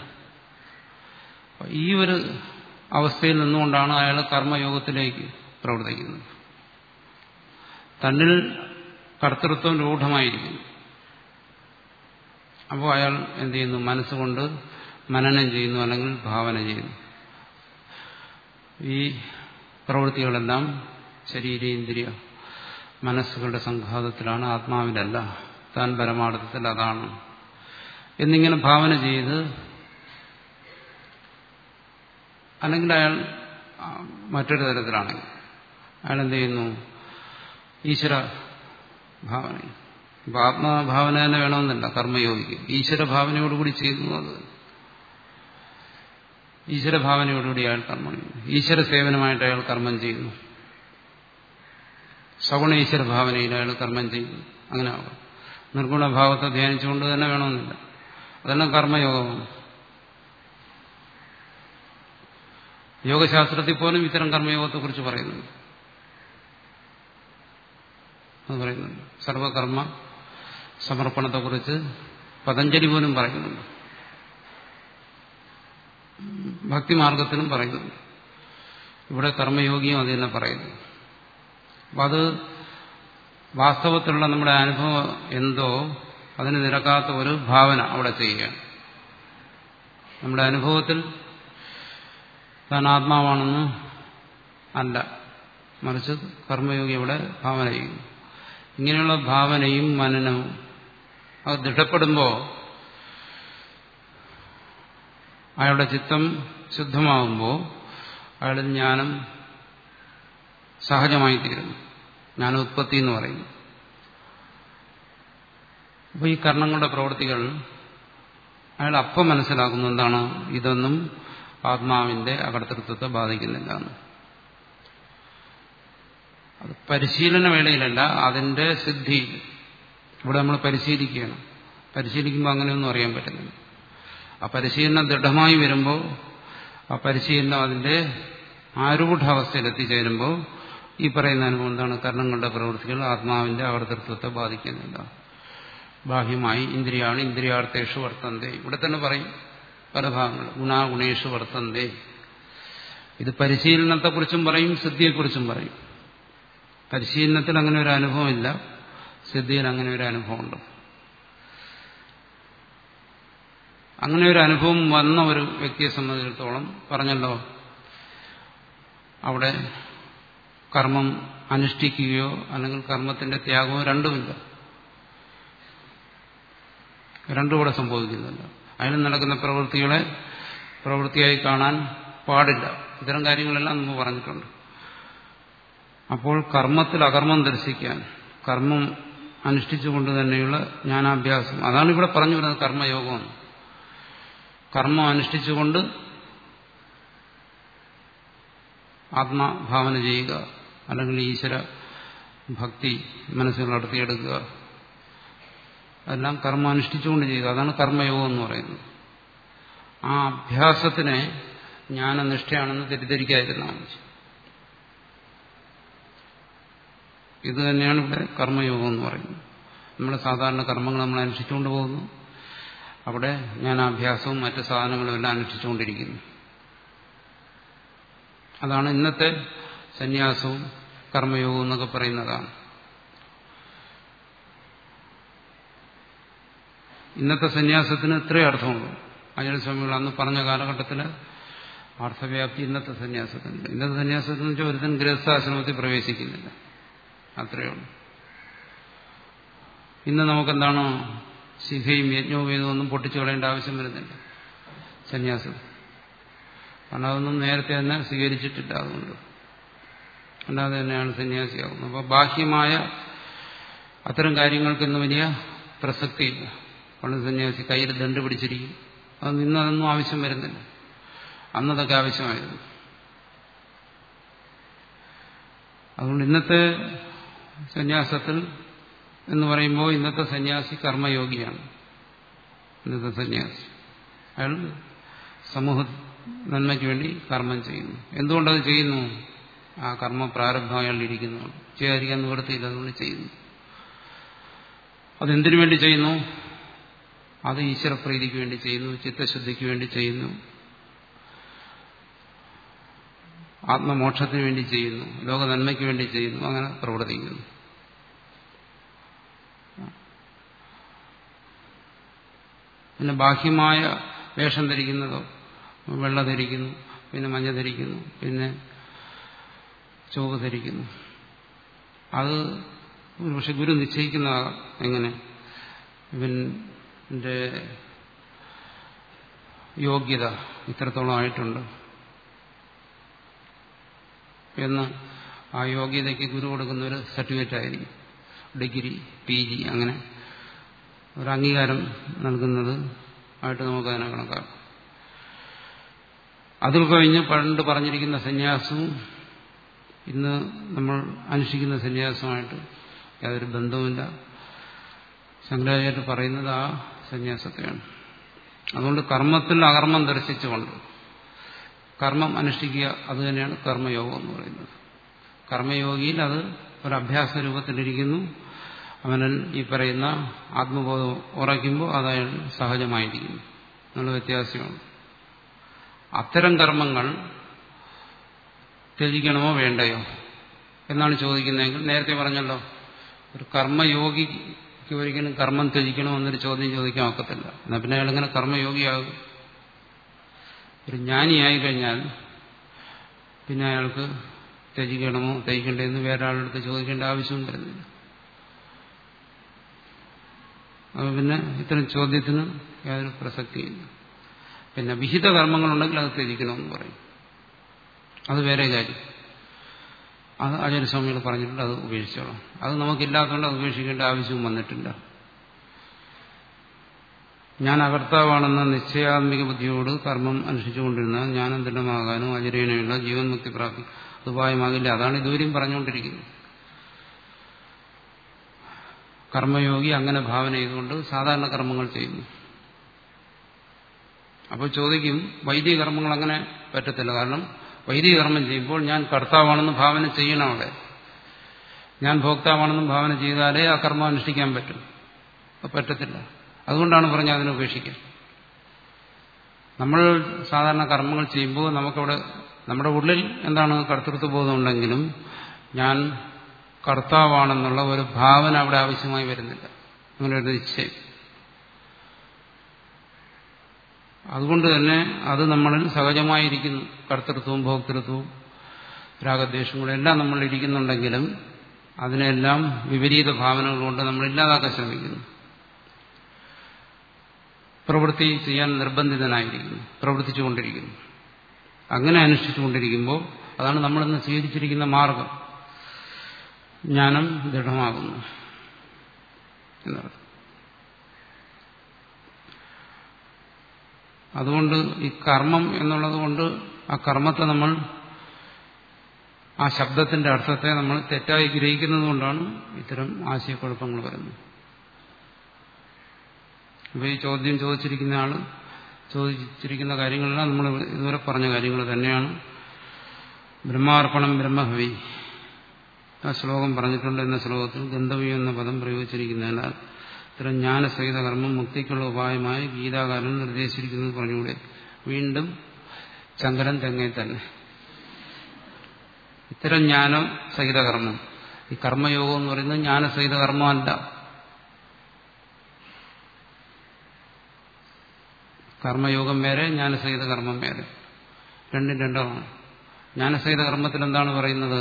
ഈ ഒരു അവസ്ഥയിൽ നിന്നുകൊണ്ടാണ് അയാൾ കർമ്മയോഗത്തിലേക്ക് പ്രവർത്തിക്കുന്നത് തന്നിൽ കർത്തൃത്വം രൂഢമായിരിക്കുന്നു അപ്പോൾ അയാൾ എന്ത് ചെയ്യുന്നു മനസ്സുകൊണ്ട് മനനം ചെയ്യുന്നു അല്ലെങ്കിൽ ഭാവന ചെയ്യുന്നു ഈ പ്രവൃത്തികളെല്ലാം ശരീരേന്ദ്രിയ മനസ്സുകളുടെ സംഘാതത്തിലാണ് ആത്മാവിലല്ല താൻ പരമാർത്ഥത്തിൽ അതാണ് എന്നിങ്ങനെ ഭാവന ചെയ്ത് അല്ലെങ്കിൽ അയാൾ മറ്റൊരു തരത്തിലാണെങ്കിൽ അയാൾ എന്ത് ചെയ്യുന്നു ഈശ്വര ഭാവന ഇപ്പൊ ആത്മഭാവന തന്നെ വേണമെന്നില്ല കർമ്മയോഗിക്ക് ഈശ്വര ഭാവനയോടുകൂടി ചെയ്യുന്നു അത് ഈശ്വര ഭാവനയോടുകൂടി അയാൾ കർമ്മം ചെയ്യുന്നു ഈശ്വര സേവനമായിട്ട് അയാൾ കർമ്മം ചെയ്യുന്നു സഗുണ ഈശ്വര ഭാവനയിൽ അയാൾ കർമ്മം ചെയ്യുന്നു അങ്ങനെ ആവാം നിർഗുണഭാവത്തെ ധ്യാനിച്ചുകൊണ്ട് തന്നെ വേണമെന്നില്ല അതെല്ലാം കർമ്മയോഗമാണ് യോഗശാസ്ത്രത്തിൽ പോലും ഇത്തരം കർമ്മയോഗത്തെക്കുറിച്ച് പറയുന്നുണ്ട് അത് പറയുന്നുണ്ട് സർവകർമ്മ സമർപ്പണത്തെക്കുറിച്ച് പതഞ്ജലി പോലും പറയുന്നുണ്ട് ഭക്തിമാർഗത്തിലും പറയുന്നുണ്ട് ഇവിടെ കർമ്മയോഗിയും അത് തന്നെ പറയുന്നു അപ്പം അത് വാസ്തവത്തിലുള്ള നമ്മുടെ അനുഭവം എന്തോ അതിന് നിരക്കാത്ത ഒരു ഭാവന അവിടെ ചെയ്യുകയാണ് നമ്മുടെ അനുഭവത്തിൽ താൻ ആത്മാവാണെന്ന് അല്ല മറിച്ച് കർമ്മയോഗി അവിടെ ഭാവന ചെയ്യുന്നു ഇങ്ങനെയുള്ള ഭാവനയും മനനവും അത് ദൃഢപ്പെടുമ്പോൾ അയാളുടെ ചിത്തം ശുദ്ധമാകുമ്പോൾ അയാളുടെ ജ്ഞാനം സഹജമായി തീരുന്നു ജ്ഞാനോത്പത്തി എന്ന് പറയുന്നു അപ്പോൾ ഈ കർണങ്ങളുടെ പ്രവൃത്തികൾ അയാൾ അപ്പം മനസ്സിലാക്കുന്നു എന്താണ് ഇതൊന്നും ആത്മാവിന്റെ അകർത്തൃത്വത്തെ ബാധിക്കുന്നില്ല എന്ന് അത് പരിശീലന വേളയിലല്ല അതിന്റെ സിദ്ധി ഇവിടെ നമ്മൾ പരിശീലിക്കുകയാണ് പരിശീലിക്കുമ്പോൾ അങ്ങനെയൊന്നും അറിയാൻ പറ്റുന്നില്ല ആ പരിശീലനം ദൃഢമായി വരുമ്പോൾ ആ പരിശീലനം അതിന്റെ ആരൂഢാവസ്ഥയിൽ എത്തിച്ചേരുമ്പോൾ ഈ പറയുന്ന അനുഭവം എന്താണ് കർണങ്ങളുടെ പ്രവൃത്തികൾ ആത്മാവിന്റെ ആവർത്തത്വത്തെ ബാധിക്കുന്നില്ല ബാഹ്യമായി ഇന്ദ്രിയാണ് ഇന്ദ്രിയാർത്ഥേഷു വർത്തന്തേ ഇവിടെ തന്നെ പറയും പല ഭാഗങ്ങൾ ഗുണാഗുണേഷു വർത്തന്തേ ഇത് പരിശീലനത്തെക്കുറിച്ചും പറയും സിദ്ധിയെക്കുറിച്ചും പറയും പരിശീലനത്തിൽ അങ്ങനെ ഒരു അനുഭവമില്ല സിദ്ധിയിൽ അങ്ങനെ ഒരു അനുഭവമുണ്ട് അങ്ങനെ ഒരു അനുഭവം വന്ന ഒരു വ്യക്തിയെ സംബന്ധിച്ചിടത്തോളം പറഞ്ഞല്ലോ അവിടെ കർമ്മം അനുഷ്ഠിക്കുകയോ അല്ലെങ്കിൽ കർമ്മത്തിന്റെ ത്യാഗമോ രണ്ടുമില്ല രണ്ടും ഇവിടെ സംഭവിക്കുന്നില്ല അതിന് നടക്കുന്ന പ്രവൃത്തികളെ പ്രവൃത്തിയായി കാണാൻ പാടില്ല ഇത്തരം കാര്യങ്ങളെല്ലാം നമ്മൾ പറഞ്ഞിട്ടുണ്ട് അപ്പോൾ കർമ്മത്തിൽ അകർമ്മം ദർശിക്കാൻ കർമ്മം അനുഷ്ഠിച്ചുകൊണ്ട് തന്നെയുള്ള ജ്ഞാനാഭ്യാസം അതാണ് ഇവിടെ പറഞ്ഞു വരുന്നത് കർമ്മയോഗം കർമ്മം അനുഷ്ഠിച്ചുകൊണ്ട് ആത്മഭാവന ചെയ്യുക അല്ലെങ്കിൽ ഈശ്വര ഭക്തി മനസ്സിൽ നടത്തിയെടുക്കുക അതെല്ലാം കർമ്മം അനുഷ്ഠിച്ചുകൊണ്ട് ചെയ്യുക അതാണ് കർമ്മയോഗം എന്ന് പറയുന്നത് ആ അഭ്യാസത്തിനെ ജ്ഞാനനിഷ്ഠയാണെന്ന് തെറ്റിദ്ധരിക്കാതിരുന്നാൽ മതി ഇത് തന്നെയാണ് ഇവിടെ കർമ്മയോഗം എന്ന് പറയുന്നത് നമ്മുടെ സാധാരണ കർമ്മങ്ങൾ നമ്മൾ അനുഷ്ഠിച്ചുകൊണ്ട് പോകുന്നു അവിടെ ജ്ഞാനാഭ്യാസവും മറ്റ് സാധനങ്ങളും എല്ലാം അനുഷ്ഠിച്ചുകൊണ്ടിരിക്കുന്നു അതാണ് ഇന്നത്തെ സന്യാസവും കർമ്മയോഗവും എന്നൊക്കെ പറയുന്നതാണ് ഇന്നത്തെ സന്യാസത്തിന് ഇത്രയും അർത്ഥമുള്ളൂ അയ്യർ സ്വാമികൾ അന്ന് പറഞ്ഞ കാലഘട്ടത്തിൽ അർത്ഥവ്യാപ്തി ഇന്നത്തെ സന്യാസത്തിനുണ്ട് ഇന്നത്തെ സന്യാസത്തിന് വെച്ചാൽ ഒരുത്തൻ ഗൃഹസ്ഥാശ്രമത്തിൽ പ്രവേശിക്കുന്നില്ല അത്രയേ ഉള്ളൂ ഇന്ന് നമുക്കെന്താണ് ശിഖയും യജ്ഞവും ഇതൊന്നും പൊട്ടിച്ചു കളയേണ്ട ആവശ്യം വരുന്നില്ല സന്യാസം കാരണം അതൊന്നും നേരത്തെ തന്നെ സ്വീകരിച്ചിട്ടില്ല അതുകൊണ്ട് അല്ലാതെ തന്നെയാണ് സന്യാസിയാകുന്നത് അപ്പോൾ ബാഹ്യമായ അത്തരം കാര്യങ്ങൾക്കൊന്നും വലിയ പ്രസക്തിയില്ല പണ്ട് സന്യാസി കയ്യിൽ ദണ്ട് പിടിച്ചിരിക്കും അത് നിന്നതൊന്നും ആവശ്യം വരുന്നില്ല അന്നതൊക്കെ ആവശ്യമായിരുന്നു അതുകൊണ്ട് ഇന്നത്തെ സന്യാസത്തിൽ എന്ന് പറയുമ്പോൾ ഇന്നത്തെ സന്യാസി കർമ്മയോഗിയാണ് ഇന്നത്തെ സന്യാസി അയാൾ സമൂഹ നന്മയ്ക്ക് വേണ്ടി കർമ്മം ചെയ്യുന്നു എന്തുകൊണ്ടത് ചെയ്യുന്നു ആ കർമ്മ പ്രാരബ്ധം അയാൾ ഇരിക്കുന്നു ചെയ്യാതിരിക്കാൻ നിവൃത്തിയില്ല അതുകൊണ്ട് ചെയ്യുന്നു അതെന്തിനു വേണ്ടി ചെയ്യുന്നു അത് ഈശ്വരപ്രീതിക്ക് വേണ്ടി ചെയ്യുന്നു ചിത്തശുദ്ധിക്ക് വേണ്ടി ചെയ്യുന്നു ആത്മമോക്ഷത്തിന് വേണ്ടി ചെയ്യുന്നു ലോക നന്മയ്ക്ക് വേണ്ടി ചെയ്യുന്നു അങ്ങനെ പ്രവർത്തിക്കുന്നു പിന്നെ ബാഹ്യമായ വേഷം ധരിക്കുന്നതോ വെള്ള ധരിക്കുന്നു പിന്നെ മഞ്ഞ ധരിക്കുന്നു പിന്നെ ചുവപ്പ് ധരിക്കുന്നു അത് പക്ഷെ ഗുരു നിശ്ചയിക്കുന്ന എങ്ങനെ ഇവന്റെ യോഗ്യത ഇത്രത്തോളം ആയിട്ടുണ്ട് എന്ന് ആ യോഗ്യതയ്ക്ക് ഗുരു കൊടുക്കുന്ന ഒരു സർട്ടിഫിക്കറ്റ് ആയിരിക്കും ഡിഗ്രി പി ജി അങ്ങനെ ഒരു അംഗീകാരം നൽകുന്നത് ആയിട്ട് നമുക്ക് അതിനെ കണക്കാക്കാം അതിൽ കഴിഞ്ഞ് പണ്ട് പറഞ്ഞിരിക്കുന്ന സന്യാസവും ഇന്ന് നമ്മൾ അനുഷ്ഠിക്കുന്ന സന്യാസമായിട്ട് യാതൊരു ബന്ധവുമില്ല ശങ്കരാചാര്യ പറയുന്നത് ആ സന്യാസത്തെയാണ് അതുകൊണ്ട് കർമ്മത്തിൽ അകർമ്മം ദർശിച്ചുകൊണ്ട് കർമ്മം അനുഷ്ഠിക്കുക അത് തന്നെയാണ് കർമ്മയോഗം എന്ന് പറയുന്നത് കർമ്മയോഗിയിൽ അത് ഒരു അഭ്യാസ രൂപത്തിലിരിക്കുന്നു അവനൻ ഈ പറയുന്ന ആത്മബോധം ഉറയ്ക്കുമ്പോൾ അത് അയാൾ സഹജമായിരിക്കുന്നു എന്നുള്ള വ്യത്യാസമാണ് അത്തരം കർമ്മങ്ങൾ ത്യജിക്കണമോ വേണ്ടയോ എന്നാണ് ചോദിക്കുന്നതെങ്കിൽ നേരത്തെ പറഞ്ഞല്ലോ ഒരു കർമ്മയോഗിക്ക് ഒരിക്കലും കർമ്മം ത്യജിക്കണോ എന്നൊരു ചോദ്യം ചോദിക്കാൻ ഒക്കത്തില്ല എന്നാൽ പിന്നെ അയാൾ ഇങ്ങനെ കർമ്മയോഗിയാകും ഒരു ജ്ഞാനിയായി കഴിഞ്ഞാൽ പിന്നെ അയാൾക്ക് ത്യജിക്കണമോ ത്യജിക്കണ്ടേന്ന് വേറെ ആളുടെ ചോദിക്കേണ്ട ആവശ്യവും വരുന്നില്ല അപ്പോൾ പിന്നെ ഇത്തരം ചോദ്യത്തിന് യാതൊരു പ്രസക്തിയില്ല പിന്നെ വിഹിത കർമ്മങ്ങളുണ്ടെങ്കിൽ അത് ത്യജിക്കണമെന്ന് പറയും അത് വേറെ കാര്യം അത് ആചാര്യസ്വാമികൾ പറഞ്ഞിട്ടുണ്ട് അത് ഉപേക്ഷിച്ചോളാം അത് നമുക്കില്ലാത്തതുകൊണ്ട് അത് ഉപേക്ഷിക്കേണ്ട ആവശ്യവും വന്നിട്ടില്ല ഞാൻ അകർത്താവാണെന്ന നിശ്ചയാത്മിക ബുദ്ധിയോട് കർമ്മം അനുഷ്ഠിച്ചുകൊണ്ടിരുന്ന ജ്ഞാനം ദൃഢമാകാനും അചരേണയുള്ള ജീവൻ മുക്തി പ്രാപ്തി ഉപായമാകില്ല അതാണ് ഇതുവരെയും പറഞ്ഞുകൊണ്ടിരിക്കുന്നത് കർമ്മയോഗി അങ്ങനെ ഭാവന ചെയ്തുകൊണ്ട് സാധാരണ കർമ്മങ്ങൾ ചെയ്യുന്നു അപ്പോൾ ചോദിക്കും വൈദിക കർമ്മങ്ങൾ അങ്ങനെ പറ്റത്തില്ല കാരണം വൈദിക കർമ്മം ചെയ്യുമ്പോൾ ഞാൻ കർത്താവാണെന്ന് ഭാവന ചെയ്യണം അവിടെ ഞാൻ ഭോക്താവാണെന്ന് ഭാവന ചെയ്താലേ ആ കർമ്മം അനുഷ്ഠിക്കാൻ പറ്റും അത് പറ്റത്തില്ല അതുകൊണ്ടാണ് പറഞ്ഞ അതിനെ ഉപേക്ഷിക്കാൻ നമ്മൾ സാധാരണ കർമ്മങ്ങൾ ചെയ്യുമ്പോൾ നമുക്കവിടെ നമ്മുടെ ഉള്ളിൽ എന്താണ് കർത്തൃത്വബോധം ഉണ്ടെങ്കിലും ഞാൻ കർത്താവാണെന്നുള്ള ഒരു ഭാവന അവിടെ ആവശ്യമായി വരുന്നില്ല അങ്ങനെ ഒരു നിശ്ചയം അതുകൊണ്ട് തന്നെ അത് നമ്മളിൽ സഹജമായിരിക്കുന്നു കർത്തൃത്വവും ഭോക്തൃത്വവും രാഗദ്വേഷങ്ങളും എല്ലാം നമ്മൾ ഇരിക്കുന്നുണ്ടെങ്കിലും അതിനെല്ലാം വിപരീത ഭാവനകൾ കൊണ്ട് നമ്മൾ ഇല്ലാതാക്കാൻ ശ്രമിക്കുന്നു പ്രവൃത്തി ചെയ്യാൻ നിർബന്ധിതനായിരിക്കുന്നു പ്രവർത്തിച്ചുകൊണ്ടിരിക്കുന്നു അങ്ങനെ അനുഷ്ഠിച്ചുകൊണ്ടിരിക്കുമ്പോൾ അതാണ് നമ്മളിന്ന് സ്വീകരിച്ചിരിക്കുന്ന മാർഗം ജ്ഞാനം ദൃഢമാകുന്നു എന്നർത്ഥം അതുകൊണ്ട് ഈ കർമ്മം എന്നുള്ളത് കൊണ്ട് ആ കർമ്മത്തെ നമ്മൾ ആ ശബ്ദത്തിന്റെ അർത്ഥത്തെ നമ്മൾ തെറ്റായി ഗ്രഹിക്കുന്നത് കൊണ്ടാണ് ഇത്തരം ആശയക്കുഴപ്പങ്ങൾ വരുന്നത് അപ്പോൾ ഈ ചോദ്യം ചോദിച്ചിരിക്കുന്ന ആൾ ചോദിച്ചിരിക്കുന്ന കാര്യങ്ങളെല്ലാം നമ്മൾ ഇതുവരെ പറഞ്ഞ കാര്യങ്ങൾ തന്നെയാണ് ബ്രഹ്മാർപ്പണം ബ്രഹ്മഹവി ആ ശ്ലോകം പറഞ്ഞിട്ടുണ്ട് എന്ന ശ്ലോകത്തിൽ ഗന്ധവി എന്ന പദം പ്രയോഗിച്ചിരിക്കുന്നതിനാൽ ഇത്തരം ജ്ഞാനസഹിത കർമ്മം മുക്തിക്കുള്ള ഉപായമായി ഗീതാകാരൻ നിർദ്ദേശിച്ചിരിക്കുന്നത് പറഞ്ഞുകൂടെ വീണ്ടും ചങ്കരൻ തെങ്ങേ തന്നെ ഇത്തരം ജ്ഞാനം സഹിത കർമ്മം ഈ കർമ്മയോഗം എന്ന് പറയുന്നത് ജ്ഞാനസഹിത കർമ്മമല്ല കർമ്മയോഗം വേറെ ജ്ഞാനസഹിത കർമ്മം വേറെ രണ്ടും രണ്ടാണ് ജ്ഞാനസഹിത കർമ്മത്തിൽ എന്താണ് പറയുന്നത്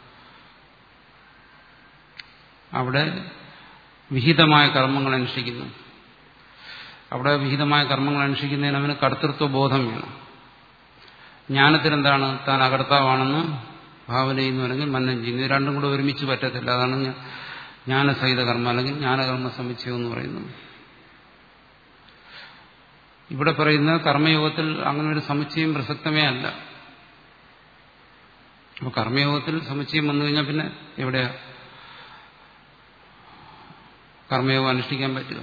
അവിടെ വിഹിതമായ കർമ്മങ്ങൾ അനുഷ്ഠിക്കുന്നു അവിടെ വിഹിതമായ കർമ്മങ്ങൾ അനുഷ്ഠിക്കുന്നതിന് അവന് കർത്തൃത്വ ബോധം വേണം ജ്ഞാനത്തിൽ എന്താണ് താൻ അകർത്താവാണെന്ന് ഭാവന ചെയ്യുന്നുവെങ്കിൽ മന്നം ചെയ്യുന്നു ഇത് രണ്ടും കൂടെ ഒരുമിച്ച് പറ്റത്തില്ല അതാണ് ജ്ഞാനസഹിത കർമ്മം അല്ലെങ്കിൽ ജ്ഞാനകർമ്മ സമുച്ചയം എന്ന് പറയുന്നത് ഇവിടെ പറയുന്ന കർമ്മയോഗത്തിൽ അങ്ങനെ ഒരു സമുച്ചയം പ്രസക്തമേ അല്ല അപ്പൊ കർമ്മയോഗത്തിൽ സമുച്ചയം വന്നു കഴിഞ്ഞാൽ പിന്നെ എവിടെയാ കർമ്മയോഗം അനുഷ്ഠിക്കാൻ പറ്റുക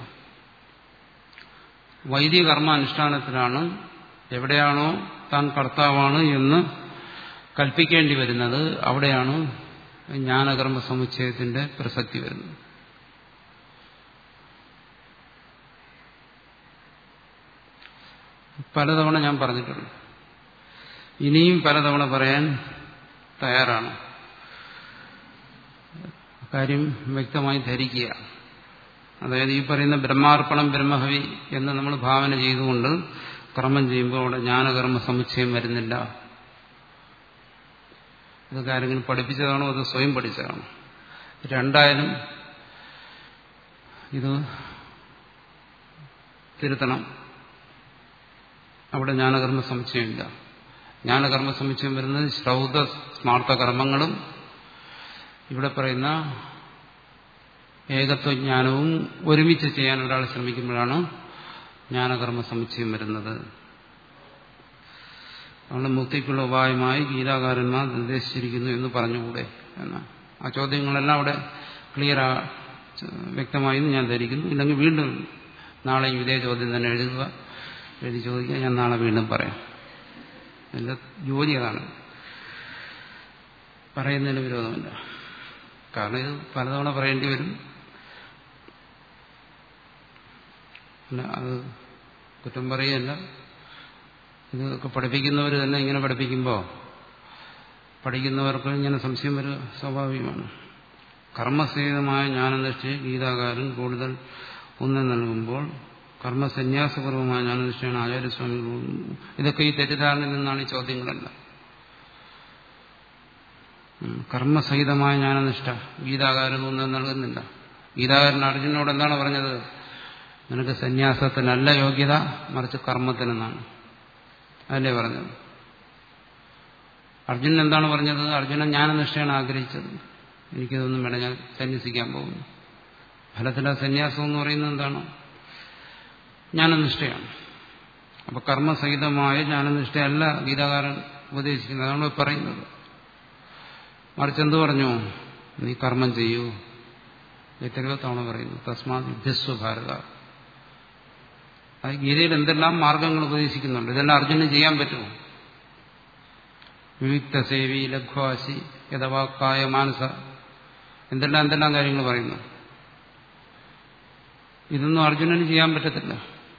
വൈദിക കർമാനുഷ്ഠാനത്തിലാണ് എവിടെയാണോ താൻ കർത്താവാണ് എന്ന് കൽപ്പിക്കേണ്ടി വരുന്നത് അവിടെയാണ് ജ്ഞാനകർമ്മ സമുച്ചയത്തിന്റെ പ്രസക്തി വരുന്നത് പലതവണ ഞാൻ പറഞ്ഞിട്ടുണ്ട് ഇനിയും പലതവണ പറയാൻ തയ്യാറാണ് കാര്യം വ്യക്തമായി ധരിക്കുക അതായത് ഈ പറയുന്ന ബ്രഹ്മാർപ്പണം ബ്രഹ്മഹവി എന്ന് നമ്മൾ ഭാവന ചെയ്തുകൊണ്ട് കർമ്മം ചെയ്യുമ്പോൾ അവിടെ ജ്ഞാനകർമ്മ സമുച്ചയം വരുന്നില്ല ഇതൊക്കെ ആരെങ്കിലും പഠിപ്പിച്ചതാണോ അത് സ്വയം പഠിച്ചതാണോ രണ്ടായാലും ഇത് തിരുത്തണം അവിടെ ജ്ഞാനകർമ്മ സമുച്ചയമില്ല ജ്ഞാനകർമ്മ സമുച്ചയം വരുന്നത് ശ്രൗത സ്മാർത്ഥ കർമ്മങ്ങളും ഇവിടെ പറയുന്ന ഏകത്വജ്ഞാനവും ഒരുമിച്ച് ചെയ്യാൻ ഒരാൾ ശ്രമിക്കുമ്പോഴാണ് ജ്ഞാനകർമ്മ സമുച്ചയം വരുന്നത് അതുകൊണ്ട് മുക്തിക്കുള്ള ഉപായമായി ഗീതാകാരന്മാർ നിർദ്ദേശിച്ചിരിക്കുന്നു എന്ന് പറഞ്ഞുകൂടെ എന്ന് ആ ചോദ്യങ്ങളെല്ലാം അവിടെ ക്ലിയർ വ്യക്തമായി എന്ന് ഞാൻ ധരിക്കുന്നു ഇല്ലെങ്കിൽ വീണ്ടും നാളെയും ഇതേ ചോദ്യം തന്നെ എഴുതുക എഴുതി ചോദിക്കുക ഞാൻ നാളെ വീണ്ടും പറയാം എന്റെ ജോലി അതാണ് പറയുന്നതിന് വിരോധമില്ല കാരണം ഇത് പലതവണ പറയേണ്ടി വരും അല്ല അത് കുറ്റം പറയുകയല്ല ഇതൊക്കെ പഠിപ്പിക്കുന്നവർ തന്നെ ഇങ്ങനെ പഠിപ്പിക്കുമ്പോൾ പഠിക്കുന്നവർക്ക് ഇങ്ങനെ സംശയം വരിക സ്വാഭാവികമാണ് കർമ്മസഹിതമായ ജ്ഞാനനിഷ്ഠയെ ഗീതാകാരൻ കൂടുതൽ ഊന്നൽ നൽകുമ്പോൾ കർമ്മസന്യാസപൂർവമായ ജ്ഞാനനിഷ്ഠയാണ് ആചാര്യസ്വാമികൾ ഇതൊക്കെ ഈ തെറ്റിദ്ധാരണയിൽ നിന്നാണ് ഈ ചോദ്യങ്ങളെല്ലാം കർമ്മസഹിതമായ ജ്ഞാനനിഷ്ഠ ഗീതാകാരൻ ഊന്നൽ നൽകുന്നില്ല ഗീതാകാരൻ അർജുനോട് എന്താണ് പറഞ്ഞത് നിനക്ക് സന്യാസത്തിനല്ല യോഗ്യത മറിച്ച് കർമ്മത്തിനെന്നാണ് അതല്ലേ പറഞ്ഞത് അർജുനൻ എന്താണ് പറഞ്ഞത് അർജുനൻ ജ്ഞാനനിഷ്ഠയാണ് ആഗ്രഹിച്ചത് എനിക്കിതൊന്നും വേണം ഞാൻ സന്യസിക്കാൻ പോകുന്നു ഫലത്തിലെ സന്യാസം എന്ന് പറയുന്നത് എന്താണ് ജ്ഞാനനിഷ്ഠയാണ് അപ്പൊ കർമ്മസഹിതമായ ജ്ഞാനനിഷ്ഠയല്ല ഗീതാകാരൻ ഉപദേശിക്കുന്നത് അതാണ് പറയുന്നത് മറിച്ച് എന്ത് പറഞ്ഞു നീ കർമ്മം ചെയ്യൂ എത്രയോ തവണ പറയുന്നു തസ്മാത് യുദ്ധസ്വ ഭാരത അത് ഗീതയിൽ എന്തെല്ലാം മാർഗങ്ങൾ ഉപദേശിക്കുന്നുണ്ട് ഇതെല്ലാം അർജുനന് ചെയ്യാൻ പറ്റുമോ വിവിക്ത സേവി ലഘ്വാസി യഥവാക്കായ മാനസ എന്തെല്ലാം എന്തെല്ലാം കാര്യങ്ങൾ പറയുന്നു ഇതൊന്നും അർജുനന് ചെയ്യാൻ പറ്റത്തില്ല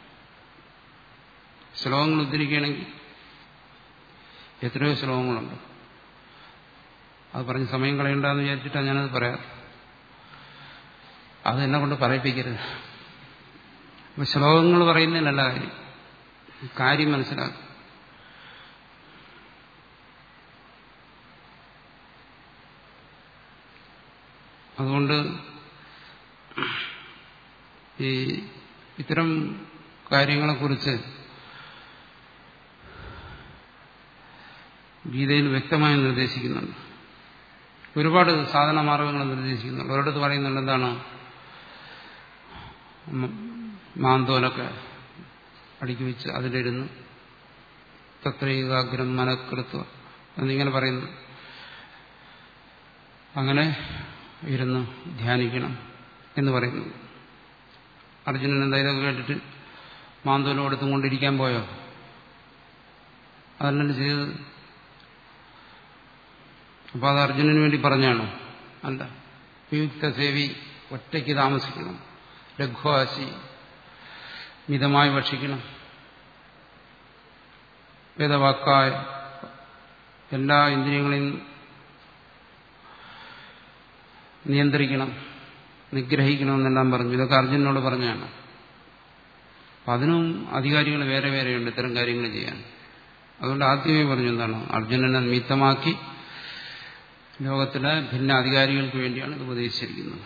ശ്ലോകങ്ങൾ ഉദ്ധരിക്കുകയാണെങ്കിൽ എത്രയോ ശ്ലോകങ്ങളുണ്ട് അത് പറഞ്ഞ് സമയം കളയണ്ടെന്ന് വിചാരിച്ചിട്ടാണ് ഞാനത് പറയാം അത് എന്നെ കൊണ്ട് പറയിപ്പിക്കരുത് അപ്പൊ ശ്ലോകങ്ങൾ പറയുന്നതിനല്ല കാര്യം കാര്യം മനസ്സിലാക്കും അതുകൊണ്ട് ഈ ഇത്തരം കാര്യങ്ങളെക്കുറിച്ച് ഗീതയിൽ വ്യക്തമായി നിർദ്ദേശിക്കുന്നുണ്ട് ഒരുപാട് സാധന മാർഗങ്ങൾ നിർദ്ദേശിക്കുന്നുണ്ട് ഒരിടത്ത് പറയുന്നുണ്ട് എന്താണ് മാന്തോലൊക്കെ അടുക്കി വെച്ച് അതിലിരുന്ന് തത്രൈകാഗ്രം മനക്കൃത്വ എന്നിങ്ങനെ പറയുന്നു അങ്ങനെ ഇരുന്ന് ധ്യാനിക്കണം എന്ന് പറയുന്നു അർജുനൻ എന്താ ഇതൊക്കെ കേട്ടിട്ട് മാന്തോലം എടുത്തും കൊണ്ടിരിക്കാൻ പോയോ അതല്ലേ ചെയ്തത് അപ്പൊ അത് അർജുനന് വേണ്ടി പറഞ്ഞാണോ അല്ല വിയുക്ത സേവി ഒറ്റയ്ക്ക് താമസിക്കണം ലഘുവാശി മിതമായി ഭക്ഷിക്കണം വേദവാക്കായ എല്ലാ ഇന്ദ്രിയങ്ങളെയും നിയന്ത്രിക്കണം നിഗ്രഹിക്കണമെന്നെല്ലാം പറഞ്ഞു ഇതൊക്കെ അർജുനോട് പറഞ്ഞാണ് അപ്പം അതിനും അധികാരികൾ വേറെ വേറെയുണ്ട് ഇത്തരം കാര്യങ്ങൾ ചെയ്യാൻ അതുകൊണ്ട് ആദ്യമേ പറഞ്ഞു എന്താണ് അർജുനനെ നിമിത്തമാക്കി ലോകത്തിലെ ഭിന്ന അധികാരികൾക്ക് വേണ്ടിയാണ് ഇത് ഉപദേശിച്ചിരിക്കുന്നത്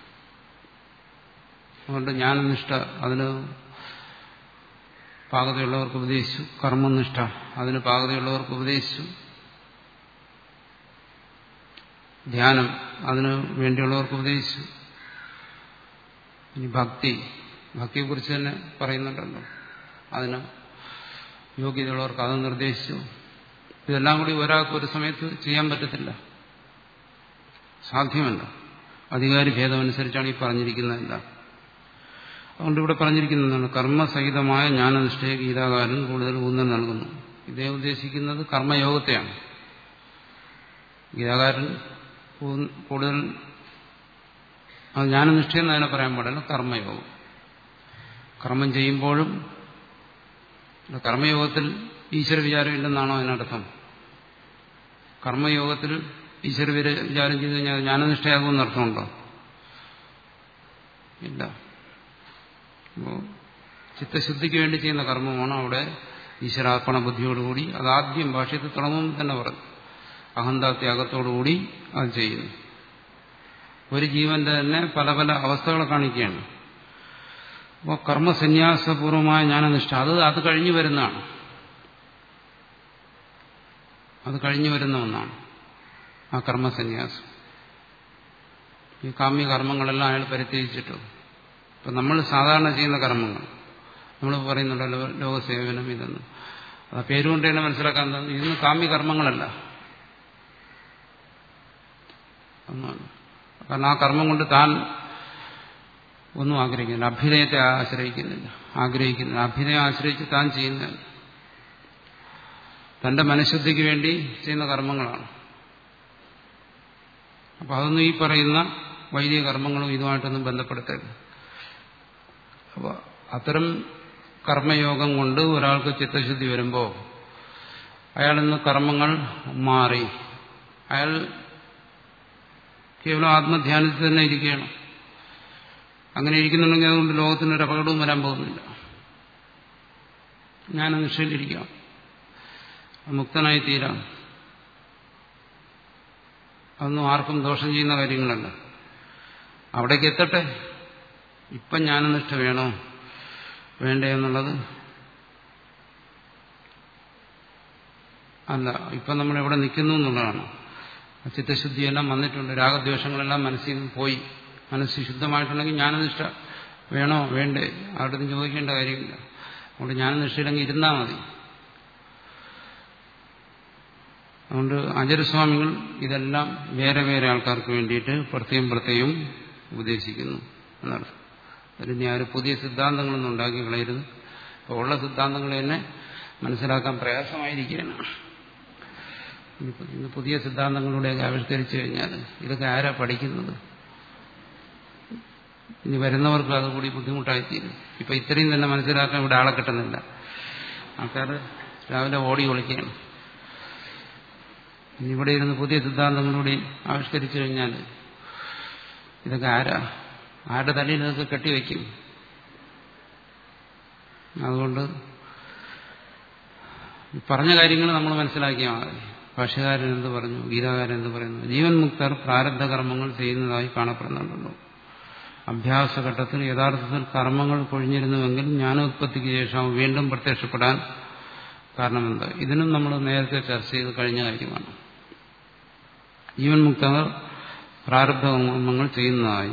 അതുകൊണ്ട് ജ്ഞാനനിഷ്ഠ അതിന് പാകതയുള്ളവർക്ക് ഉപദേശിച്ചു കർമ്മനിഷ്ഠ അതിന് പാകതയുള്ളവർക്ക് ഉപദേശിച്ചു ധ്യാനം അതിന് വേണ്ടിയുള്ളവർക്ക് ഉപദേശിച്ചു ഇനി ഭക്തി ഭക്തിയെക്കുറിച്ച് തന്നെ പറയുന്നുണ്ടല്ലോ അതിന് യോഗ്യതയുള്ളവർക്ക് അത് നിർദ്ദേശിച്ചു ഇതെല്ലാം കൂടി ഒരാൾക്ക് ഒരു സമയത്ത് ചെയ്യാൻ പറ്റത്തില്ല സാധ്യമല്ല അധികാരി ഭേദമനുസരിച്ചാണ് ഈ പറഞ്ഞിരിക്കുന്നതല്ല അതുകൊണ്ട് ഇവിടെ പറഞ്ഞിരിക്കുന്നതാണ് കർമ്മസഹിതമായ ജ്ഞാനനിഷ്ഠയെ ഗീതാകാരൻ കൂടുതൽ ഊന്നൽ നൽകുന്നു ഇതേ ഉദ്ദേശിക്കുന്നത് കർമ്മയോഗത്തെയാണ് ഗീതാകാരൻ കൂടുതൽ അത് ജ്ഞാനനിഷ്ഠയെന്ന് അതിനെ പറയാൻ പാടില്ല കർമ്മയോഗം കർമ്മം ചെയ്യുമ്പോഴും കർമ്മയോഗത്തിൽ ഈശ്വര വിചാരം ഇല്ലെന്നാണോ അതിനർത്ഥം കർമ്മയോഗത്തിൽ ഈശ്വര വിചാരം ചെയ്ത് കഴിഞ്ഞാൽ ജ്ഞാനനിഷ്ഠയാകുമെന്ന് അർത്ഥമുണ്ടോ ഇല്ല അപ്പോൾ ചിത്തശുദ്ധിക്ക് വേണ്ടി ചെയ്യുന്ന കർമ്മമാണ് അവിടെ ഈശ്വരാർപ്പണ ബുദ്ധിയോടുകൂടി അതാദ്യം ഭാഷ്യത്തിൽ തുടങ്ങുമ്പോൾ തന്നെ പറഞ്ഞു അഹന്താത്യാഗത്തോടുകൂടി അത് ചെയ്യുന്നു ഒരു ജീവന്റെ തന്നെ പല പല അവസ്ഥകളെ കാണിക്കുകയാണ് അപ്പോൾ കർമ്മസന്യാസപൂർവമായ ജ്ഞാനനിഷ്ഠ അത് അത് കഴിഞ്ഞു വരുന്നതാണ് അത് കഴിഞ്ഞു വരുന്ന ഒന്നാണ് ആ കർമ്മസന്യാസം ഈ കാമ്യ കർമ്മങ്ങളെല്ലാം അയാൾ പരിത്യജിച്ചിട്ടു ഇപ്പം നമ്മൾ സാധാരണ ചെയ്യുന്ന കർമ്മങ്ങൾ നമ്മൾ പറയുന്നുണ്ടല്ലോ ലോകസേവനം ഇതെന്ന് ആ പേരുകൊണ്ട് തന്നെ മനസ്സിലാക്കാൻ ഇതൊന്നും കാമ്യ കർമ്മങ്ങളല്ല ഒന്നാണ് കാരണം ആ കർമ്മം കൊണ്ട് താൻ ഒന്നും ആഗ്രഹിക്കുന്നില്ല അഭ്യുദയത്തെ ആശ്രയിക്കുന്നില്ല ആഗ്രഹിക്കുന്നില്ല അഭ്യുദയം ആശ്രയിച്ച് താൻ ചെയ്യുന്ന തന്റെ മനഃശുദ്ധിക്ക് വേണ്ടി ചെയ്യുന്ന കർമ്മങ്ങളാണ് അപ്പൊ അതൊന്നും ഈ പറയുന്ന വൈദിക കർമ്മങ്ങളും ഇതുമായിട്ടൊന്നും ബന്ധപ്പെടുത്തരുത് അപ്പോൾ അത്തരം കർമ്മയോഗം കൊണ്ട് ഒരാൾക്ക് ചിത്തശുദ്ധി വരുമ്പോൾ അയാളിൽ നിന്ന് കർമ്മങ്ങൾ മാറി അയാൾ കേവലം ആത്മധ്യാനത്തിൽ തന്നെ ഇരിക്കുകയാണ് അങ്ങനെ ഇരിക്കുന്നുണ്ടെങ്കിൽ അതുകൊണ്ട് ലോകത്തിനൊരു അപകടവും വരാൻ പോകുന്നില്ല ഞാൻ നിശ്ചയിലിരിക്കാം മുക്തനായി തീരാം അതൊന്നും ആർക്കും ദോഷം ചെയ്യുന്ന കാര്യങ്ങളല്ല അവിടേക്ക് എത്തട്ടെ ഇപ്പം ജ്ഞാനനിഷ്ഠ വേണോ വേണ്ടേ എന്നുള്ളത് അല്ല ഇപ്പം നമ്മൾ എവിടെ നിൽക്കുന്നു എന്നുള്ളതാണ് ചിത്തശുദ്ധിയെല്ലാം വന്നിട്ടുണ്ട് രാഗദ്വേഷങ്ങളെല്ലാം മനസ്സിൽ നിന്ന് പോയി മനസ്സ് ശുദ്ധമായിട്ടുണ്ടെങ്കിൽ ജ്ഞാനനിഷ്ഠ വേണോ വേണ്ടേ ആരുടെ ചോദിക്കേണ്ട കാര്യമില്ല അതുകൊണ്ട് ജ്ഞാനനിഷ്ഠയിലെങ്കിൽ ഇരുന്നാൽ മതി അതുകൊണ്ട് ആചാര്യസ്വാമികൾ ഇതെല്ലാം വേറെ വേറെ ആൾക്കാർക്ക് വേണ്ടിയിട്ട് പ്രത്യേകം പ്രത്യേകം ഉപദേശിക്കുന്നു എന്നർത്ഥം അതിന് ആരും പുതിയ സിദ്ധാന്തങ്ങളൊന്നും ഉണ്ടാക്കി കളയരുത് അപ്പോൾ ഉള്ള സിദ്ധാന്തങ്ങൾ തന്നെ മനസ്സിലാക്കാൻ പ്രയാസമായിരിക്കുകയാണ് ഇന്ന് പുതിയ സിദ്ധാന്തങ്ങളിലൂടെയൊക്കെ ആവിഷ്കരിച്ചു കഴിഞ്ഞാൽ ഇതൊക്കെ ആരാ പഠിക്കുന്നത് ഇനി വരുന്നവർക്ക് അതുകൂടി ബുദ്ധിമുട്ടായിത്തീരും ഇപ്പൊ ഇത്രയും തന്നെ മനസ്സിലാക്കാൻ ഇവിടെ ആളെ കിട്ടുന്നില്ല ആൾക്കാർ രാവിലെ ഓടി ഒളിക്കുകയാണ് ഇനി ഇവിടെ ഇരുന്ന് പുതിയ സിദ്ധാന്തങ്ങളിലൂടെ ആവിഷ്കരിച്ചു കഴിഞ്ഞാൽ ഇതൊക്കെ ആരാ ആരുടെ തലയിൽ ഇതൊക്കെ കെട്ടിവെക്കും അതുകൊണ്ട് പറഞ്ഞ കാര്യങ്ങൾ നമ്മൾ മനസ്സിലാക്കിയാൽ മതി ഭാഷകാരൻ എന്ത് പറഞ്ഞു ഗീതാകാരൻ എന്ത് പറയുന്നു ജീവൻ മുക്തർ പ്രാരബ്ധ കർമ്മങ്ങൾ ചെയ്യുന്നതായി കാണപ്പെടുന്നുണ്ടല്ലോ അഭ്യാസഘട്ടത്തിൽ യഥാർത്ഥത്തിൽ കർമ്മങ്ങൾ കൊഴിഞ്ഞിരുന്നുവെങ്കിൽ ജ്ഞാനോത്പത്തിക്ക് ശേഷം വീണ്ടും പ്രത്യക്ഷപ്പെടാൻ കാരണമെന്ത് ഇതിനും നമ്മൾ നേരത്തെ ചർച്ച ചെയ്ത് കഴിഞ്ഞ കാര്യമാണ് ജീവൻ മുക്തർ പ്രാരബ്ധ കർമ്മങ്ങൾ ചെയ്യുന്നതായി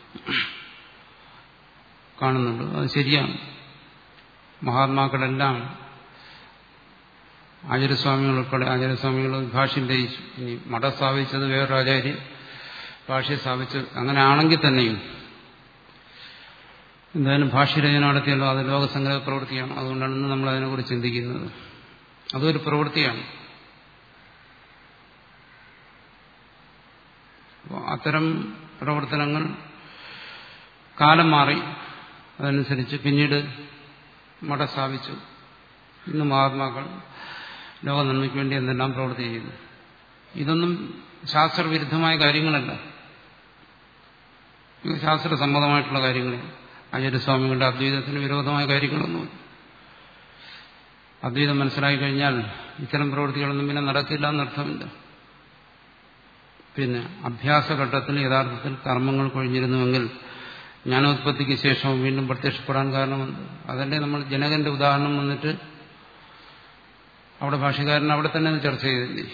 കാണുന്നുണ്ട് അത് ശരിയാണ് മഹാത്മാക്കളെല്ലാം ആചാര്യസ്വാമികൾ ഉൾപ്പെടെ ആചാര്യസ്വാമികൾ ഭാഷ്യം ധരിച്ചു ഇനി മഠം സ്ഥാപിച്ചത് വേറൊരു ആചാര്യൻ ഭാഷ്യം സ്ഥാപിച്ചു അങ്ങനെ ആണെങ്കിൽ തന്നെയും എന്തായാലും ഭാഷ്യരചന നടത്തിയല്ലോ അത് ലോകസംഗ്രഹ പ്രവൃത്തിയാണ് അതുകൊണ്ടാണ് ഇന്ന് നമ്മൾ അതിനെക്കുറിച്ച് ചിന്തിക്കുന്നത് അതൊരു പ്രവൃത്തിയാണ് അത്തരം പ്രവർത്തനങ്ങൾ കാലം മാറി അതനുസരിച്ച് പിന്നീട് മഠ സ്ഥാപിച്ചു ഇന്ന് മഹാത്മാക്കൾ ലോക നന്മയ്ക്ക് വേണ്ടി എന്തെല്ലാം പ്രവൃത്തി ചെയ്യുന്നു ഇതൊന്നും ശാസ്ത്രവിരുദ്ധമായ കാര്യങ്ങളല്ല ഇത് ശാസ്ത്രസമ്മതമായിട്ടുള്ള കാര്യങ്ങൾ ആചാര്യസ്വാമികളുടെ അദ്വൈതത്തിന് വിരോധമായ കാര്യങ്ങളൊന്നും അദ്വൈതം മനസ്സിലാക്കി കഴിഞ്ഞാൽ ഇത്തരം പ്രവൃത്തികളൊന്നും പിന്നെ നടക്കില്ല എന്നർത്ഥമില്ല പിന്നെ അഭ്യാസഘട്ടത്തിൽ യഥാർത്ഥത്തിൽ കർമ്മങ്ങൾ കൊഴിഞ്ഞിരുന്നുവെങ്കിൽ ജ്ഞാനോത്പത്തിക്ക് ശേഷം വീണ്ടും പ്രത്യക്ഷപ്പെടാൻ കാരണമെന്ത് അതല്ലേ നമ്മൾ ജനകന്റെ ഉദാഹരണം വന്നിട്ട് അവിടെ ഭാഷകാരൻ അവിടെ തന്നെ ചർച്ച ചെയ്തില്ലേ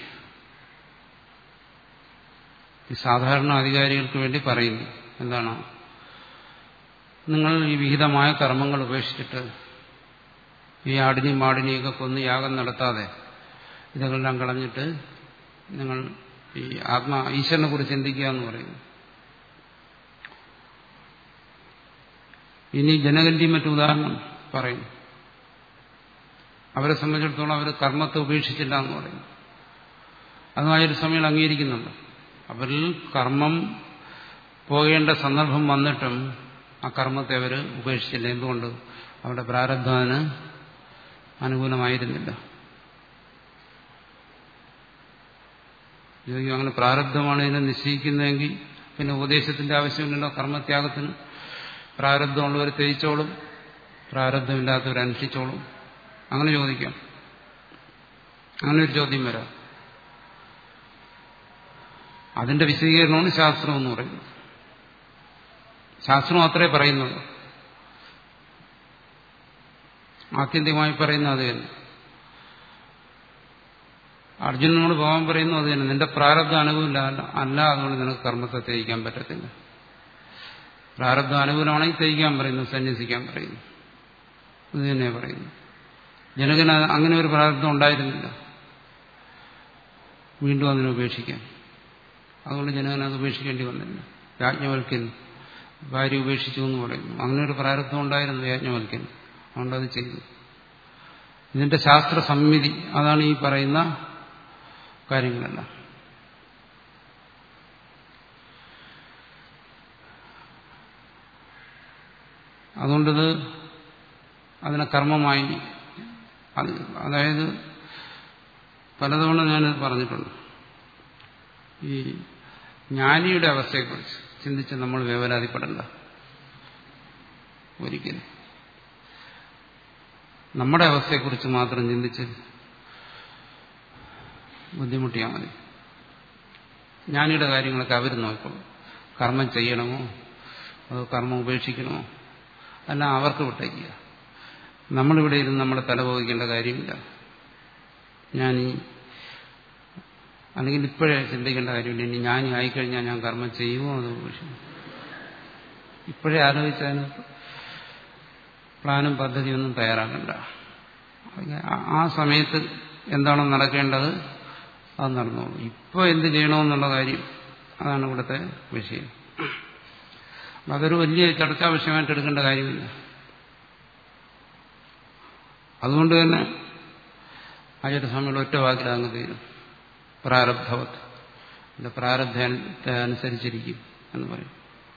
ഈ സാധാരണ അധികാരികൾക്ക് വേണ്ടി പറയുന്നു എന്താണ് നിങ്ങൾ ഈ വിഹിതമായ കർമ്മങ്ങൾ ഉപേക്ഷിച്ചിട്ട് ഈ ആടിനെയും മാടിനെയൊക്കെ കൊന്ന് യാഗം നടത്താതെ ഇതെല്ലാം കളഞ്ഞിട്ട് നിങ്ങൾ ഈ ആത്മാ ഈശ്വരനെ കുറിച്ച് ചിന്തിക്കുക എന്ന് പറയുന്നു ഇനി ജനകന്റെയും മറ്റു ഉദാഹരണം പറയുന്നു അവരെ സംബന്ധിച്ചിടത്തോളം അവർ കർമ്മത്തെ ഉപേക്ഷിച്ചില്ല എന്ന് പറയുന്നു അതുമായി ഒരു സമയം അംഗീകരിക്കുന്നുണ്ട് അവരിൽ കർമ്മം പോകേണ്ട സന്ദർഭം വന്നിട്ടും ആ കർമ്മത്തെ അവർ ഉപേക്ഷിച്ചില്ല എന്തുകൊണ്ട് അവരുടെ പ്രാരബ്ധത്തിന് അനുകൂലമായിരുന്നില്ല ചോദിക്കും അങ്ങനെ പ്രാരബ്ധമാണ് ഇതിനെ നിശ്ചയിക്കുന്നതെങ്കിൽ പിന്നെ ഉപദേശത്തിന്റെ ആവശ്യമില്ലല്ലോ കർമ്മത്യാഗത്തിന് പ്രാരബ്ധമുള്ളവർ ത്യജിച്ചോളും പ്രാരബ്ധമില്ലാത്തവർ അനുഷ്ഠിച്ചോളും അങ്ങനെ ചോദിക്കാം അങ്ങനെ ഒരു ചോദ്യം വരാം അതിന്റെ വിശദീകരണമാണ് ശാസ്ത്രം എന്ന് പറയുന്നത് ശാസ്ത്രം അത്രേ പറയുന്നുള്ളൂ ആത്യന്തികമായി പറയുന്ന അത് തന്നെ അർജുനനോട് ഭഗവാൻ പറയുന്നു അത് തന്നെ നിന്റെ പ്രാരബ്ധ അനുകൂലമല്ല അല്ല അതുകൊണ്ട് നിനക്ക് കർമ്മത്തെ ത്യജിക്കാൻ പറ്റത്തില്ല പ്രാരബ്ധ അനുകൂലമാണെങ്കിൽ ത്യജിക്കാൻ പറയുന്നു സന്യസിക്കാൻ പറയുന്നു ഇത് തന്നെ പറയുന്നു ജനകന് അങ്ങനെ ഒരു പ്രാരബ്ധം ഉണ്ടായിരുന്നില്ല വീണ്ടും അതിനെ ഉപേക്ഷിക്കാൻ അതുകൊണ്ട് ജനകന് അത് ഉപേക്ഷിക്കേണ്ടി വന്നില്ല യാജ്ഞവൽക്കൻ ഭാര്യ ഉപേക്ഷിച്ചു എന്ന് പറയുന്നു അങ്ങനെ ഒരു പ്രാരബ്ധം ഉണ്ടായിരുന്നു യാജ്ഞവൽക്കൻ അതുകൊണ്ട് അത് ചെയ്തു ഇതിന്റെ ശാസ്ത്ര സമ്മിതി അതാണ് ഈ പറയുന്ന കാര്യങ്ങളെല്ലാം അതുകൊണ്ടത് അതിനെ കർമ്മമായി അതായത് പലതവണ ഞാനത് പറഞ്ഞിട്ടുണ്ട് ഈ ജ്ഞാനിയുടെ അവസ്ഥയെക്കുറിച്ച് ചിന്തിച്ച് നമ്മൾ വേവലാതിപ്പെടണ്ട ഒരിക്കലും നമ്മുടെ അവസ്ഥയെക്കുറിച്ച് മാത്രം ചിന്തിച്ച് ബുദ്ധിമുട്ടിയാൽ മതി ജ്ഞാനിയുടെ കാര്യങ്ങളൊക്കെ അവർ നോക്കണം കർമ്മം ചെയ്യണമോ അതോ കർമ്മം ഉപേക്ഷിക്കണമോ അല്ല അവർക്ക് വിട്ടേക്കുക നമ്മളിവിടെ ഇരുന്ന് നമ്മുടെ തല പോകിക്കേണ്ട കാര്യമില്ല ഞാൻ ഈ അല്ലെങ്കിൽ ഇപ്പോഴേ ചിന്തിക്കേണ്ട കാര്യമില്ല ഇനി ഞാൻ ആയിക്കഴിഞ്ഞാൽ ഞാൻ കർമ്മം ചെയ്യുമോ അതോ ഉപേക്ഷിക്കും ഇപ്പോഴേ ആലോചിച്ചതിന് പ്ലാനും പദ്ധതിയൊന്നും തയ്യാറാക്കണ്ട ആ സമയത്ത് എന്താണോ നടക്കേണ്ടത് അത് നടന്നോളൂ ഇപ്പോൾ എന്ത് ചെയ്യണമെന്നുള്ള കാര്യം അതാണ് ഇവിടുത്തെ വിഷയം അതൊരു വലിയ ചർച്ചാ വിഷയമായിട്ട് എടുക്കേണ്ട കാര്യമില്ല അതുകൊണ്ട് തന്നെ ആചാര്യസ്വാമിയുടെ ഒറ്റ വാക്കിൽ അങ്ങ് തീരും പ്രാരബ്ധവത്ത് എന്റെ പ്രാരബ്ധത്തെ അനുസരിച്ചിരിക്കും എന്ന് പറയും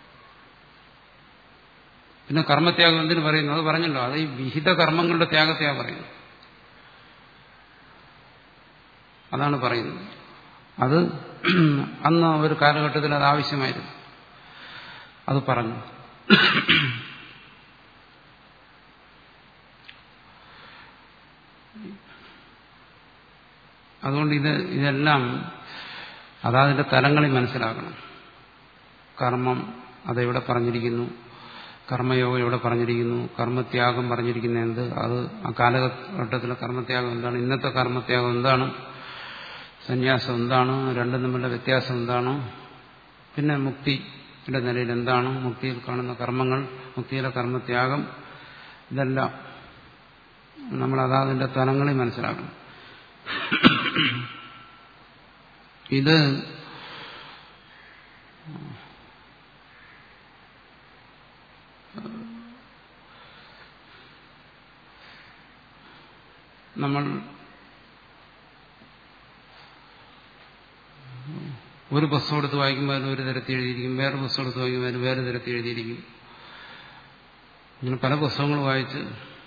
പിന്നെ കർമ്മത്യാഗം എന്തിനു പറയുന്നു അത് പറഞ്ഞല്ലോ അത് ഈ വിഹിത കർമ്മങ്ങളുടെ ത്യാഗത്തെയാണ് പറയുന്നത് അതാണ് പറയുന്നത് അത് അന്ന് ഒരു കാലഘട്ടത്തിൽ അത് ആവശ്യമായിരുന്നു അത് പറഞ്ഞു അതുകൊണ്ട് ഇത് ഇതെല്ലാം അതാതിന്റെ തലങ്ങളിൽ മനസ്സിലാക്കണം കർമ്മം അതെവിടെ പറഞ്ഞിരിക്കുന്നു കർമ്മയോഗം എവിടെ പറഞ്ഞിരിക്കുന്നു കർമ്മത്യാഗം പറഞ്ഞിരിക്കുന്ന എന്ത് അത് ആ കാലഘട്ടത്തിലെ കർമ്മത്യാഗം എന്താണ് ഇന്നത്തെ കർമ്മത്യാഗം എന്താണ് സന്യാസം എന്താണ് രണ്ടും തമ്മിലുള്ള വ്യത്യാസം എന്താണ് പിന്നെ മുക്തിയുടെ നിലയിൽ എന്താണ് മുക്തിയിൽ കാണുന്ന കർമ്മങ്ങൾ മുക്തിയിലെ കർമ്മത്യാഗം ഇതെല്ലാം നമ്മൾ അതാതിന്റെ തലങ്ങളിൽ മനസ്സിലാക്കണം ഇത് നമ്മൾ ഒരു പുസ്തകം എടുത്ത് വായിക്കുമ്പോൾ അതിന് ഒരു തരത്തിൽ എഴുതിയിരിക്കും വേറെ പുസ്തകം എടുത്ത് വായിക്കുമ്പോൾ അതിന് വേറെ തരത്തിൽ എഴുതിയിരിക്കും ഇങ്ങനെ പല പുസ്തകങ്ങൾ വായിച്ച്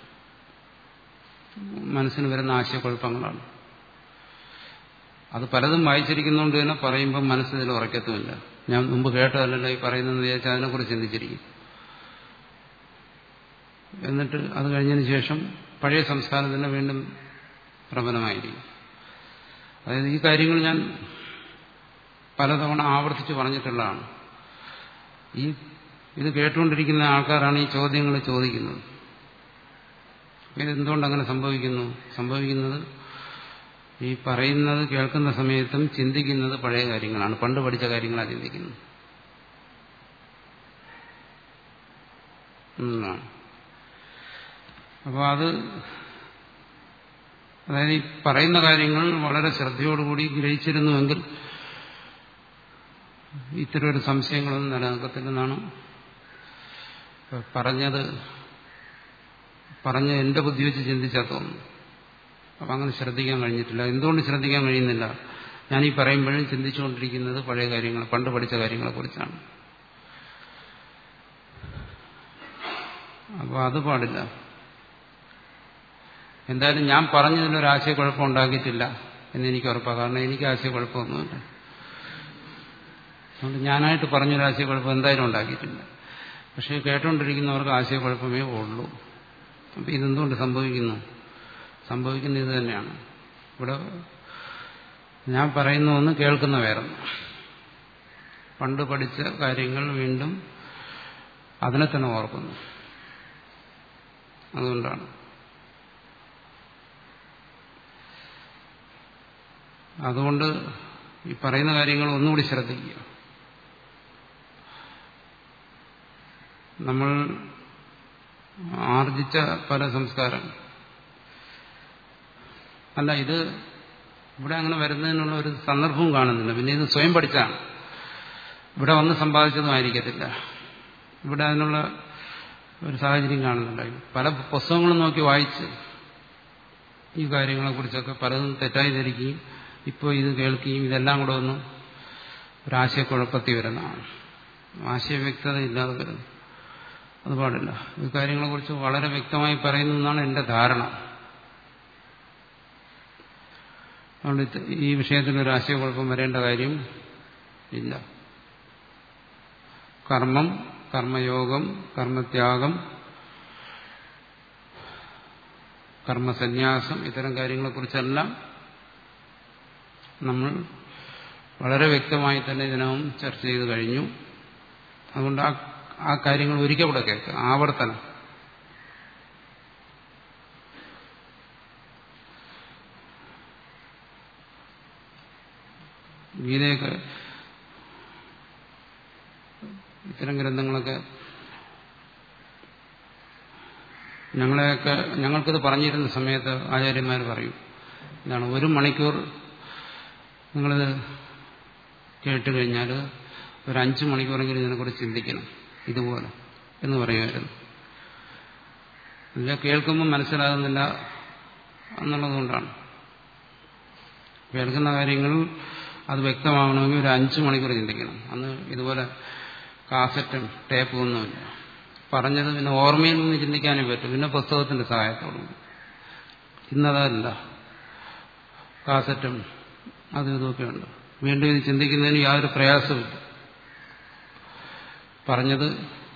മനസ്സിന് വരുന്ന ആശയക്കുഴപ്പങ്ങളാണ് അത് പലതും വായിച്ചിരിക്കുന്നതുകൊണ്ട് തന്നെ പറയുമ്പം മനസ്സിൽ ഉറക്കത്തുമില്ല ഞാൻ മുമ്പ് കേട്ടതല്ലല്ലോ ഈ പറയുന്നതെന്ന് വിചാരിച്ചാൽ അതിനെക്കുറിച്ച് ചിന്തിച്ചിരിക്കും എന്നിട്ട് അത് കഴിഞ്ഞതിന് ശേഷം പഴയ സംസ്കാരം തന്നെ വീണ്ടും പ്രബലമായിരിക്കും അതായത് ഈ കാര്യങ്ങൾ ഞാൻ പലതവണ ആവർത്തിച്ച് പറഞ്ഞിട്ടുള്ളതാണ് ഈ ഇത് കേട്ടുകൊണ്ടിരിക്കുന്ന ആൾക്കാരാണ് ഈ ചോദ്യങ്ങൾ ചോദിക്കുന്നത് ഇതെന്തുകൊണ്ട് അങ്ങനെ സംഭവിക്കുന്നു സംഭവിക്കുന്നത് ഈ പറയുന്നത് കേൾക്കുന്ന സമയത്തും ചിന്തിക്കുന്നത് പഴയ കാര്യങ്ങളാണ് പണ്ട് പഠിച്ച കാര്യങ്ങളാണ് ചിന്തിക്കുന്നത് എന്നാണ് അപ്പോൾ അത് അതായത് ഈ പറയുന്ന കാര്യങ്ങൾ വളരെ ശ്രദ്ധയോടുകൂടി ഗ്രഹിച്ചിരുന്നുവെങ്കിൽ ഇത്തരം ഒരു സംശയങ്ങളൊന്നും നിലനിൽക്കത്തില്ലെന്നാണ് പറഞ്ഞത് പറഞ്ഞ എന്റെ ബുദ്ധി വെച്ച് ചിന്തിച്ചാൽ തോന്നുന്നു അപ്പം അങ്ങനെ ശ്രദ്ധിക്കാൻ കഴിഞ്ഞിട്ടില്ല എന്തുകൊണ്ട് ശ്രദ്ധിക്കാൻ കഴിയുന്നില്ല ഞാൻ ഈ പറയുമ്പോഴും ചിന്തിച്ചുകൊണ്ടിരിക്കുന്നത് പഴയ കാര്യങ്ങൾ പണ്ട് പഠിച്ച കാര്യങ്ങളെ കുറിച്ചാണ് അപ്പോൾ അത് പാടില്ല എന്തായാലും ഞാൻ പറഞ്ഞതിലൊരു ആശയക്കുഴപ്പം ഉണ്ടാക്കിയിട്ടില്ല എന്ന് എനിക്ക് ഉറപ്പാണ് കാരണം എനിക്ക് ആശയക്കുഴപ്പമൊന്നുമില്ല അതുകൊണ്ട് ഞാനായിട്ട് പറഞ്ഞൊരു ആശയക്കുഴപ്പം എന്തായാലും ഉണ്ടാക്കിയിട്ടില്ല പക്ഷേ കേട്ടുകൊണ്ടിരിക്കുന്നവർക്ക് ആശയക്കുഴപ്പമേ ഉള്ളൂ അപ്പം ഇതെന്തുകൊണ്ട് സംഭവിക്കുന്നു സംഭവിക്കുന്നത് ഇത് തന്നെയാണ് ഇവിടെ ഞാൻ പറയുന്ന ഒന്ന് കേൾക്കുന്ന വേറൊന്ന് പണ്ട് പഠിച്ച കാര്യങ്ങൾ വീണ്ടും അതിനെ തന്നെ ഓർക്കുന്നു അതുകൊണ്ടാണ് അതുകൊണ്ട് ഈ പറയുന്ന കാര്യങ്ങൾ ഒന്നുകൂടി ശ്രദ്ധിക്കുക നമ്മൾ ആർജിച്ച പല സംസ്കാരം അല്ല ഇത് ഇവിടെ അങ്ങനെ വരുന്നതിനുള്ള ഒരു സന്ദർഭവും കാണുന്നില്ല പിന്നെ ഇത് സ്വയം പഠിച്ചാണ് ഇവിടെ വന്ന് സമ്പാദിച്ചതും ആയിരിക്കത്തില്ല ഇവിടെ അതിനുള്ള ഒരു സാഹചര്യം കാണുന്നില്ല പല പുസ്തകങ്ങളും നോക്കി വായിച്ച് ഈ കാര്യങ്ങളെക്കുറിച്ചൊക്കെ പലതും തെറ്റായി ധരിക്കുകയും ഇപ്പോൾ ഇത് കേൾക്കുകയും ഇതെല്ലാം കൂടെ ഒന്ന് ഒരാശയക്കുഴപ്പത്തിൽ വരുന്നതാണ് ആശയവ്യക്തത ഇല്ലാതെ വരുന്നു അത് പാടില്ല ഈ കാര്യങ്ങളെക്കുറിച്ച് വളരെ വ്യക്തമായി പറയുന്നു എന്നാണ് എന്റെ ധാരണ അതുകൊണ്ട് ഈ വിഷയത്തിൽ ഒരു ആശയക്കുഴപ്പം വരേണ്ട കാര്യം ഇല്ല കർമ്മം കർമ്മയോഗം കർമ്മത്യാഗം കർമ്മസന്യാസം ഇത്തരം കാര്യങ്ങളെക്കുറിച്ചെല്ലാം നമ്മൾ വളരെ വ്യക്തമായി തന്നെ ഇതിനകം ചർച്ച ചെയ്ത് കഴിഞ്ഞു അതുകൊണ്ട് ആ ആ കാര്യങ്ങൾ ഒരിക്കൽ കൂടെ കേൾക്കുക ആവർത്തനം ഗീതയൊക്കെ ഇത്തരം ഗ്രന്ഥങ്ങളൊക്കെ ഞങ്ങളെയൊക്കെ ഞങ്ങൾക്കിത് പറഞ്ഞിരുന്ന സമയത്ത് ആചാര്യന്മാർ പറയും എന്താണ് ഒരു മണിക്കൂർ നിങ്ങളിത് കേട്ട് കഴിഞ്ഞാൽ ഒരു അഞ്ചു മണിക്കൂറെങ്കിലും ഇതിനെക്കുറിച്ച് ചിന്തിക്കണം ഇതുപോലെ എന്ന് പറയുമായിരുന്നു ഇതിനെ കേൾക്കുമ്പോൾ മനസ്സിലാകുന്നില്ല എന്നുള്ളതുകൊണ്ടാണ് കേൾക്കുന്ന കാര്യങ്ങൾ അത് വ്യക്തമാകണമെങ്കിൽ ഒരു അഞ്ചു മണിക്കൂർ ചിന്തിക്കണം അന്ന് ഇതുപോലെ കാസറ്റും ടേപ്പും ഒന്നുമില്ല പറഞ്ഞത് പിന്നെ ഓർമ്മയിൽ നിന്ന് ചിന്തിക്കാനേ പറ്റും പിന്നെ പുസ്തകത്തിന്റെ സഹായത്തോടും ഇന്നതല്ല കാസറ്റും അതും ഇതൊക്കെ ഉണ്ട് വീണ്ടും ഇത് ചിന്തിക്കുന്നതിന് യാതൊരു പ്രയാസമില്ല പറഞ്ഞത്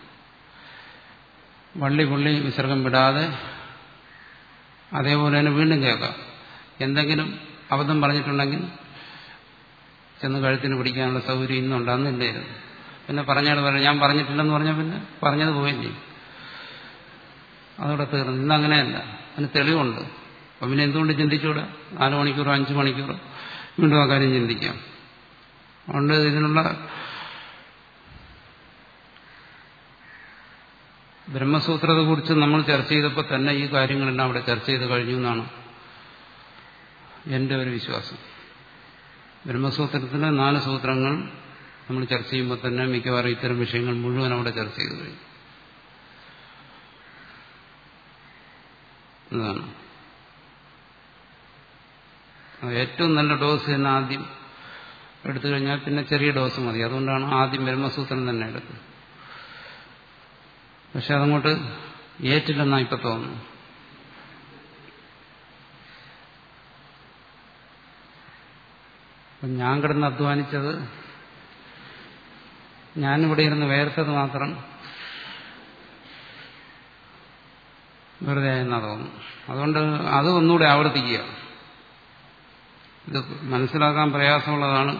വള്ളി പുള്ളി വിസർഗം വിടാതെ അതേപോലെ തന്നെ വീണ്ടും കേൾക്കാം എന്തെങ്കിലും അബദ്ധം പറഞ്ഞിട്ടുണ്ടെങ്കിൽ ചെന്ന് കഴുത്തിന് പിടിക്കാനുള്ള സൗകര്യം ഇന്നുണ്ട് അന്നില്ലായിരുന്നു പിന്നെ പറഞ്ഞാൽ പറയാം ഞാൻ പറഞ്ഞിട്ടില്ലെന്ന് പറഞ്ഞാൽ പിന്നെ പറഞ്ഞത് പോയില്ലേ അതോടെ തീർന്നു ഇന്ന് അങ്ങനെയല്ല അതിന് തെളിവുണ്ട് അപ്പം പിന്നെ എന്തുകൊണ്ട് ചിന്തിച്ചൂടെ നാല് മണിക്കൂറോ അഞ്ച് മണിക്കൂറോ വീണ്ടും ആ കാര്യം ചിന്തിക്കാം അതുകൊണ്ട് ഇതിനുള്ള ബ്രഹ്മസൂത്രത്തെ കുറിച്ച് നമ്മൾ ചർച്ച ചെയ്തപ്പോൾ തന്നെ ഈ കാര്യങ്ങളെല്ലാം അവിടെ ചർച്ച ചെയ്ത് കഴിഞ്ഞു എന്നാണ് എന്റെ ഒരു വിശ്വാസം ബ്രഹ്മസൂത്രത്തിലെ നാല് സൂത്രങ്ങൾ നമ്മൾ ചർച്ച ചെയ്യുമ്പോൾ തന്നെ മിക്കവാറും ഇത്തരം വിഷയങ്ങൾ മുഴുവൻ അവിടെ ചർച്ച ചെയ്തു കഴിഞ്ഞു അതാണ് ഏറ്റവും നല്ല ഡോസ് തന്നെ ആദ്യം എടുത്തു കഴിഞ്ഞാൽ പിന്നെ ചെറിയ ഡോസ് മതി അതുകൊണ്ടാണ് ആദ്യം ബ്രഹ്മസൂത്രം തന്നെ എടുത്തത് പക്ഷെ അതങ്ങോട്ട് ഏറ്റില്ലെന്നാ ഇപ്പൊ തോന്നുന്നു അപ്പം ഞാൻ കിടന്ന് അധ്വാനിച്ചത് ഞാനിവിടെ ഇരുന്ന് വേർത്തത് മാത്രം വെറുതെ എന്നാ തോന്നുന്നു അതുകൊണ്ട് അത് ഒന്നുകൂടെ ആവർത്തിക്കുക ഇത് മനസ്സിലാക്കാൻ പ്രയാസമുള്ളതാണ്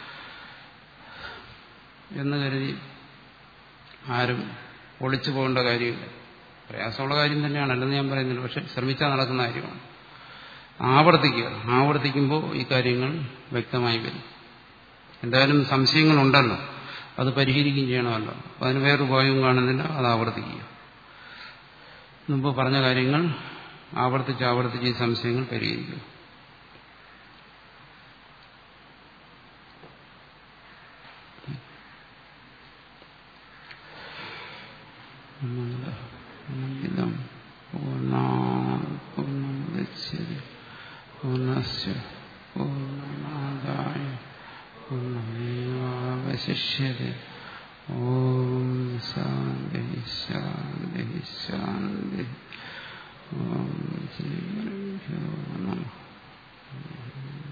എന്ന് കരുതി ആരും ഒളിച്ചു പോകേണ്ട കാര്യമില്ല പ്രയാസമുള്ള കാര്യം തന്നെയാണ് അല്ലെന്ന് ഞാൻ പറയുന്നില്ല പക്ഷെ ശ്രമിച്ചാൽ നടക്കുന്ന കാര്യമാണ് ആവർത്തിക്കുക ആവർത്തിക്കുമ്പോൾ ഈ കാര്യങ്ങൾ വ്യക്തമായി വരും എന്തായാലും സംശയങ്ങളുണ്ടല്ലോ അത് പരിഹരിക്കുകയും ചെയ്യണമല്ലോ അതിന് വേറൊരു ഉപായവും കാണുന്നില്ല അത് ആവർത്തിക്കുക മുമ്പ് പറഞ്ഞ കാര്യങ്ങൾ ആവർത്തിച്ച് ആവർത്തിച്ച് ഈ സംശയങ്ങൾ പരിഹരിക്കുക ഇതം പൂർണ്ണമുദച്ഛതി പൂർണ്ണസ് പൂർണ്ണമാദായ പൂർണ്ണമേവാവശിഷ്യതി ഓം ശാന്തി ശാന്തി ശാന്തി ഓം ശ്രീ ഗുരുഭ്യോ നമഃ